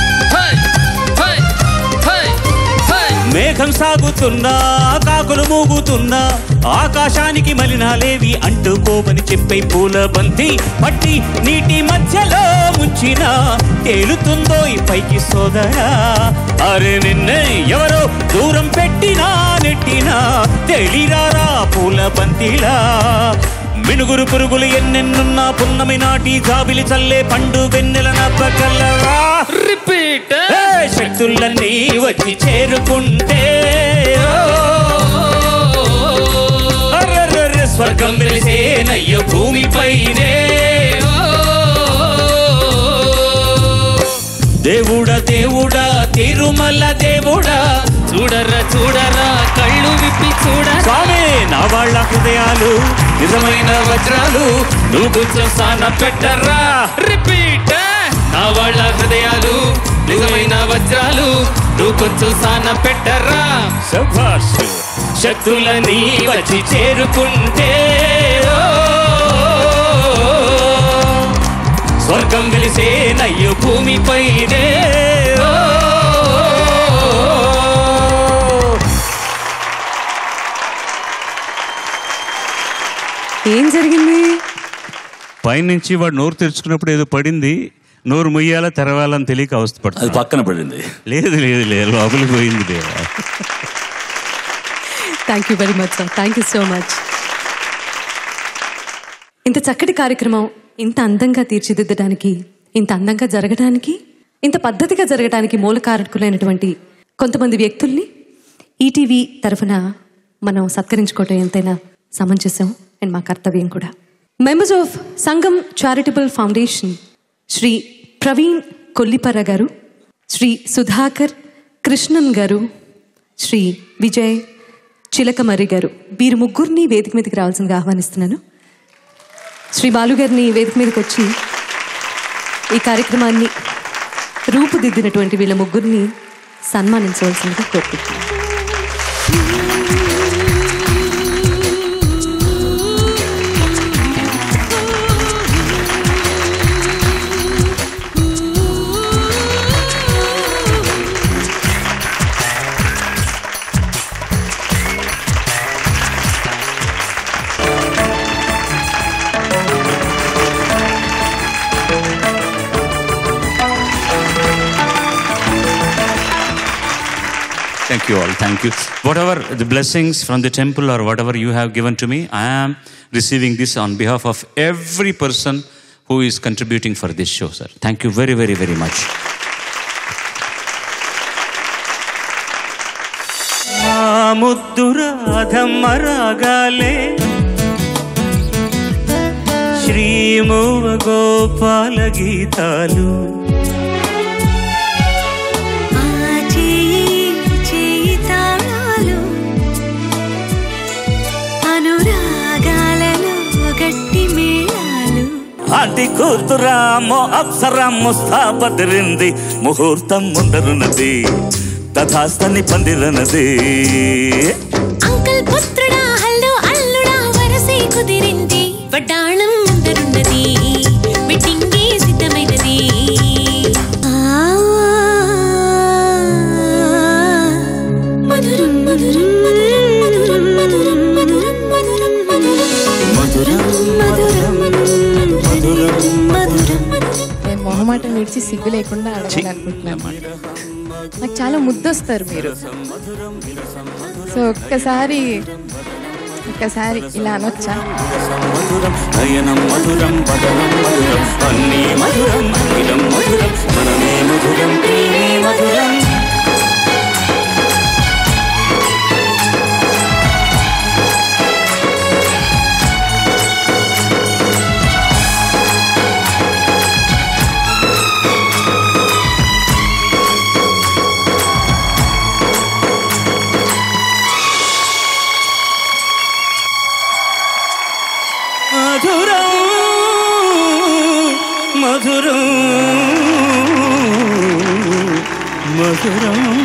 Speaker 5: మేఘం సాగుతున్నా కాకులు మూగుతున్నా ఆకాశానికి మలినాలేవి అంటుకోమని చెప్పే పూల బంతి పట్టి నీటి మధ్యలో ముంచిన తేలుతుందో ఈ పైకి సోదరా అరే నిన్నే ఎవరో దూరం పెట్టినా నెట్టినా తెలిరారా పూల బంతిలా మినుగురు పురుగులు ఎన్నెన్నున్నా పున్నమి నాటి జాబిలి చల్లే పండు వెన్నెల నవ్వగలవా
Speaker 9: రిపీట్
Speaker 5: శక్తులన్నీ వచ్చి చేరుకుంటే అర్రర్రర్ర స్వర్గం వెలిసేనయ్య భూమిపైనే దేవుడా దేవుడా తిరుమల దేవుడా
Speaker 9: చూడరా చూడరా కళ్ళు విప్పి చూడరా
Speaker 5: స్వామి నా వాళ్ళ హృదయాలు నిజమైన వజ్రాలు నువ్వు కొంచెం సాన పెట్టరా
Speaker 9: రిపీట్ నా వాళ్ళ హృదయాలు నిజమైన వజ్రాలు నువ్వు కొంచెం సాన పెట్టరా
Speaker 5: శభాష్ శక్తులని వచ్చి చేరుకుంటే ఓ, స్వర్గం వెలిసే నయ్యు భూమిపైనే ఓ,
Speaker 2: ఏం జరిగింది
Speaker 6: పైనుంచి వాడు నోరు తెరుచుకున్నప్పుడు ఏదో పడింది నోరు ముయ్యాలా తెరవాలని తెలియక అవస్థ పడుతుంది
Speaker 12: అది పక్కన పడింది
Speaker 6: లేదు లేదు లేదు లోపలికి పోయింది దేవా
Speaker 2: thank you very much sir thank you so much ఇంత చక్కటి కార్యక్రమం ఇంత అందంగా తీర్చిదిద్దడానికి ఇంత అందంగా జరగడానికి ఇంత పద్ధతిగా జరగడానికి మూల కారకులైనటువంటి కొంతమంది వ్యక్తుల్ని ఈటీవీ తరఫున మనం సత్కరించుకోవటం ఎంతైనా సమంజసం అండ్ మా కర్తవ్యం కూడా members of Sangham charitable foundation Shri Praveen Kollipara garu Shri Sudhakar Krishnan గారు శ్రీ విజయ్ చిలకమర్రి గారు వీరు ముగ్గురిని వేదిక మీదకి రావాల్సిందిగా ఆహ్వానిస్తున్నాను శ్రీ బాలు గారిని వేదిక మీదకి వచ్చి ఈ కార్యక్రమాన్ని రూపుదిద్దినటువంటి వీళ్ళ ముగ్గురిని సన్మానించవలసిందిగా కోరుకుంటున్నాను
Speaker 6: Thank you all. Thank you. Whatever the blessings from the temple or whatever you have given to me, I am receiving this on behalf of every person who is contributing for this show, sir. Thank you very, very, very much.
Speaker 5: ఆ ముద్దు రాధమ్మ రాగాలే శ్రీమూవ గోపాల గీతాలు
Speaker 4: చేయి చేయి తాళాలు అనురాగాలలో గట్టి మేళాలు
Speaker 11: aunty కూతురామో Apsara ముస్తాబదిరింది ముహూర్తం ముందరున్నది తథాస్తని పందిరనది
Speaker 4: uncle పుత్రుడా హల్లు అల్లుడా వరసే కుదిరింది వడ్డాణం ముందరున్నది వెడ్డింగే సిద్ధమైనది ఆ, మధురం మధురం మధురం మధురం మధురం మధురం మధురం మధురం మధురం మధురం మధురం
Speaker 14: నేను మొహమాటం విడిచి సిగ్గు లేకుండా అడగాలనుకుంటున్నాను నాకు చాలా ముద్దొస్తారు మీరు సో ఒక్కసారి ఒక్కసారి ఇలా అనొచ్చా
Speaker 11: మధురం నయనం మధురం వదనం మధురం అన్నీ మధురం అఖిలం మధురం మనమే మధురం ప్రేమే మధురం మధురం మధురం మధురం